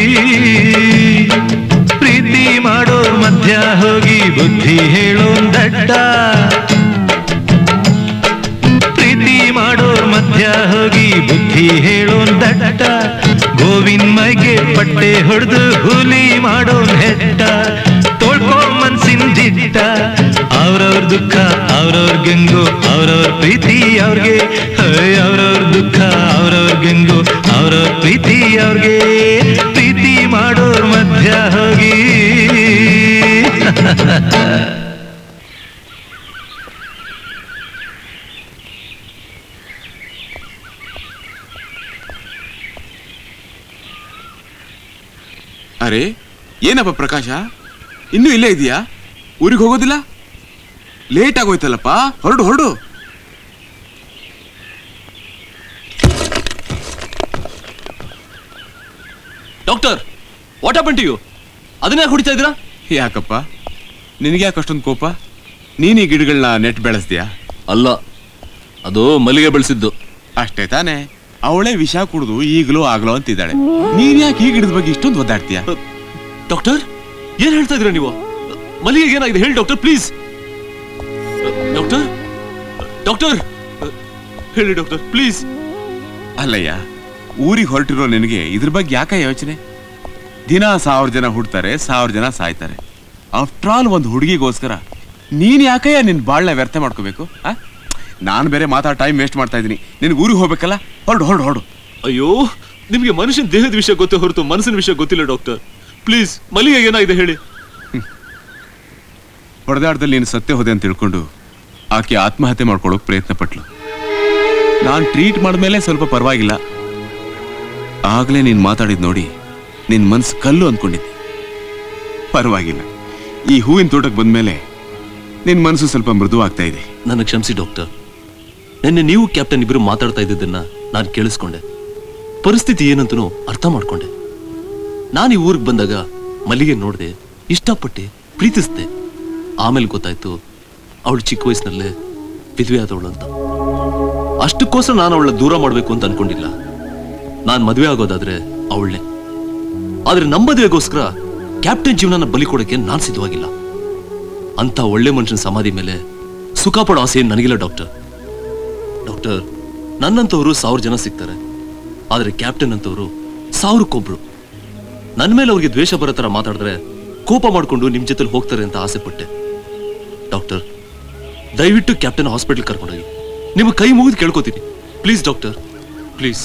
ಪ್ರೀತಿ ಮಾಡೋರ್ ಮಧ್ಯ ಹೋಗಿ ಬುದ್ಧಿ ಹೇಳೋನ್ ದಡ್ಡ ಪ್ರೀತಿ ಮಾಡೋರ್ ಮಧ್ಯ ಹೋಗಿ ಬುದ್ಧಿ ಹೇಳೋನ್ ದಡ್ಡ ಗೋವಿಂದ ಮೈಗೆ ಪಟ್ಟೆ ಹೊಡೆದು ಹುಲಿ ಮಾಡೋನ್ ಹೆಡ್ಡ ತೋಳ್ಕೊ ಮನ್ಸಿನ ಜಿಡ್ಡ ಅವ್ರವ್ರ ದುಃಖ ಅವ್ರವ್ರ ಗಂಗು ಅವ್ರವ್ರ ಪ್ರೀತಿ ಅವ್ರಿಗೆ ಅವ್ರವ್ರ ದುಃಖ ಅವ್ರವ್ರ ಗಂಗು ಅವ್ರವ್ರ ಪ್ರೀತಿ ಅವ್ರಿಗೆ ಪ್ರೀತಿ ಮಾಡೋರ್ ಮಧ್ಯ ಹೋಗಿ ಅರೆ ಏನಪ್ಪ ಪ್ರಕಾಶ ಇನ್ನೂ ಇಲ್ಲೇ ಇದೆಯಾ ಊರಿಗೆ ಹೋಗೋದಿಲ್ಲ ಲೇಟ್ ಆಗೋಯ್ತಲ್ಲಪ್ಪ ಹೊರಡು ಹೊರಡು doctor what happen to you ಅದನ್ನೇ ಹೊಡಿತಾ ಇದ್ದೀರಾ ಯಾಕಪ್ಪ ನಿನಗೆ ಯಾಕೆ ಅಷ್ಟೊಂದು ಕೋಪ ನೀನ್ ಈ ಗಿಡಗಳನ್ನ ನೆಟ್ ಬೆಳೆಸ್ದ್ಯಾ ಅಲ್ಲ ಅದು ಮಲ್ಲಿಗೆ ಬೆಳೆಸಿದ್ದು ಅಷ್ಟೇ ತಾನೇ ಅವಳೇ ವಿಷ ಕುಡಿದು ಈಗಲೂ ಆಗ್ಲೋ ಅಂತಿದ್ದಾಳೆ ನೀನ್ ಯಾಕೆ ಈ ಗಿಡದ ಬಗ್ಗೆ ಇಷ್ಟೊಂದು ಒದ್ದಾಡ್ತೀಯ ಡಾಕ್ಟರ್ ಏನ್ ಹೇಳ್ತಾ ಇದ್ದೀರಾ ನೀವು ಮಲ್ಲಿಗೆ ಏನಾಗಿದೆ ಹೇಳಿ ಡಾಕ್ಟರ್ ಪ್ಲೀಸ್ ಡಾಕ್ಟರ್ ಡಾಕ್ಟರ್ ಹೇಳಿ ಡಾಕ್ಟರ್ ಪ್ಲೀಸ್ ಅಲ್ಲಯ್ಯ ಊರಿಗೆ ಹೊರಟಿರೋ ನಿನಗೆ ಇದ್ರ ಬಗ್ಗೆ ಯಾಕ ಯೋಚನೆ ದಿನ ಸಾವಿರ ಜನ ಹುಡ್ತಾರೆ ಸಾವಿರ ಜನ ಸಾಯ್ತಾರೆ ಆಫ್ಟರ್ ಆಲ್ ಒಂದು ಹುಡುಗಿಗೋಸ್ಕರ ನೀನ್ ಯಾಕಯ್ಯ ನಿನ್ ಬಾಳ್ನ ವ್ಯರ್ಥ ಮಾಡ್ಕೋಬೇಕು ಆ ನಾನು ಬೇರೆ ಮಾತಾಡ ಟೈಮ್ ವೇಸ್ಟ್ ಮಾಡ್ತಾ ಇದ್ದೀನಿ ನಿನ್ಗೆ ಊರಿಗೆ ಹೋಗ್ಬೇಕಲ್ಲ ಹೊರಡು ಹೊರಡು ಹೊರಡು ಅಯ್ಯೋ ನಿಮ್ಗೆ ಮನುಷ್ಯನ ದೇಹದ ವಿಷಯ ಗೊತ್ತೇ ಹೊರತು ಮನಸ್ಸಿನ ವಿಷಯ ಗೊತ್ತಿಲ್ಲ ಡಾಕ್ಟರ್ ಪ್ಲೀಸ್ ಮಲ್ಲಿಗೆ ಏನಾಗಿದೆ ಹೇಳಿ ಹೊಡೆದಾಟದಲ್ಲಿ ನೀನು ಸತ್ಯ ಹೋದೆ ಅಂತ ತಿಳ್ಕೊಂಡು ಆಕೆ ಆತ್ಮಹತ್ಯೆ ಮಾಡ್ಕೊಳ್ಳೋಕೆ ಪ್ರಯತ್ನ ಪಟ್ಲು ನಾನು ಟ್ರೀಟ್ ಮಾಡಿದ್ಮೇಲೆ ಸ್ವಲ್ಪ ಪರವಾಗಿಲ್ಲ ಆಗಲೇ ನೀನು ಮಾತಾಡಿದ್ ನೋಡಿ ನಿನ್ನ ಮನ್ಸು ಕಲ್ಲು ಅಂದ್ಕೊಂಡಿದ್ದೆ ಪರವಾಗಿಲ್ಲ ಈ ಹೂವಿನ ತೋಟಕ್ಕೆ ಬಂದ್ಮೇಲೆ ನಿನ್ನ ಮನಸ್ಸು ಸ್ವಲ್ಪ ಮೃದು ಆಗ್ತಾ ಇದೆ ನನ್ನ ಕ್ಷಮಿಸಿ ಡಾಕ್ಟರ್ ನಿನ್ನೆ ನೀವು ಕ್ಯಾಪ್ಟನ್ ಇಬ್ಬರು ಮಾತಾಡ್ತಾ ಇದ್ದಿದ್ದನ್ನ ನಾನು ಕೇಳಿಸ್ಕೊಂಡೆ ಪರಿಸ್ಥಿತಿ ಏನಂತನೂ ಅರ್ಥ ಮಾಡ್ಕೊಂಡೆ ನಾನು ಈ ಊರಿಗೆ ಬಂದಾಗ ಮಲ್ಲಿಗೆ ನೋಡಿದೆ ಇಷ್ಟಪಟ್ಟೆ ಪ್ರೀತಿಸ್ದೆ ಆಮೇಲೆ ಗೊತ್ತಾಯ್ತು ಅವಳು ಚಿಕ್ಕ ವಯಸ್ಸಿನಲ್ಲೇ ವಿಧವೆ ಆದವಳು ಅಂತ ಅಷ್ಟಕ್ಕೋಸ್ಕರ ನಾನು ಅವಳ ದೂರ ಮಾಡಬೇಕು ಅಂತ ಅನ್ಕೊಂಡಿಲ್ಲ ನಾನು ಮದುವೆ ಆಗೋದಾದ್ರೆ ಅವಳನ್ನೇ ಆದ್ರೆ ನಮ್ಮ ಮದುವೆಗೋಸ್ಕರ ಕ್ಯಾಪ್ಟನ್ ಜೀವನನ ಬಲಿ ಕೊಡಕ್ಕೆ ನಾನು ಸಿದ್ಧವಾಗಿಲ್ಲ ಅಂತ ಒಳ್ಳೆ ಮನುಷ್ಯನ ಸಮಾಧಿ ಮೇಲೆ ಸುಖ ಪಡೋ ಆಸೆ ಏನ್ ನನಗಿಲ್ಲ ಡಾಕ್ಟರ್ ಡಾಕ್ಟರ್ ನನ್ನಂತವರು ಸಾವಿರ ಜನ ಸಿಗ್ತಾರೆ ಆದ್ರೆ ಕ್ಯಾಪ್ಟನ್ ಅಂತವರು ಸಾವಿರಕ್ಕೊಬ್ರು ನನ್ನ ಮೇಲೆ ಅವ್ರಿಗೆ ದ್ವೇಷ ಬರೋ ಥರ ಮಾತಾಡಿದ್ರೆ ಕೋಪ ಮಾಡ್ಕೊಂಡು ನಿಮ್ ಜೊತೆ ಹೋಗ್ತಾರೆ ಅಂತ ಆಸೆ ಪಟ್ಟೆ ಡಾಕ್ಟರ್ ದಯವಿಟ್ಟು ಕ್ಯಾಪ್ಟನ್ ಹಾಸ್ಪಿಟಲ್ ಕರ್ಕೊಂಡೋಗಿ ನಿಮ್ಮ ಕೈ ಮುಗಿದು ಕೇಳ್ಕೊತೀನಿ ಪ್ಲೀಸ್ ಡಾಕ್ಟರ್ ಪ್ಲೀಸ್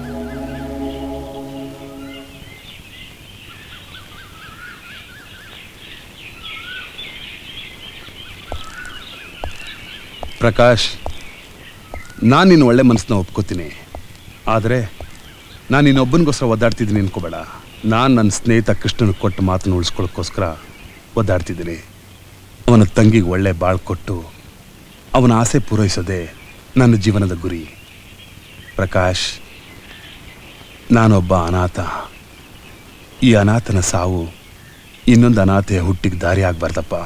ಪ್ರಕಾಶ್ ನಾನು ನಿನ್ನ ಒಳ್ಳೆ ಮನಸ್ಸನ್ನ ಒಪ್ಕೋತೀನಿ ಆದರೆ ನಾನು ಇನ್ನೊಬ್ಬನಿಗೋಸ್ಕರ ಒದ್ದಾಡ್ತಿದ್ದೀನಿ ಅನ್ಕೋಬೇಡ ನಾನು ನನ್ನ ಸ್ನೇಹಿತ ಕೃಷ್ಣನ ಕೊಟ್ಟು ಮಾತನ್ನು ಉಳಿಸ್ಕೊಳ್ಳೋಕ್ಕೋಸ್ಕರ ಒದ್ದಾಡ್ತಿದ್ದೀನಿ ಅವನ ತಂಗಿಗೆ ಒಳ್ಳೆ ಬಾಳ್ ಕೊಟ್ಟು ಅವನ ಆಸೆ ಪೂರೈಸೋದೇ ನನ್ನ ಜೀವನದ ಗುರಿ ಪ್ರಕಾಶ್ ನಾನೊಬ್ಬ ಅನಾಥ ಈ ಅನಾಥನ ಸಾವು ಇನ್ನೊಂದು ಅನಾಥೆಯ ಹುಟ್ಟಿಗೆ ದಾರಿ ಆಗ್ಬಾರ್ದಪ್ಪ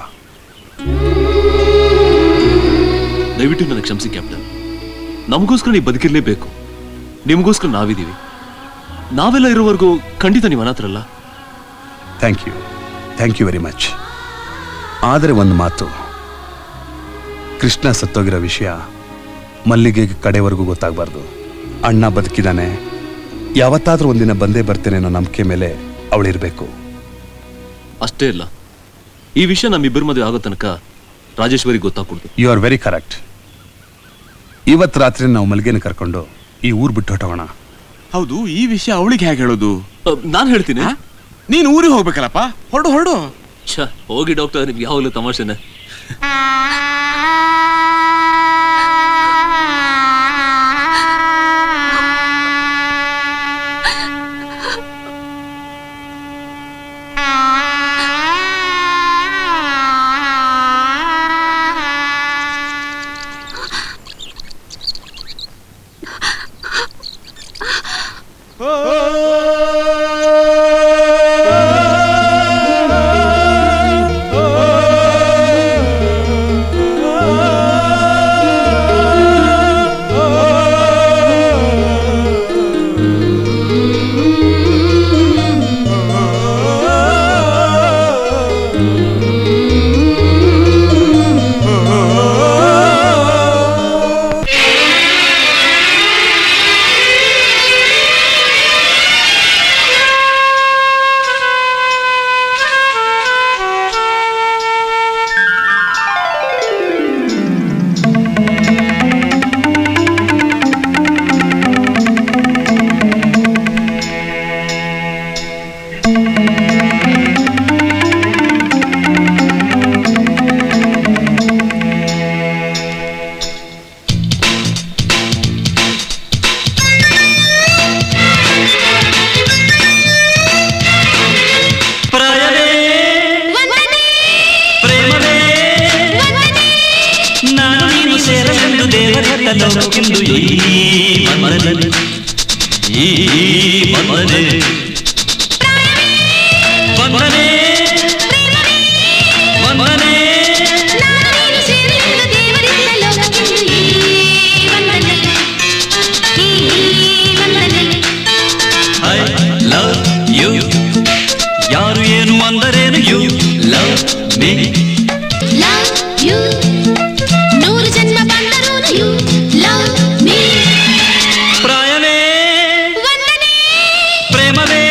ದಯವಿಟ್ಟು ನನಗೆ ಕ್ಷಮಿಸಿ ಕ್ಯಾಪ್ಟನ್ ನಮಗೋಸ್ಕರ ನೀವು ಬದುಕಿರ್ಲೇಬೇಕು ನಿಮಗೋಸ್ಕರ ನಾವಿದ್ದೀವಿ ನಾವೆಲ್ಲ ಇರೋವರೆಗೂ ಖಂಡಿತ ನೀವು ಅನಾಥರಲ್ಲ thank you thank you very much ಆದರೆ ಒಂದು ಮಾತು ಕೃಷ್ಣ ಸತ್ತೋಗಿರೋ ವಿಷಯ ಮಲ್ಲಿಗೆಗೆ ಕಡೆವರೆಗೂ ಗೊತ್ತಾಗಬಾರ್ದು ಅಣ್ಣ ಬದುಕಿದಾನೆ ಯಾವತ್ತಾದ್ರೂ ಒಂದಿನ ಬಂದೇ ಬರ್ತೇನೆ ಅನ್ನೋ ನಂಬಿಕೆ ಮೇಲೆ ಅವಳಿರ್ಬೇಕು ಅಷ್ಟೇ ಇಲ್ಲ ಈ ವಿಷಯ ನಮ್ಮಿಬ್ಬರ ಮದುವೆ ಆಗೋ ತನಕ ರಾಜೇಶ್ವರಿ ಗೊತ್ತಾಗ್ಕೊಡ್ತು ಯು ಆರ್ ವೆರಿ ಕರೆಕ್ಟ್ ಇವತ್ತು ರಾತ್ರಿ ನಾವು ಮಲ್ಲಿಗೆನ ಕರ್ಕೊಂಡು ಈ ಊರು ಬಿಟ್ಟು ಹೊಟ್ಟೋಗೋಣ ಹೌದು ಈ ವಿಷಯ ಅವಳಿಗೆ ಹೇಗೆ ಹೇಳೋದು ನಾನು ಹೇಳ್ತೀನಿ ನೀನು ಊರಿಗೆ ಹೋಗ್ಬೇಕಲ್ಲಪ್ಪ ಹೊರಡು ಹೊರಡು ಛ ಹೋಗಿ ಡಾಕ್ಟರ್ ನಿಮ್ಗೆ ಯಾವಾಗಲೂ ತಮಾಷೆನೆ ಪ್ರಾಯವೇ ಪ್ರೇಮವೇ ನಾನು ನೀನು ಸೇರಲೆಂದು ದೇವರ ಲೋಕಿಂದು ಈ ಮನದಲ್ಲಿ ಈ ಮನದಲ್ಲಿ ವಂದನೆ ವಂದನೆ ಐ ಲವ್ ಯು ಯಾರು ಏನು ಅಂದರೇನು ಯು ಲವ್ ಮೀ ನೂರು ಜನ್ಮ ಬಂದರೂ ಯು ಲವ್ ಮೀ ಪ್ರಾಯವೇ ಪ್ರೇಮವೇ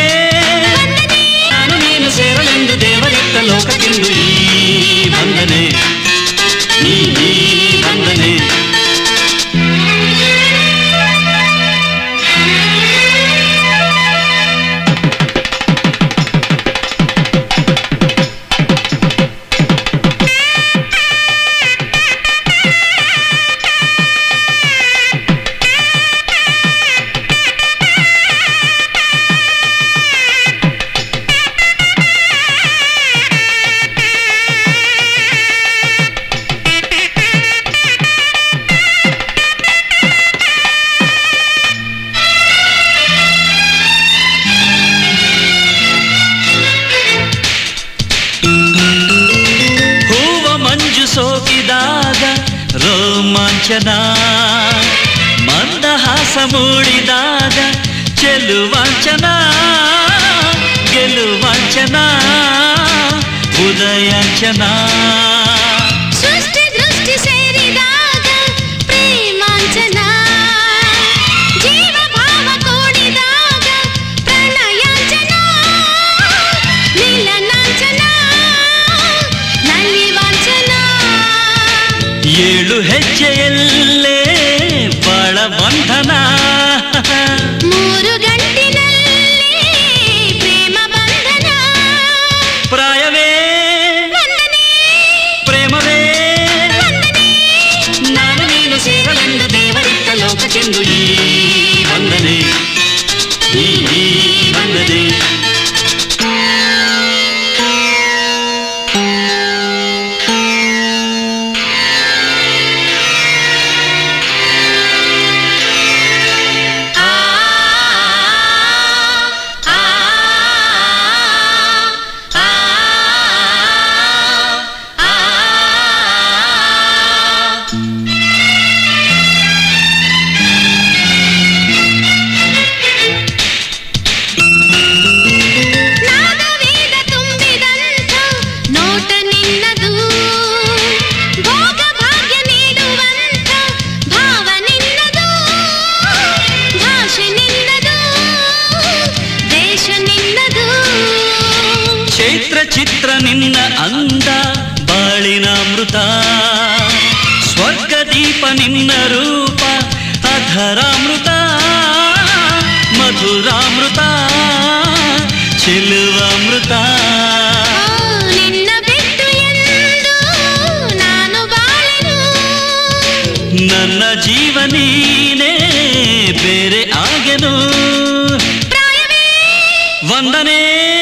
ಲಾಂಛನ ಮಂದಹಾಸ ಮೂಡಿದಾಗ ಚೆಲುವಾಂಚನ ಗೆಲುವಾಂಚನ ಉದಯಾಂಚನ ಸೃಷ್ಟಿ ದೃಷ್ಟಿ ಸೇರಿದಾಗ ಪ್ರೇಮಾಂಚನ ಜೀವ ಭಾವ ಕೂಡಿದಾಗ ಪ್ರಣಯಾಂಚನ ನೀಲನಾಂಚನ ನಲಿವಾಂಚನ ಏಳು ಹೆಜ್ಜೆಯಲ್ಲೇ ಬಾಳ ಬಂಧನ ಮೂರು ಗಂಟಿನಲ್ಲಿ ಪ್ರೇಮ ಬಂಧನ ಪ್ರಾಯವೇ ಪ್ರೇಮವೇ ನಾನು ನೀನು ಸೇರಲೆಂದು ದೇವರಿತ್ತ ಲೋಕಕ್ಕೆಂದು ಈ ವಂದನೆ ಈ ವಂದನೆ ನಾದವೇದ ತುಂಬಿದಂಥ ನೋಟ ನಿನ್ನದು ಭೋಗ ಭಾಗ್ಯ ನೀಡುವಂಥ ಭಾವ ನಿನ್ನದು ಭಾಷೆ ನಿನ್ನದು ದೇಶ ನಿನ್ನದು ಚೈತ್ರ ಚಿತ್ರ ನಿನ್ನ ಅಂದ ಬಾಳಿನಾಮೃತ ಸ್ವರ್ಗ ದೀಪ ನಿನ್ನ ರೂಪ ಅಧರಾಮೃತ ಮಧುರಾಮೃತ ಚೆಲುವಾಮೃತ ನಿನ್ನ ಬಿಟ್ಟು ಎಂದು ನಾನು ಬಾಳೆನು ನನ್ನ ಜೀವ ನೀನೇ ಬೇರೆ ಆಗೆನು ವಂದನೆ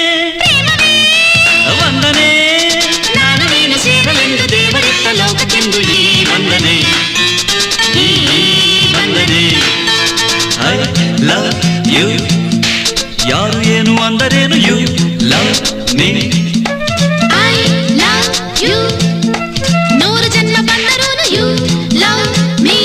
ವಂದನೆ ನಾನು ನೀನು ಸೇರಲೆಂದು ದೇವರಿತ್ತ ಲೋಕಕ್ಕೆಂದು ಈ ವಂದನೆ ಈ ವಂದನೆ ಐ ಲವ್ ಯು ಯಾರು ಏನು ಅಂದರೇನು you love me I love you ನೂರು ಜನ್ಮ ಬಂದರೂ ಯು ಲವ್ ಮೀ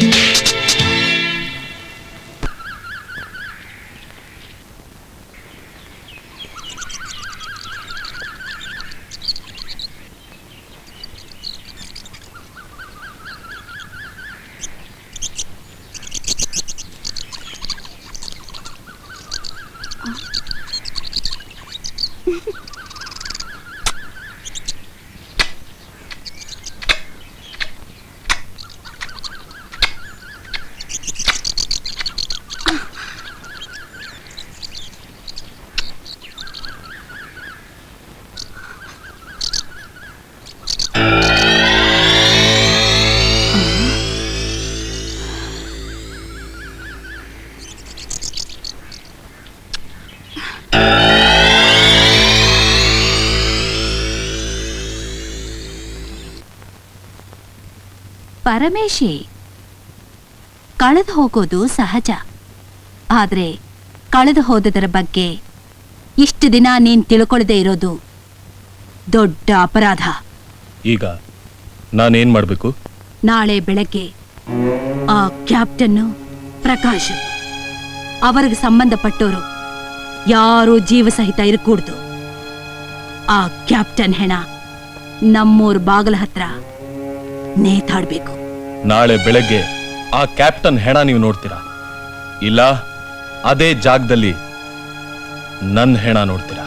ಪರಮೇಶಿ ಕಳೆದು ಹೋಗೋದು ಸಹಜ ಆದ್ರೆ ಕಳೆದು ಹೋದದರ ಬಗ್ಗೆ ಇಷ್ಟು ದಿನ ನೀನ್ ತಿಳ್ಕೊಳ್ಳದೆ ಇರೋದು ದೊಡ್ಡ ಅಪರಾಧ ಈಗ ನಾನೇನ್ ಮಾಡ್ಬೇಕು ನಾಳೆ ಬೆಳಗ್ಗೆ ಆ ಕ್ಯಾಪ್ಟನ್ನು ಪ್ರಕಾಶ್ ಅವರಿಗೆ ಸಂಬಂಧಪಟ್ಟವರು ಯಾರೂ ಜೀವ ಸಹಿತ ಇರಕೂಡ್ದು ಆ ಕ್ಯಾಪ್ಟನ್ ಹೆಣ ನಮ್ಮೂರ್ ಬಾಗಲ ಹತ್ರ ನೇತಾಡ್ಬೇಕು ನಾಳೆ ಬೆಳಗ್ಗೆ ಆ ಕ್ಯಾಪ್ಟನ್ ಹೆಣ ನೀವು ನೋಡ್ತೀರಾ ಇಲ್ಲ ಅದೇ ಜಾಗದಲ್ಲಿ ನನ್ನ ಹೆಣ ನೋಡ್ತೀರಾ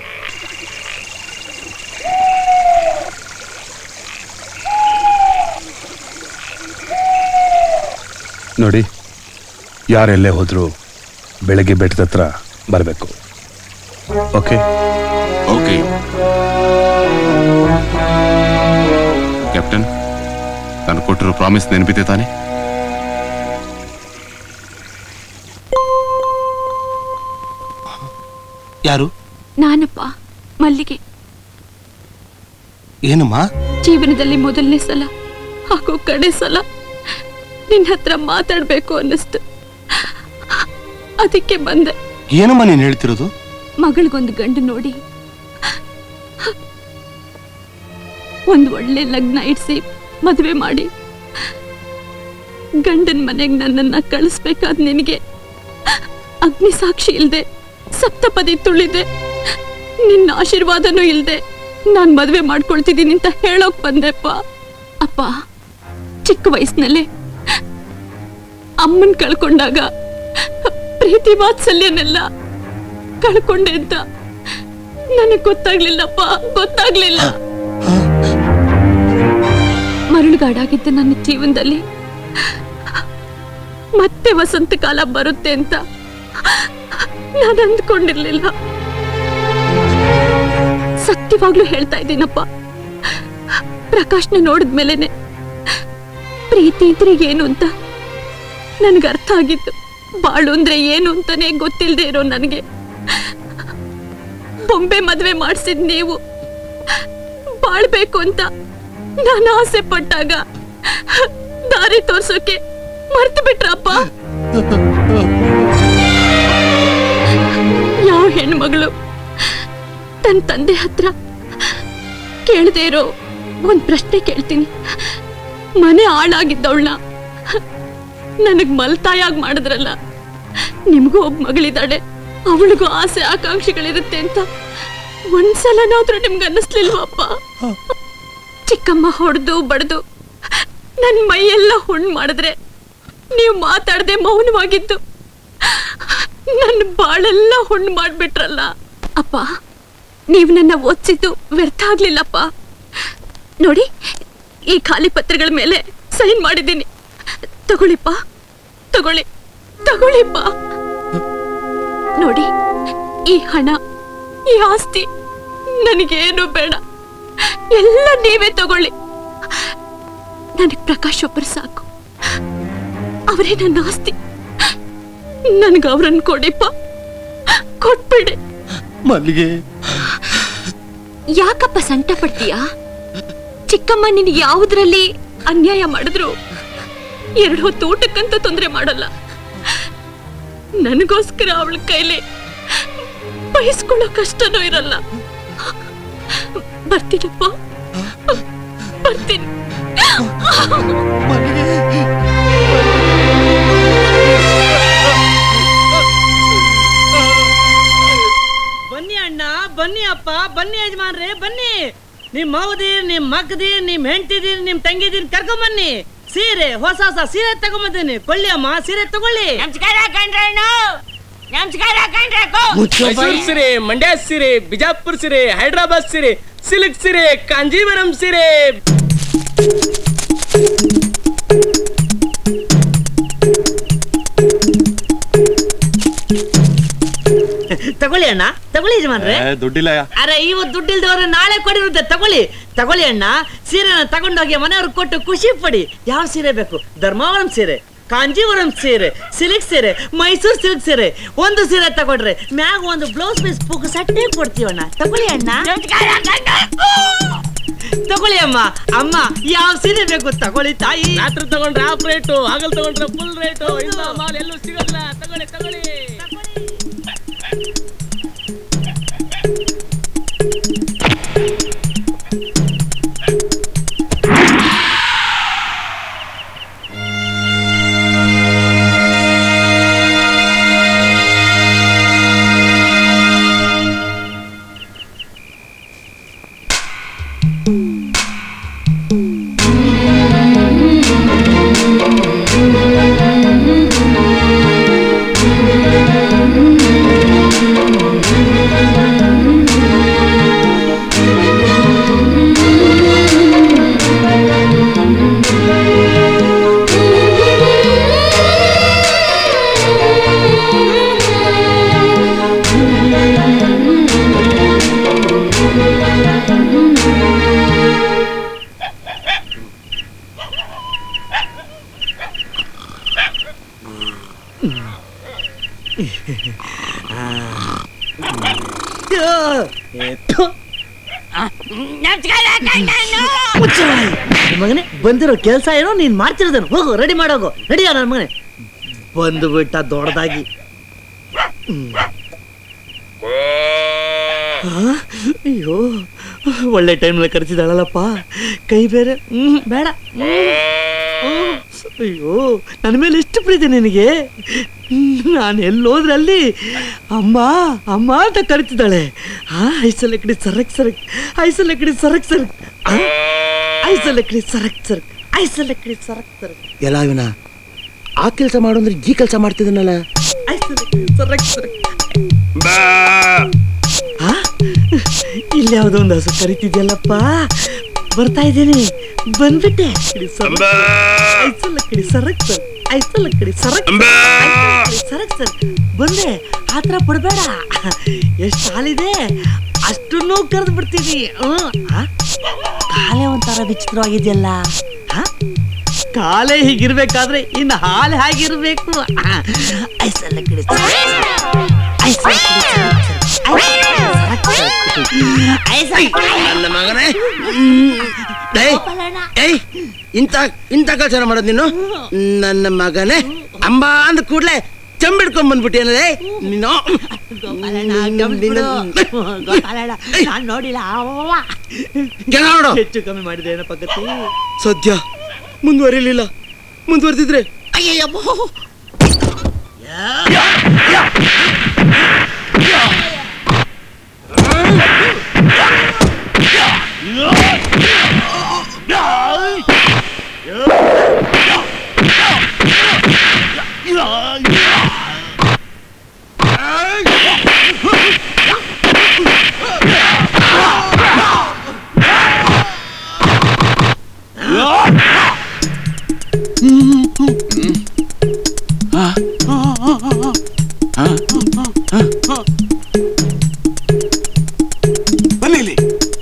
ನೋಡಿ ಯಾರೆಲ್ಲೇ ಹೋದ್ರು ಬೆಳಗ್ಗೆ ಬೆಟ್ಟದ ಹತ್ರ ಬರಬೇಕು ಓಕೆ ಓಕೆ ಕ್ಯಾಪ್ಟನ್ ನಾನು ಕೊಟ್ಟಿರೋ ಪ್ರಾಮಿಸ್ ನೆನಪಿದೆ ತಾನೆ ಯಾರು ನಾನಪ್ಪ ಮಲ್ಲಿಗೆ ಏನಮ್ಮ ಜೀವನದಲ್ಲಿ ಮೊದಲನೇ ಸಲ ಹಾಗೂ ಕಡೆ ಸಲ ನಿನ್ನ ಹತ್ರ ಮಾತಾಡ್ಬೇಕು ಅನ್ನಿಸ್ತು ಅದಕ್ಕೆ ಬಂದೆ ಏನಮ್ಮ ನೀನು ಹೇಳ್ತಿರೋದು ಮಗಳಿಗೊಂದು ಗಂಡು ನೋಡಿ ಒಂದು ಒಳ್ಳೆ ಲಗ್ನ ಇಡ್ಸಿ ಮದುವೆ ಮಾಡಿ ಗಂಡನ ಮನೆಗೆ ನನ್ನನ್ನ ಕಳಿಸ್ಬೇಕಾದ್ ನಿನಗೆ ಅಗ್ನಿ ಸಾಕ್ಷಿ ಇಲ್ದೆ ಸಪ್ತಪದಿ ತುಳಿದೆ ನಿನ್ನ ಆಶೀರ್ವಾದನೂ ಇಲ್ದೆ ನಾನ್ ಮದ್ವೆ ಮಾಡ್ಕೊಳ್ತಿದ್ದೀನಿ ಅಂತ ಹೇಳೋಕ್ ಬಂದೆಪ್ಪ ಅಪ್ಪ ಚಿಕ್ಕ ವಯಸ್ಸಿನಲ್ಲೇ ಅಮ್ಮನ್ ಕಳ್ಕೊಂಡಾಗ ಪ್ರೀತಿ ವಾತ್ಸಲ್ಯನೆಲ್ಲ ಕಳ್ಕೊಂಡೆ ಅಂತ ನನಗ್ ಗೊತ್ತಾಗ್ಲಿಲ್ಲಪ್ಪ ಗೊತ್ತಾಗ್ಲಿಲ್ಲ ಮರಳುಗಾಡಾಗಿದ್ದ ನನ್ನ ಜೀವನದಲ್ಲಿ ಮತ್ತೆ ವಸಂತ ಕಾಲ ಬರುತ್ತೆ ಅಂತ ನಾನು ಅಂದ್ಕೊಂಡಿರ್ಲಿಲ್ಲ ಸತ್ಯವಾಗ್ಲೂ ಹೇಳ್ತಾ ಇದ್ದೀನಪ್ಪ ಪ್ರಕಾಶ್ನ ನೋಡಿದ್ಮೇಲೆನೆ ಪ್ರೀತಿ ಇದ್ರೆ ಏನು ಅಂತ ನನ್ಗೆ ಅರ್ಥ ಆಗಿತ್ತು ಬಾಳು ಅಂದ್ರೆ ಏನು ಅಂತಾನೆ ಗೊತ್ತಿಲ್ಲದೆ ಇರೋ ನನಗೆ ಬೊಂಬೆ ಮದ್ವೆ ಮಾಡಿಸಿದ್ ನೀವು ಬಾಳ್ಬೇಕು ಅಂತ ನಾನು ಆಸೆ ಪಟ್ಟಾಗ ದಾರಿ ತೋರ್ಸೋಕೆ ಮರ್ತು ಬಿಟ್ರಪ್ಪ ಯಾವ ಹೆಣ್ಮಗಳು ತನ್ನ ತಂದೆ ಹತ್ರ ಕೇಳದೆ ಇರೋ ಒಂದ್ ಪ್ರಶ್ನೆ ಕೇಳ್ತೀನಿ ಮನೆ ಹಾಳಾಗಿದ್ದವಳನ್ನ ನನಗ್ ಮಲ್ತಾಯಾಗಿ ಮಾಡಿದ್ರಲ್ಲ ನಿಮ್ಗೂ ಒಬ್ಬ ಮಗಳಿದ್ದಾಳೆ ಅವಳಿಗೂ ಆಸೆ ಆಕಾಂಕ್ಷೆಗಳಿರುತ್ತೆ ಅಂತ ಒಂದ್ಸಲನಾದ್ರೂ ನಿಮ್ಗೆ ಅನ್ನಿಸ್ಲಿಲ್ವಪ್ಪ ಚಿಕ್ಕಮ್ಮ ಹೊಡೆದು ಬಡ್ದು ನನ್ ಮೈಯೆಲ್ಲ ಹುಣ್ಣು ಮಾಡಿದ್ರೆ ನೀವು ಮಾತಾಡದೆ ಮೌನವಾಗಿದ್ದು ನನ್ನ ಬಾಳೆಲ್ಲ ಹುಣ್ಣು ಮಾಡ್ಬಿಟ್ರಲ್ಲ ಅಪ್ಪ ನೀವು ನನ್ನ ಓದಿಸಿದ್ದು ವ್ಯರ್ಥ ಆಗ್ಲಿಲ್ಲಪ್ಪ ನೋಡಿ ಈ ಖಾಲಿ ಪತ್ರಗಳ ಮೇಲೆ ಸೈನ್ ಮಾಡಿದ್ದೀನಿ ತಗೊಳ್ಳಿಪ್ಪ ತಗೊಳ್ಳಿ ತಗೊಳ್ಳಿಪ್ಪ ನೋಡಿ ಈ ಹಣ ಈ ಆಸ್ತಿ ನನಗೇನು ಬೇಡ ಎಲ್ಲ ನೀವೇ ತಗೊಳ್ಳಿ ನನಗೆ ಪ್ರಕಾಶ್ ಒಬ್ಬರು ಸಾಕು ಅವರೇ ನನ್ನ ಆಸ್ತಿ ನನ್ಗೆ ಅವ್ರನ್ನ ಕೊಡಿಪ್ಪ ಕೊಟ್ಬಿಡಿ ಮಲ್ಲಿಗೆ ಯಾಕಪ್ಪ ಸಂಟ ಪಡ್ತೀಯಾ ಚಿಕ್ಕಮ್ಮ ನಿನಗೆ ಯಾವುದ್ರಲ್ಲಿ ಅನ್ಯಾಯ ಮಾಡಿದ್ರು ಎರಡು ಹೊತ್ತು ಊಟಕ್ಕಂತ ತೊಂದರೆ ಮಾಡಲ್ಲ ನನಗೋಸ್ಕರ ಅವಳ ಕೈಲಿ ಬಯಸ್ಕೊಳ್ಳೋ ಕಷ್ಟನೂ ಇರಲ್ಲ ಬರ್ತೀನಪ್ಪ ಬರ್ತೀನಿ ಬನ್ನಿ ಅಣ್ಣ ಬನ್ನಿ ಅಪ್ಪ ಬನ್ನಿ ಯಜಮಾನ್ರೆ ಬನ್ನಿ ನಿಮ್ ಮೌದೀರ್ ನಿಮ್ ಮಗ್ದೀರ್ ನಿಮ್ ಹೆಂಡತಿದೀರ್ ನಿಮ್ ತಂಗಿದೀರ್ ಕರ್ಕೊಂಬನ್ನಿ ಸೀರೆ ಹೊಸ ಹೊಸ ಸೀರೆ ತಗೊಂಬಂದಿನಿ ಕೊಳ್ಳಿ ಅಮ್ಮ ಸೀರೆ ತಗೊಳ್ಳಿ ನಮಸ್ಕಾರ ಕಂಡ್ರಣ್ಣ ನಮಸ್ಕಾರ ಕಂಡ್ರಕ್ಕೋ ಮೈಸೂರು ಸೀರೆ ಮಂಡ್ಯ ಸೀರೆ ಬಿಜಾಪುರ ಸೀರೆ ಹೈದರಾಬಾದ್ ಸೀರೆ ಸಿಲ್ಕ್ ಸೀರೆ ಕಾಂಜೀವರಂ ಸೀರೆ ತಗೊಳ್ಳಿ ಅಣ್ಣ ತಗೊಳ್ಳಿ ಯಜಮಾನ್ರೆ ದುಡ್ಡಿಲ್ಲ ಅರೆ ಇವತ್ತು ದುಡ್ಡಿಲ್ದವ್ರೆ ನಾಳೆ ಕೊಡಿರುತ್ತೆ ತಗೊಳ್ಳಿ ತಗೊಳ್ಳಿ ಅಣ್ಣ ಸೀರೆನ ತಗೊಂಡೋಗಿ ಮನೆಯವ್ರಿಗೆ ಕೊಟ್ಟು ಖುಷಿ ಪಡಿ ಯಾವ ಸೀರೆ ಬೇಕು ಧರ್ಮಾವರಂ ಸೀರೆ ಕಾಂಜೀವರಂ ಸೀರೆ ಸಿಲ್ಕ್ ಸೀರೆ ಮೈಸೂರು ಸಿಲ್ಕ್ ಸೀರೆ ಒಂದು ಸೀರೆ ತಗೊಂಡ್ರೆ ಮ್ಯಾಗ ಒಂದು ಬ್ಲೌಸ್ ಪೀಸ್ ಪುಕ್ ಸಟ್ಟೆ ಕೊಡ್ತೀವಣ್ಣ ತಗೊಳ್ಳಿ ಅಣ್ಣ ತಗೊಳ್ಳಿ ಅಮ್ಮ ಅಮ್ಮ ಯಾವ ಸೀರೆ ಬೇಕು ತಗೊಳ್ಳಿ ತಾಯಿ ರಾತ್ರಿ ತಗೊಂಡ್ರೆ ಹಾಫ್ ರೇಟು ಹಗಲ್ ತಗೊಂಡ್ರೆ ಫುಲ್ ರೇಟು ಇಂಥ ಮಾಲ್ ಎಲ್ಲೂ ಸಿಗಲ್ಲ ತಗೊಳ್ಳಿ ತಗೊಳ್ಳಿ ಮುಚ್ಚಬಾಯಿ. ನಿನ್ ಮಗನೇ ಬಂದಿರೋ ಕೆಲಸ ಏನೋ ನೀನ್ ಮಾಡ್ತಿರೋದೇನು ಹೋಗು ರೆಡಿ ಮಾಡೋಗು ರೆಡಿಯಾ ನನ್ನ ಮಗನೇ ಬಂದು ಬಿಟ್ಟ ದೊಡ್ಡದಾಗಿ ಹ್ಮ್. ಆ, ಅಯ್ಯೋ ಒಳ್ಳೆ ಟೈಮ್ನಲ್ಲಿ ಕರೆಸಿದಾಳಲ್ಲಪ್ಪ ಕೈ ಬೇರೆ ಹ್ಮ್ ಬೇಡ ಹ್ಮ್. ಹ್ಮ್. ಅಯ್ಯೋ ನನ್ನ ಮೇಲೆ ಎಷ್ಟು ಪ್ರೀತಿ ನಿನಗೆ ನಾನು ಎಲ್ಲೋದ್ರಲ್ಲಿ ಅಮ್ಮ ಅಮ್ಮ ಅಂತ ಕರಿತಿದ್ದಾಳೆ ಆ ಐಸಲ್ ಕಡೆ ಸರಕ್ ಸರಕ್ ಐಸಲ್ ಕಡೆ ಸರಕ್ ಸರಕ್ ಆ, ಐಸಲ್ ಕಡೆ ಸರಕ್ ಸರಕ್ ಐಸಲ್ ಕಡೆ ಸರಕ್ ಸರಕ್ ಎಲ್ಲ ಇವನ ಆ ಕೆಲಸ ಮಾಡು ಅಂದ್ರೆ ಈ ಕೆಲಸ ಮಾಡ್ತಿದ್ದಾನಲ್ಲ ಐಸಲ್ ಕಡೆ ಸರಕ್ ಸರಕ್ ಆ? ಇಲ್ಲಿ ಯಾವುದೋ ಒಂದು ಹಸು ಕರಿತಿದ್ಯಲ್ಲಪ್ಪ ಬರ್ತಾ ಇದ್ದೀನಿ ಬಂದ್ಬಿಟ್ಟೆ ಕಿಡಿ ಸರಕ್ ಐಸಲ್ಲ ಕಿಡಿ ಸರಕ್ ಸರ್ ಐಸಲ್ಲ ಕಿಡಿ ಸರಕ್ ಸರ್. ಐಸಲ್ಲ ಕಿಡಿ ಸರಕ್ ಸರ್ ಬಂದೆ ಆತರ ಪಡ್ಬೇಡ ಎಷ್ಟು ಹಾಲಿದೆ ಅಷ್ಟನ್ನು ಕರೆದು ಬಿಡ್ತೀನಿ ಹ್ಮ್. ಆ? ಕಾಲೇ ಒಂಥರ ವಿಚಿತ್ರವಾಗಿದೆಯಲ್ಲ ಆ? ಕಾಲೇ ಹೀಗಿರ್ಬೇಕಾದ್ರೆ ಇನ್ನು ಹಾಲು ಹೇಗಿರ್ಬೇಕು ಆ, ಐಸಲ್ಲ ಕಿಡಿ ಸರಕ್ ಸರ್. ಐಸಲ್ಲ ಕಿಡಿ ಸರಕ್ ಸರ್. ನನ್ನ ಮಗನೇ ಏಯ್, ಏಯ್ ಇಂಥ ಇಂಥ ಕೆಲಸ ಮಾಡೋದು ನೀನು ನನ್ನ ಮಗನೇ ಅಂಬ ಅಂದ ಕೂಡ್ಲೆ ಚಂಬಿಡ್ಕೊಂಡ್ ಬಂದ್ಬಿಟ್ಟೇನದೇ ನೀನು ನಾನ್ ನೋಡಿಲ್ಲ ಅವ್ವ. ಕೆಳ ನೋಡು. ಹೆಚ್ಚು ಕಮ್ಮಿ ಮಾಡಿದೆ ಏನಪ್ಪ ಗತಿ ಸದ್ಯ ಮುಂದುವರಿಲಿಲ್ಲ ಮುಂದುವರೆದಿದ್ರೆ ಅಯ್ಯಯ್ಯಪ್ಪ ಬನ್ನಿ ಇಲ್ಲಿ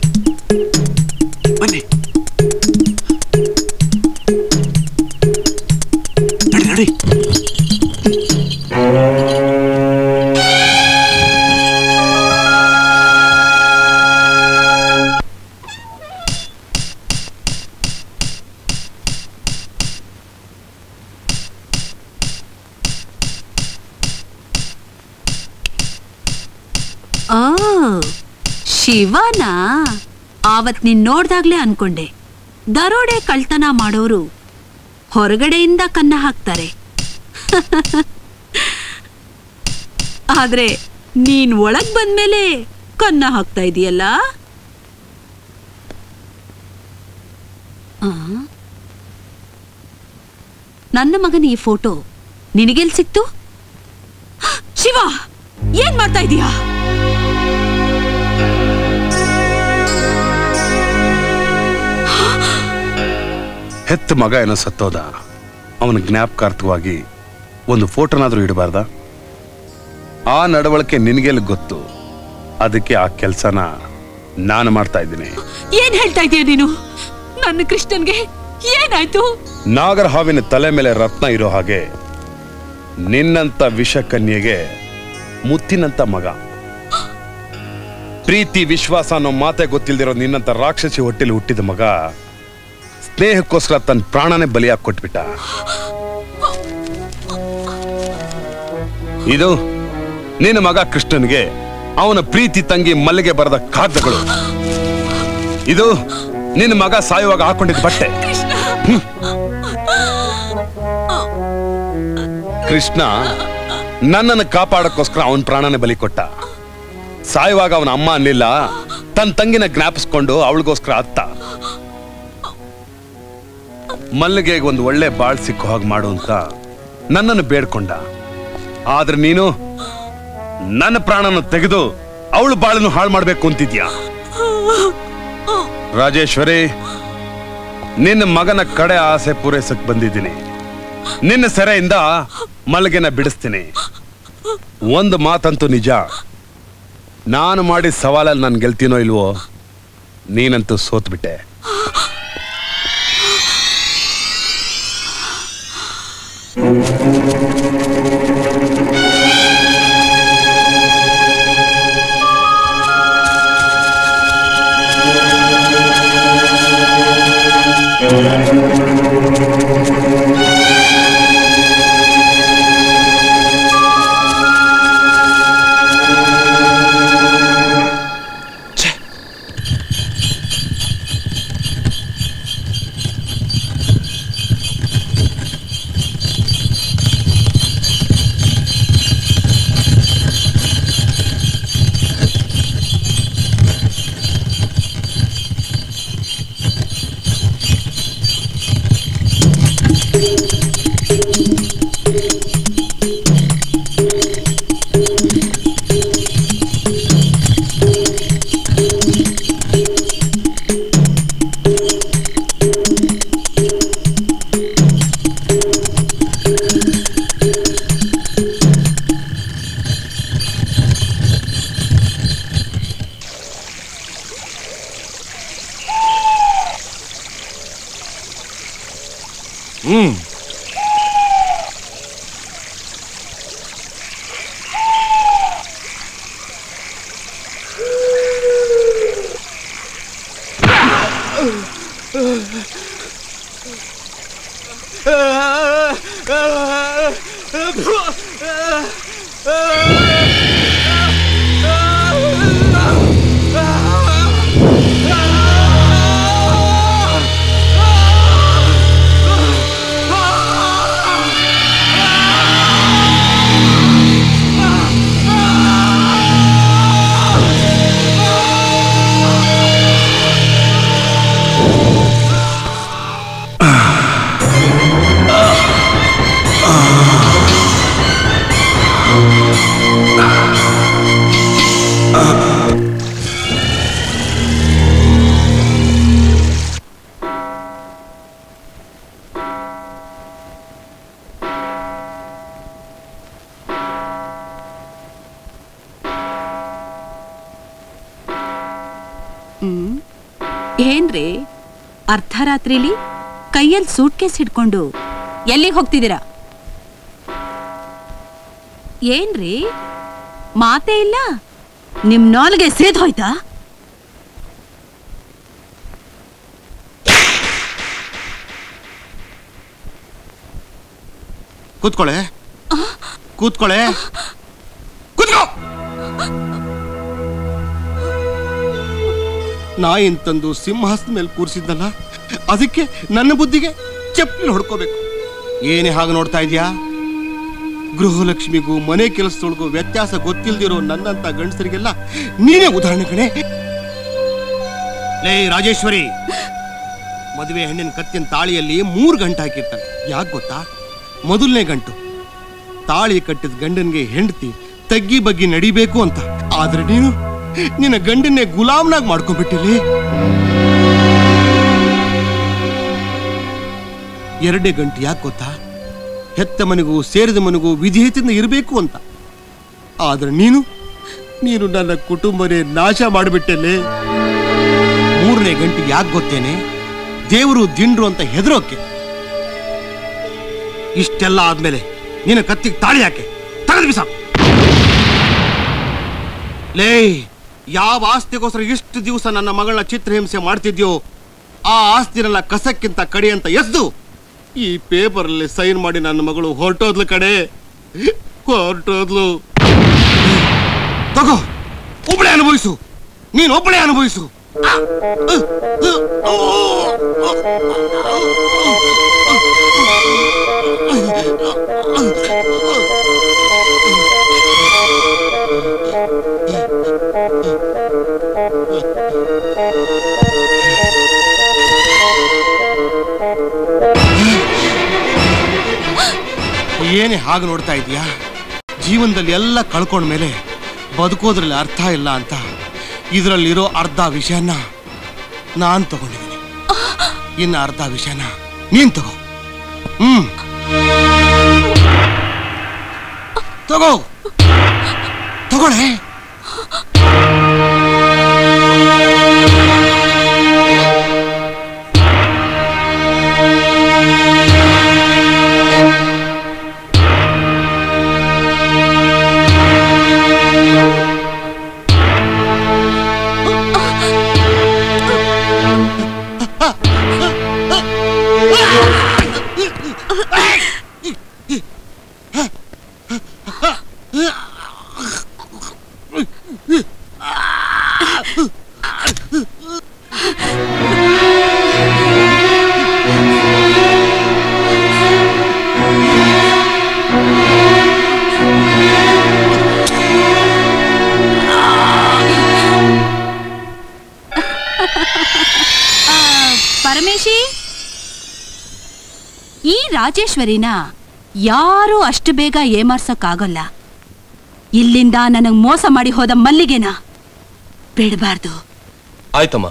ಬನ್ನಿ ನಡಿ ನಡಿ ಆ ಶಿವನಾ ಆವತ್ ನೀನ್ ನೋಡ್ದಾಗ್ಲೇ ಅನ್ಕೊಂಡೆ ದರೋಡೆ ಕಳ್ತನ ಮಾಡೋರು ಹೊರಗಡೆಯಿಂದ ಕನ್ನ ಹಾಕ್ತಾರೆ ಆದ್ರೆ ನೀನ್ ಒಳಗ್ ಬಂದ್ಮೇಲೆ ಕನ್ನ ಹಾಕ್ತಾ ಇದೀಯಲ್ಲ ಆ? ನನ್ನ ಮಗನ ಈ ಫೋಟೋ ನಿನಗೆಲ್ ಸಿಕ್ತು ಶಿವ ಏನ್ ಮಾಡ್ತಾ ಇದೀಯಾ ಹೆತ್ತ ಮಗ ಏನೋ ಸತ್ತೋದ ಅವನ ಜ್ಞಾಪಕಾರ್ಥವಾಗಿ ಒಂದು ಫೋಟೋನಾದ್ರೂ ಇಡಬಾರ್ದ ಆ ನಡವಳಿಕೆ ನಿನಗೆಲ್ಲ ಗೊತ್ತು ಅದಕ್ಕೆ ಆ ಕೆಲಸನ ನಾನು ಮಾಡ್ತಾ ಇದ್ದೀನಿ ಏನ್ ಹೇಳ್ತಾ ಇದೀಯ ನೀನು ನನ್ನ ಕೃಷ್ಣನ್ಗೆ ಏನಾಯ್ತು ನಾಗರ ಹಾವಿನ ತಲೆ ಮೇಲೆ ರತ್ನ ಇರೋ ಹಾಗೆ ನಿನ್ನಂತ ವಿಷಕನ್ಯೆಗೆ ಮುತ್ತಿನಂತ ಮಗ ಪ್ರೀತಿ ವಿಶ್ವಾಸ ಅನ್ನೋ ಮಾತೆ ಗೊತ್ತಿಲ್ದಿರೋ ನಿನ್ನಂತ ರಾಕ್ಷಸಿ ಹೊಟ್ಟೆಲಿ ಹುಟ್ಟಿದ ಮಗ ಸ್ನೇಹಕ್ಕೋಸ್ಕರ ತನ್ನ ಪ್ರಾಣನೇ ಬಲಿಯಾಗಿ ಕೊಟ್ಬಿಟ್ಟ ಇದು ನಿನ್ನ ಮಗ ಕೃಷ್ಣನ್ಗೆ ಅವನ ಪ್ರೀತಿ ತಂಗಿ ಮಲ್ಲಿಗೆ ಬರೆದ ಕಾಗದಗಳು ಇದು ನಿನ್ನ ಮಗ ಸಾಯುವಾಗ ಹಾಕೊಂಡಿದ್ದ ಬಟ್ಟೆ ಹ್ಮ್. ಕೃಷ್ಣ ನನ್ನನ್ನು ಕಾಪಾಡಕ್ಕೋಸ್ಕರ ಅವನ ಪ್ರಾಣನೇ ಬಲಿ ಕೊಟ್ಟ ಸಾಯುವಾಗ ಅವನ ಅಮ್ಮ ಅನ್ನಿಲ್ಲ ತನ್ನ ತಂಗಿನ ಜ್ಞಾಪಿಸ್ಕೊಂಡು ಅವಳಿಗೋಸ್ಕರ ಅತ್ತ ಮಲ್ಲಿಗೆಗೆ ಒಂದು ಒಳ್ಳೆ ಬಾಳ್ ಸಿಕ್ಕೋ ಹಾಗೆ ಮಾಡು ಅಂತ ನನ್ನನ್ನು ಬೇಡ್ಕೊಂಡ ಆದ್ರೆ ನೀನು ನನ್ನ ಪ್ರಾಣನ ತೆಗೆದು ಅವಳು ಬಾಳನ್ನು ಹಾಳು ಮಾಡ್ಬೇಕು ಅಂತಿದ್ಯಾ ರಾಜೇಶ್ವರಿ ನಿನ್ನ ಮಗನ ಕಡೆ ಆಸೆ ಪೂರೈಸಕ್ ಬಂದಿದ್ದೀನಿ ನಿನ್ನ ಸೆರೆಯಿಂದ ಮಲ್ಲಿಗೆನ ಬಿಡಿಸ್ತೀನಿ ಒಂದು ಮಾತಂತೂ ನಿಜ ನಾನು ಮಾಡಿದ ಸವಾಲಲ್ಲಿ ನಾನು ಗೆಲ್ತೀನೋ ಇಲ್ವೋ ನೀನಂತೂ ಸೋತ್ಬಿಟ್ಟೆ ಹ್ಮ್ ಏನ್ರಿ ಅರ್ಧರಾತ್ರಿಲಿ ಕೈಯಲ್ಲಿ ಸೂಟ್ ಕೇಸ್ ಹಿಡ್ಕೊಂಡು ಎಲ್ಲಿಗೆ ಹೋಗ್ತಿದ್ದೀರಾ ಏನ್ರಿ ಮಾತೇ ಇಲ್ಲ ನಿಮ್ ನಾಲ್ಗೆ ಸೇದ್ ಹೋಯ್ತಾ ಕೂತ್ಕೊಳೆ ಕೂತ್ಕೊಳೆ ಕೂತ್ಕೋ ನಾಯಿನ್ ತಂದು ಸಿಂಹಾಸದ ಮೇಲೆ ಕೂರಿಸಿದ್ನಲ್ಲ ಅದಕ್ಕೆ ನನ್ನ ಬುದ್ಧಿಗೆ ಚಪ್ಪಲಿ ಹೊಡ್ಕೋಬೇಕು ಏನೇ ಹಾಗೆ ನೋಡ್ತಾ ಇದೀಯಾ ಗೃಹಲಕ್ಷ್ಮಿಗೂ ಮನೆ ಕೆಲಸದೊಳಗೂ ವ್ಯತ್ಯಾಸ ಗೊತ್ತಿಲ್ದಿರೋ ನನ್ನಂತ ಗಂಡಸರಿಗೆಲ್ಲ ನೀನೇ ಉದಾಹರಣೆ ಕಣೆ ಲೇ ರಾಜೇಶ್ವರಿ ಮದುವೆ ಹೆಣ್ಣಿನ ಕತ್ತಿನ ತಾಳಿಯಲ್ಲಿ ಮೂರು ಗಂಟೆ ಹಾಕಿರ್ತಾನೆ ಯಾಕೆ ಗೊತ್ತಾ ಮೊದಲನೇ ಗಂಟು ತಾಳಿ ಕಟ್ಟಿದ ಗಂಡನ್ಗೆ ಹೆಂಡತಿ ತಗ್ಗಿ ಬಗ್ಗಿ ನಡಿಬೇಕು ಅಂತ ಆದ್ರೆ ನೀನು ನಿನ್ನ ಗಂಡನ್ನೇ ಗುಲಾಮ್ನಾಗ್ ಮಾಡ್ಕೊಂಡ್ಬಿಟ್ಟಿಲಿ ಎರಡನೇ ಗಂಟು ಯಾಕೆ ಗೊತ್ತಾ ಹೆತ್ತ ಮನೆಗೂ ಸೇರಿದ ಮನೆಗೂ ವಿಧೇಯತೆಯಿಂದ ಇರಬೇಕು ಅಂತ ಆದ್ರೆ ನೀನು ನೀನು ನನ್ನ ಕುಟುಂಬನೇ ನಾಶ ಮಾಡಿಬಿಟ್ಟೆಲೆ ಮೂರನೇ ಗಂಟೆ ಯಾಕೆ ಗೊತ್ತೇನೆ ದೇವರು ದಿಂಡ್ರು ಅಂತ ಹೆದರೋಕೆ ಇಷ್ಟೆಲ್ಲ ಆದ್ಮೇಲೆ ನಿನ್ನ ಕತ್ತಿಗೆ ತಾಳಿ ಯಾಕೆ ತಗದು ಬಿಸಾಕು ಲೇ ಯಾವ ಆಸ್ತಿಗೋಸ್ಕರ ಇಷ್ಟು ದಿವಸ ನನ್ನ ಮಗಳನ್ನ ಚಿತ್ರಹಿಂಸೆ ಮಾಡ್ತಿದ್ಯೋ ಆ ಆಸ್ತಿನೆಲ್ಲ ಕಸಕ್ಕಿಂತ ಕಡಿ ಅಂತ ಎಸ್ದು ಈ ಪೇಪರಲ್ಲಿ ಸೈನ್ ಮಾಡಿ ನನ್ನ ಮಗಳು ಹೊರಟೋದ್ಲು ಕಡೆ ಹೊರಟೋದ್ಲು ತಗೋ ಒಬ್ಬಳೆ ಅನುಭವಿಸು ನೀನು ಒಬ್ಬಳೆ ಅನುಭವಿಸು ಏನೇ ಹಾಗೆ ನೋಡ್ತಾ ಇದೀಯಾ ಜೀವನದಲ್ಲಿ ಎಲ್ಲ ಕಳ್ಕೊಂಡ ಮೇಲೆ ಬದುಕೋದ್ರಲ್ಲಿ ಅರ್ಥ ಇಲ್ಲ ಅಂತ ಇದರಲ್ಲಿರೋ ಅರ್ಧ ವಿಷಯನ ನಾನ್ ತಗೊಂಡಿದ್ದೀನಿ ಇನ್ನು ಅರ್ಧ ವಿಷಯನ ನೀನ್ ತಗೋ ಹ್ಮ್ ತಗೋ ತಗೊಳ್ಳೆ ಆ, ಪರಮೇಶಿ ಈ ರಾಜೇಶ್ವರಿನ ಯಾರೂ ಅಷ್ಟು ಬೇಗ ಏಮಾರ್ಸೋಕ್ಕಾಗಲ್ಲ ಇಲ್ಲಿಂದ ನನಗ್ ಮೋಸ ಮಾಡಿ ಹೋದ ಮಲ್ಲಿಗೆನ ಬಿಡಬಾರ್ದು ಆಯ್ತಮ್ಮ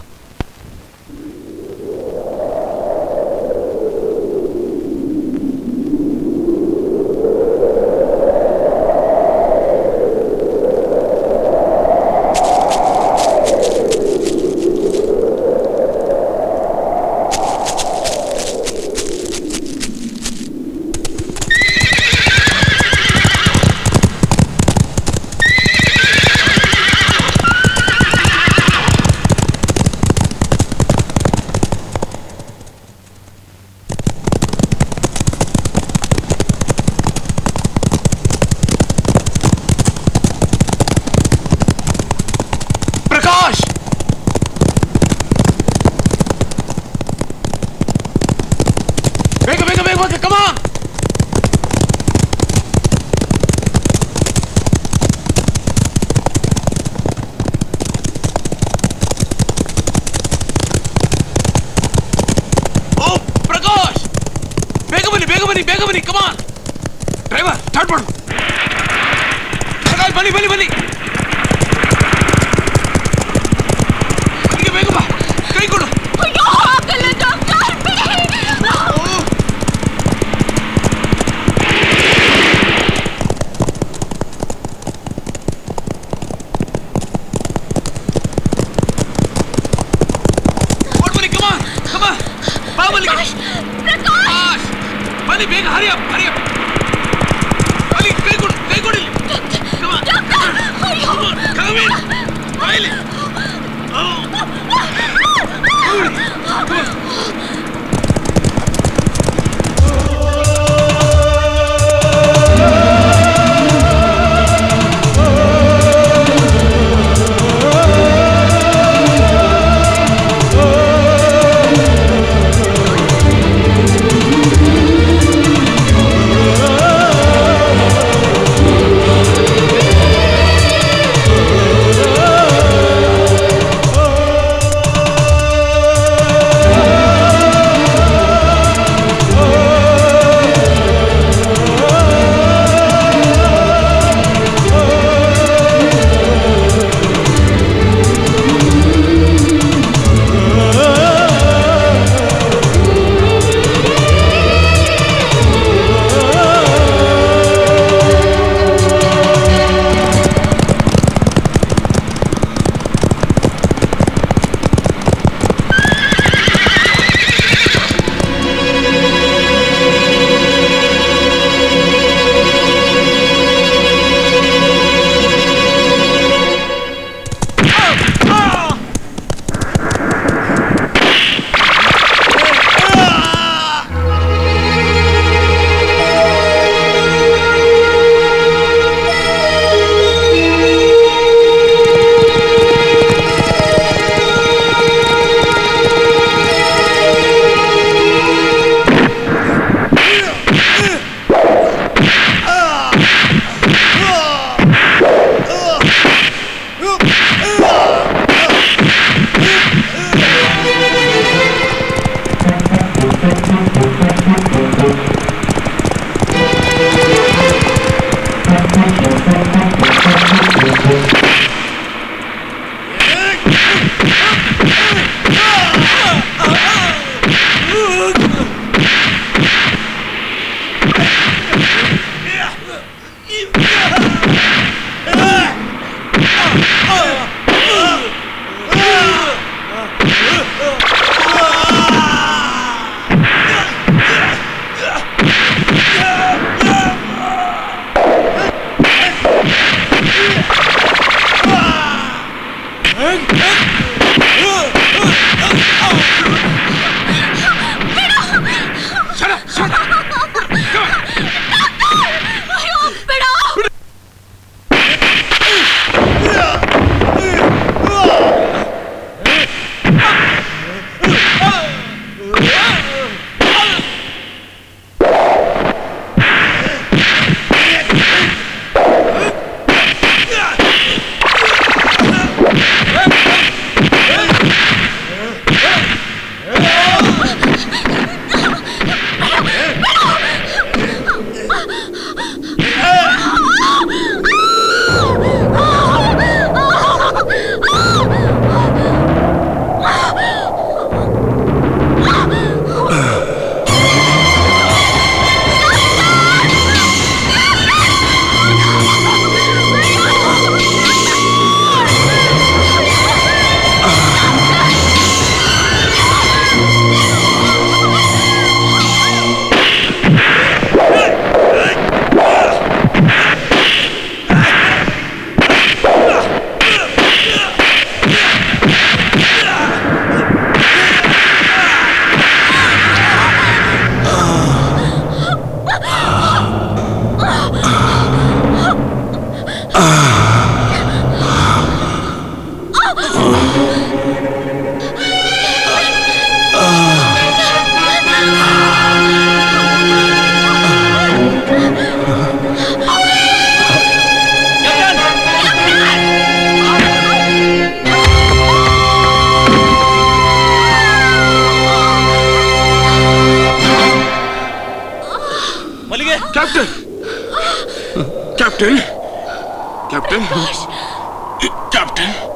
ಪ್ರಕಾಶ್ ಬೇಗ ಬೇಗ ಬೇಗ ಬೇಗ ಕಮಾ ಓ ಪ್ರಕಾಶ್ ಬೇಗ ಬನ್ನಿ ಬೇಗ ಬನ್ನಿ ಬೇಗ ಬನ್ನಿ ಕಮಾನ್ ಡ್ರೈವರ್ ಸ್ಟಾರ್ಟ್ ಮಾಡು ಪ್ರಕಾಶ್ ಬನ್ನಿ ಬನ್ನಿ ಬನ್ನಿ ಬೇಗ ಬೇಗ ಬಾ ಕೈ ಕೊಡು ಪ್ರಕಾಶ್ ಬನ್ನಿ ಬೇಗ ಹರಿಯ ಹರಿಯ ಬನ್ನಿ ಕೈ ಕೊಡು ಕೈ ಕೊಡಿ ಕ್ಯಾಪ್ಟನ್ ಕ್ಯಾಪ್ಟನ್ ಕ್ಯಾಪ್ಟನ್ ಕ್ಯಾಪ್ಟನ್